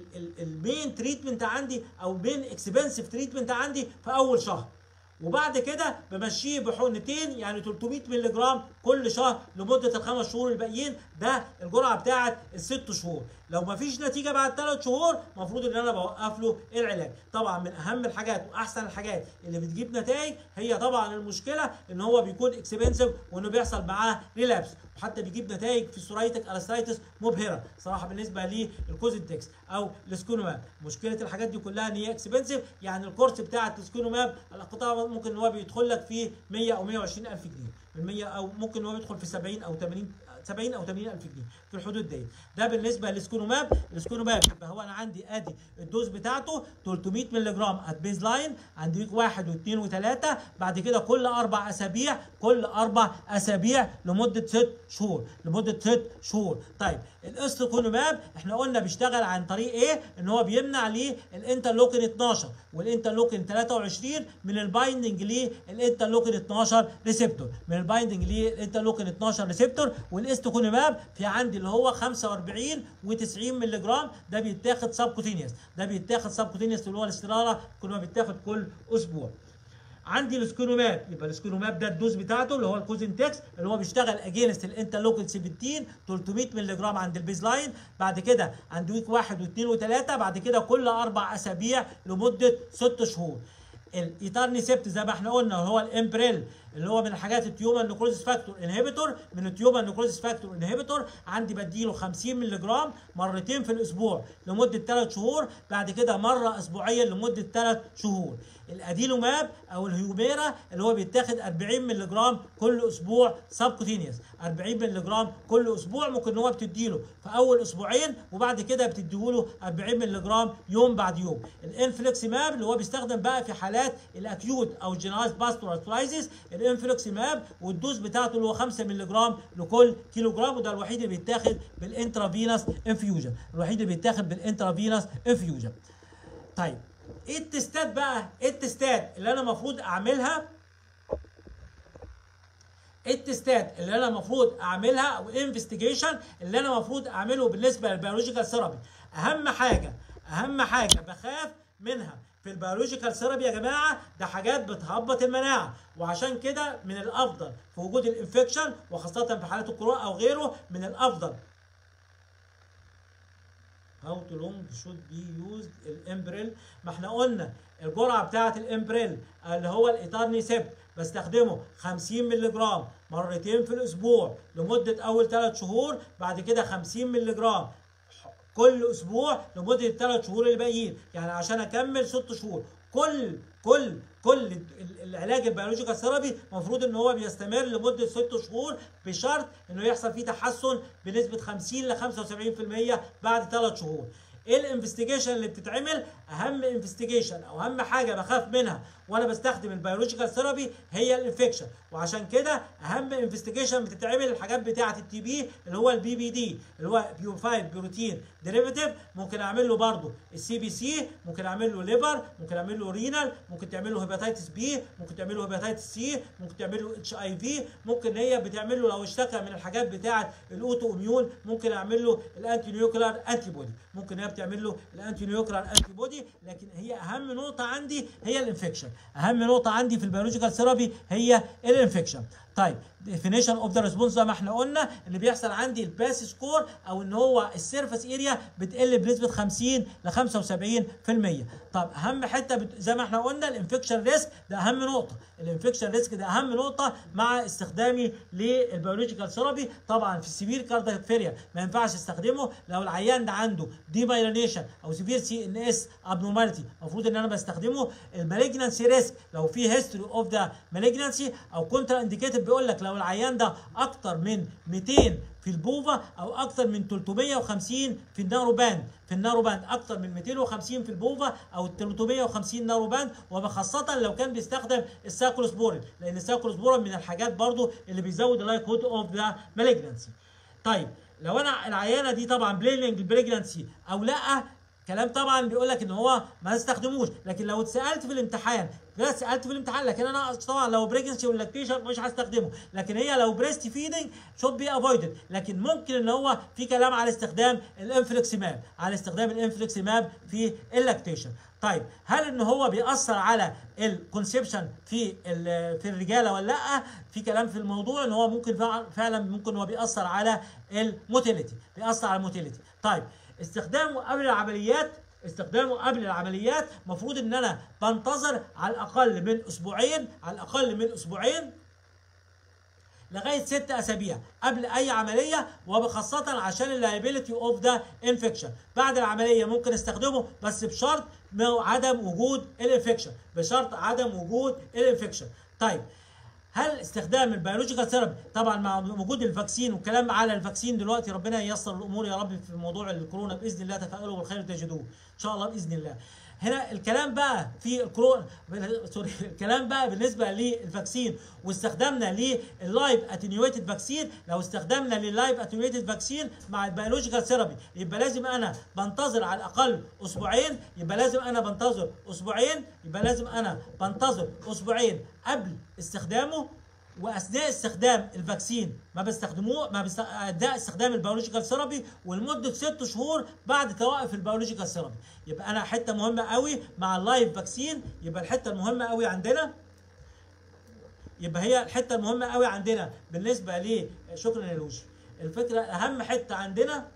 المين تريتمنت عندي او المين اكسبنسيف تريتمنت عندي في اول شهر وبعد كده بمشيه بحقنتين يعني 300 مللي جرام كل شهر لمده الخمس شهور الباقيين ده الجرعه بتاعه الست شهور لو ما فيش نتيجه بعد ثلاث شهور المفروض ان انا بوقف له العلاج طبعا من اهم الحاجات واحسن الحاجات اللي بتجيب نتائج هي طبعا المشكله ان هو بيكون اكسبنسيف وانه بيحصل معاه ريلابس وحتى بيجيب نتائج في السورايتك ارستايتس مبهره صراحه بالنسبه للكوزنتكس او السكونوماب مشكله الحاجات دي كلها ان هي اكسبنسيف يعني الكورس بتاع السكونوماب القطاع ممكن ان هو بيدخل لك في 100 او 120 الف جنيه من 100 او ممكن ان هو يدخل في 70 او 80 70 او 80 الف جنيه في الحدود دي ده بالنسبه للسكونوماب السكونوماب يبقى هو انا عندي ادي الدوز بتاعته 300 مللي جرام ات بيز لاين عند ويك واحد واثنين وثلاثه بعد كده كل اربع اسابيع كل اربع اسابيع لمده ست شهور لمده ست شهور طيب الاستكونوماب احنا قلنا بيشتغل عن طريق ايه ان هو بيمنع ليه الانترلوكين 12 والانترلوكين 23 من البايندنج للانترلوكين 12 ريسبتور من البايندنج للانترلوكين 12 ريسبتور والاستكونوماب في عندي اللي هو 45 و90 مللي جرام ده بيتاخد سبكوتينيوس ده بيتاخد سبكوتينيوس اللي هو الاستراره كل بيتاخد كل اسبوع عندي السكونوماب يبقى السكونوماب ده الدوز بتاعته اللي هو الكوزنتكس اللي هو بيشتغل اجينست الانترلوكين 17 300 مللي جرام عند البيز لاين بعد كده عند ويك واحد واثنين وثلاثه بعد كده كل اربع اسابيع لمده ست شهور الايتارنيسبت زي ما احنا قلنا هو الامبريل اللي هو من الحاجات التيومر نيكروزيس فاكتور انهبيتور من التيومر نيكروزيس فاكتور انهبيتور عندي بديله 50 مللي جرام مرتين في الاسبوع لمده 3 شهور بعد كده مره اسبوعيا لمده 3 شهور الاديلوماب او الهيوميرا اللي هو بيتاخد 40 مللي جرام كل اسبوع سبكوتينيوس 40 مللي جرام كل اسبوع ممكن ان هو بتديله في اول اسبوعين وبعد كده بتديله 40 مللي جرام يوم بعد يوم الانفليكسيماب اللي هو بيستخدم بقى في حالات الاكيوت او الجنرايز باستورالترايزيس الانفلوكسيماب والدوز بتاعته اللي هو 5 مللي جرام لكل كيلو جرام وده الوحيد اللي بيتاخد بالانترافينوس انفيوجن الوحيد اللي بيتاخد بالانترافينوس انفيوجن طيب ايه التستات بقى ايه التستات اللي انا المفروض اعملها ايه التستات اللي انا المفروض اعملها او انفستيجيشن اللي انا المفروض اعمله بالنسبه للبيولوجيكال ثيرابي اهم حاجه اهم حاجه بخاف منها في البيولوجيكال ثيرابي يا جماعه ده حاجات بتهبط المناعه وعشان كده من الافضل في وجود الانفكشن وخاصه في حالات الكورونا او غيره من الافضل هاو تو لونج شود بي يوزد الامبريل ما احنا قلنا الجرعه بتاعه الامبريل اللي هو الايتارنيسيب بستخدمه 50 مللي جرام مرتين في الاسبوع لمده اول ثلاث شهور بعد كده 50 مللي جرام كل اسبوع لمده الثلاث شهور اللي باقيين يعني عشان اكمل ست شهور كل كل كل العلاج البيولوجيكال ثيرابي المفروض ان هو بيستمر لمده ست شهور بشرط انه يحصل فيه تحسن بنسبه 50 ل 75% بعد ثلاث شهور ايه الانفستيجيشن اللي بتتعمل اهم انفستيجيشن او اهم حاجه بخاف منها وانا بستخدم البيولوجيكال ثيرابي هي الانفكشن وعشان كده اهم انفستيجيشن بتتعمل الحاجات بتاعه التي بي اللي هو البي بي دي اللي هو بيوفايد بروتين ديريفيتيف ممكن اعمل له برضه السي بي سي ممكن اعمل له ليفر ممكن اعمل له رينال ممكن تعمل له هيباتيتس بي ممكن تعمل له هيباتيتس سي ممكن تعمل له اتش اي في ممكن هي بتعمل له لو اشتكى من الحاجات بتاعه الاوتو اميون ممكن اعمل له الانتي نيوكلير انتي بودي ممكن هي بتعمل له الانتي نيوكلير انتي بودي لكن هي اهم نقطه عندي هي الانفكشن اهم نقطه عندي في البيولوجيكال ثيرابي هي الانفكشن طيب ديفينيشن اوف ذا ريسبونس زي ما احنا قلنا اللي بيحصل عندي الباس سكور او ان هو السيرفس اريا بتقل بنسبه 50 ل 75% طب اهم حته بت... زي ما احنا قلنا الانفكشن ريسك ده اهم نقطه الانفكشن ريسك ده اهم نقطه مع استخدامي للبيولوجيكال ثيرابي طبعا في السيفير كارديوفيريا ما ينفعش استخدمه لو العيان ده عنده دي مايلينيشن او سيفير سي ان اس ابنورماليتي المفروض ان انا بستخدمه المالجنسي ريسك لو في هيستوري اوف ذا مالجنسي او كونترا انديكيتد بيقول لك لو العيان ده اكتر من 200 في البوفا او اكتر من 350 في النارو باند في النارو باند اكتر من 250 في البوفا او 350 نارو باند وبخاصه لو كان بيستخدم الساكروسبورين لان الساكروسبورين من الحاجات برضو اللي بيزود اللايك هود اوف ذا مالجنسي طيب لو انا العيانه دي طبعا بليننج البريجنسي او لا كلام طبعا بيقول لك ان هو ما تستخدموش لكن لو اتسالت في الامتحان لا سالت في الامتحان لكن انا طبعا لو بريجنسي واللاكتيشن مش هستخدمه لكن هي لو بريست فيدنج شوت بي افويدد لكن ممكن ان هو في كلام على استخدام الانفليكسيماب على استخدام الانفليكسيماب في اللاكتيشن طيب هل ان هو بيأثر على الكونسبشن في في الرجاله ولا لا في كلام في الموضوع ان هو ممكن فعلا ممكن هو بيأثر على الموتيليتي بيأثر على الموتيليتي طيب استخدامه قبل العمليات استخدامه قبل العمليات المفروض ان انا بنتظر على الاقل من اسبوعين على الاقل من اسبوعين لغايه ست اسابيع قبل اي عمليه وبخاصه عشان اللايبيليتي اوف ذا انفكشن بعد العمليه ممكن استخدمه بس بشرط عدم وجود الانفكشن بشرط عدم وجود الانفكشن طيب هل استخدام البيولوجيكال ثيرابي طبعا مع وجود الفاكسين والكلام على الفاكسين دلوقتي ربنا ييسر الامور يا رب في موضوع الكورونا باذن الله تفائلوا بالخير تجدوه ان شاء الله باذن الله هنا الكلام بقى في الكورونا سوري الكلام بقى بالنسبه للفاكسين واستخدامنا لللايف اتنيويتد فاكسين لو استخدمنا لللايف اتنيويتد فاكسين مع البيولوجيكال ثيرابي يبقى لازم انا بنتظر على الاقل اسبوعين يبقى لازم انا بنتظر اسبوعين يبقى لازم انا بنتظر اسبوعين قبل استخدامه واثناء استخدام الفاكسين ما بستخدموه ما بست... اثناء استخدام البيولوجيكال ثيرابي ولمده ست شهور بعد توقف البيولوجيكال ثيرابي يبقى انا حته مهمه قوي مع اللايف فاكسين يبقى الحته المهمه قوي عندنا يبقى هي الحته المهمه قوي عندنا بالنسبه ل شكرا يا لوجي الفكره اهم حته عندنا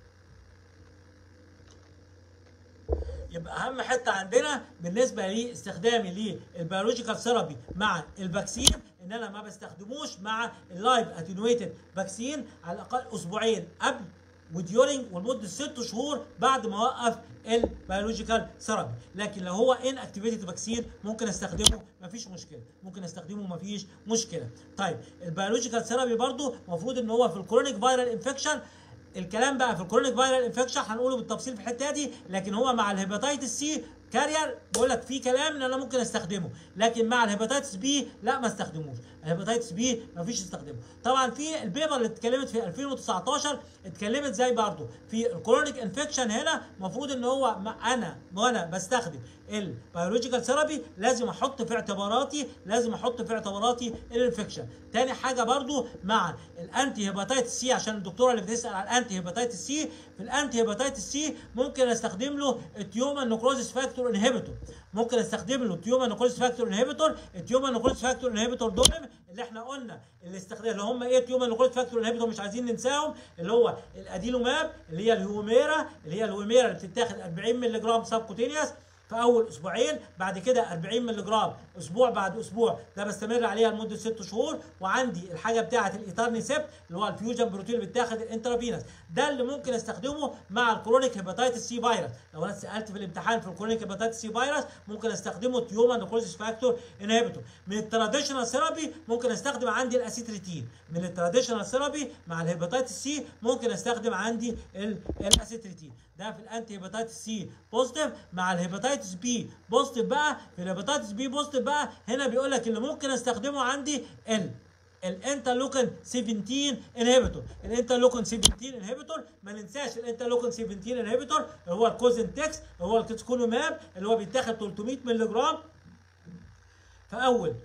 يبقى اهم حته عندنا بالنسبه لاستخدامي للبيولوجيكال ثيرابي مع الفاكسين ان انا ما بستخدموش مع اللايف اتنويتد فاكسين على الاقل اسبوعين قبل وديورنج ولمده ست شهور بعد ما اوقف البيولوجيكال ثيرابي لكن لو هو ان اكتيفيتد فاكسين ممكن استخدمه مفيش مشكله ممكن استخدمه مفيش مشكله طيب البيولوجيكال ثيرابي برضو المفروض ان هو في الكرونيك فايرال انفكشن الكلام بقى في الكرونيك فايرال انفكشن هنقوله بالتفصيل في الحته دي لكن هو مع الهيباتيتس سي كارير بقول لك في كلام ان انا ممكن استخدمه لكن مع الهيباتيتس بي لا ما استخدموش الهيباتيتس بي ما فيش استخدمه طبعا في البيبر اللي اتكلمت في 2019 اتكلمت زي برضه في الكرونيك انفكشن هنا المفروض ان هو انا وانا بستخدم البيولوجيكال ثيرابي لازم احط في اعتباراتي لازم احط في اعتباراتي الانفكشن تاني حاجه برضو مع الانتي هيباتيتس سي عشان الدكتوره اللي بتسال على الانتي هيباتيتس سي في الانتي هيباتيتس سي ممكن استخدم له التيوما نوكروزيس فاكتور انهبيتور ممكن استخدم له التيوما نوكروزيس فاكتور انهبيتور التيوما نوكروزيس فاكتور انهبيتور دول اللي احنا قلنا اللي استخدام اللي هم ايه التيوما نوكروزيس فاكتور انهبيتور مش عايزين ننساهم اللي هو الادينوماب اللي هي الهوميرا اللي هي الهوميرا اللي بتتاخد 40 مللي جرام سبكوتينيوس في اول اسبوعين بعد كده 40 مللي جرام اسبوع بعد اسبوع ده بستمر عليها لمده ست شهور وعندي الحاجه بتاعه الايترنيسيب اللي هو الفيوجن بروتين اللي بيتاخد الانترافينوس ده اللي ممكن استخدمه مع الكرونيك هيباتيتس سي فيروس لو انا سالت في الامتحان في الكرونيك هيباتيتس سي فيروس ممكن استخدمه تيوما نيكروزيس فاكتور انهبيتور من التراديشنال ثيرابي ممكن استخدم عندي الاسيتريتين من التراديشنال ثيرابي مع الهيباتيتس سي ممكن استخدم عندي الاسيتريتين ده في الانتي هيباتيتس سي بوزيتيف مع الهيباتيتس بي بوزيتيف بقى في الهيباتيتس بي بوزيتيف بقى هنا بيقول لك اللي ممكن استخدمه عندي ال الانترلوكين 17 انهبيتور الانترلوكين 17 انهبيتور ما ننساش الانترلوكين 17 انهبيتور اللي هو الكوزنتكس اللي هو الكيتسكولوماب اللي هو بيتاخد 300 مللي جرام في اول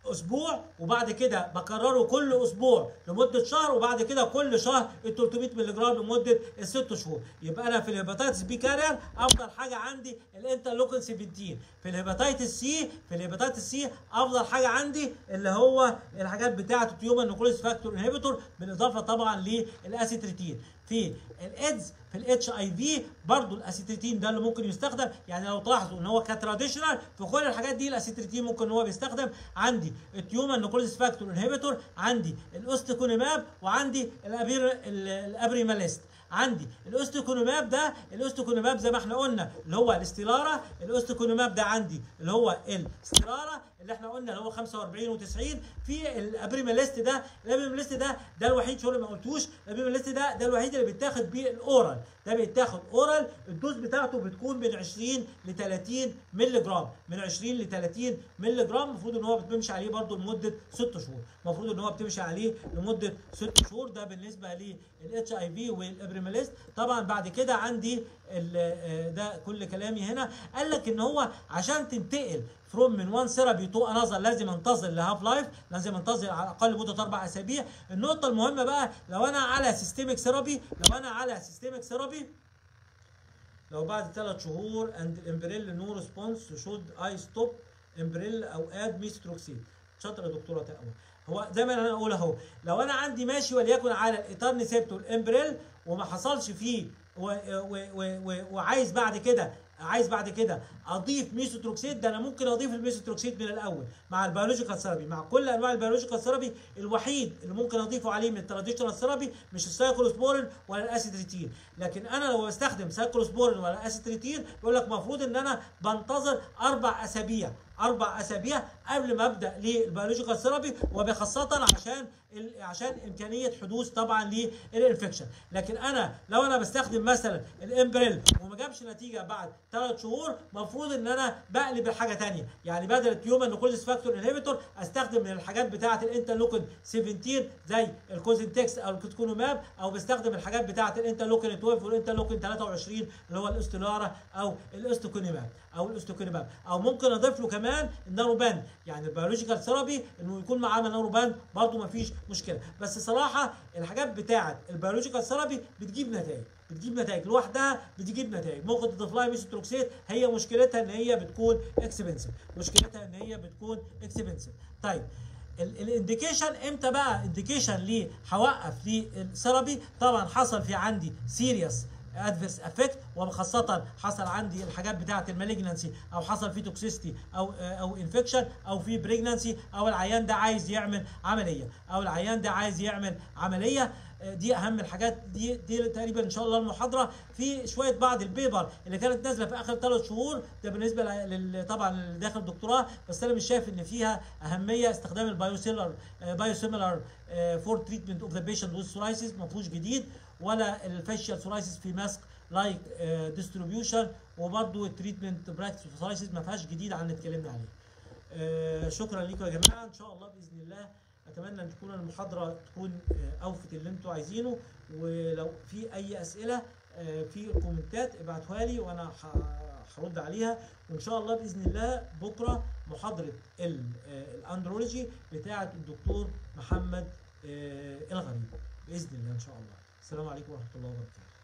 اسبوع وبعد كده بكرره كل اسبوع لمده شهر وبعد كده كل شهر ال 300 مللي جرام لمده الست شهور يبقى انا في الهيباتيتس بي كارير افضل حاجه عندي الانترلوكين 17 في الهيباتيتس سي في الهيباتيتس سي افضل حاجه عندي اللي هو الحاجات بتاعه التيومر نيكوليس فاكتور انهبيتور بالاضافه طبعا للاسيتريتين في الايدز في الاتش اي في برضه الاسيتريتين ده اللي ممكن يستخدم يعني لو تلاحظوا ان هو كتراديشنال في كل الحاجات دي الاسيتريتين ممكن ان هو بيستخدم عندي التيومر نيكوليس فاكتور انهبيتور عندي الاوستيكونيماب وعندي الابير الابريماليست عندي الاوستيكونوماب ده الاوستيكونوماب زي ما احنا قلنا اللي هو الاستيلارا الاوستيكونوماب ده عندي اللي هو الاستيلارا اللي احنا قلنا اللي هو 45 و90 في الابريماليست ده الابريماليست ده ده الوحيد شو ما قلتوش الابريماليست ده ده الوحيد اللي بيتاخد بيه الاورال ده بيتاخد اورال الدوز بتاعته بتكون من 20 ل 30 مللي جرام من 20 ل 30 مللي جرام المفروض ان هو بتمشي عليه برده لمده 6 شهور المفروض ان هو بتمشي عليه لمده 6 شهور ده بالنسبه للاتش اي في والابريماليست طبعا بعد كده عندي ده كل كلامي هنا قال لك ان هو عشان تنتقل فروم من وان ثيرابي تو انذر لازم انتظر لهاف لايف لازم انتظر على الاقل مده اربع اسابيع النقطه المهمه بقى لو انا على سيستميك ثيرابي لو انا على سيستميك ثيرابي لو بعد ثلاث شهور اند امبريل نو ريسبونس شود اي ستوب امبريل او اد ميستروكسيد شاطر يا دكتوره تقوى هو زي ما انا اقول اهو لو انا عندي ماشي وليكن على الايترنسيبت والامبريل وما حصلش فيه و و و وعايز بعد كده عايز بعد كده اضيف ميثوتروكسيد ده انا ممكن اضيف الميثوتروكسيد من الاول مع البيولوجيكال ثيرابي مع كل انواع البيولوجيكال ثيرابي الوحيد اللي ممكن اضيفه عليه من التراديشنال ثيرابي مش السايكلوسبورين ولا الاسيتريتين لكن انا لو بستخدم سايكلوسبورين ولا اسيتريتين بيقول لك المفروض ان انا بنتظر اربع اسابيع اربع اسابيع قبل ما ابدا للبيولوجيكال ثيرابي وبخاصه عشان عشان امكانيه حدوث طبعا للانفكشن لكن انا لو انا بستخدم مثلا الامبريل وما جابش نتيجه بعد ثلاث شهور المفروض ان انا بقلب لحاجه ثانيه يعني بدل التيومر نيكوليس فاكتور انهبيتور استخدم من الحاجات بتاعه الانترلوكين 17 زي الكوزنتكس او الكوتكونوماب او بستخدم الحاجات بتاعه الانترلوكين 12 والانترلوكين 23 اللي هو الاستولارا او الاستوكونيماب او الاستوكونيماب او ممكن اضيف له كمان الناروبان يعني البيولوجيكال ثيرابي انه يكون معاه ناروبان برضه ما فيش مشكله بس صراحه الحاجات بتاعه البيولوجيكال ثيرابي بتجيب نتائج بتجيب نتائج لوحدها بتجيب نتائج ممكن تضيف لها ميثوتروكسيت هي مشكلتها ان هي بتكون اكسبنسيف مشكلتها ان هي بتكون اكسبنسيف طيب الانديكيشن امتى بقى انديكيشن ليه هوقف للثيرابي طبعا حصل في عندي سيريس ادفيرس افكت وخاصه حصل عندي الحاجات بتاعه المالجنسي او حصل في توكسيستي او او انفكشن او في بريجنسي او العيان ده عايز يعمل عمليه او العيان ده عايز يعمل عمليه دي اهم الحاجات دي دي تقريبا ان شاء الله المحاضره في شويه بعض البيبر اللي كانت نازله في اخر ثلاث شهور ده بالنسبه لل طبعا اللي داخل الدكتوراه بس انا مش شايف ان فيها اهميه استخدام البايوسيلر بايوسيميلر فور تريتمنت اوف ذا بيشنت وذ سورايسيس ما فيهوش جديد ولا الفاشيال سورايسيس في ماسك لايك ديستريبيوشن وبرده التريتمنت براكتس سورايسيس ما فيهاش جديد عن اللي اتكلمنا عليه. uh, شكرا لكم يا جماعه ان شاء الله باذن الله اتمنى ان تكون المحاضره تكون اوفت اللي انتوا عايزينه ولو في اي اسئله في الكومنتات ابعتوها لي وانا هرد عليها وان شاء الله باذن الله بكره محاضره الاندرولوجي بتاعه الدكتور محمد الغريب باذن الله ان شاء الله السلام عليكم ورحمه الله وبركاته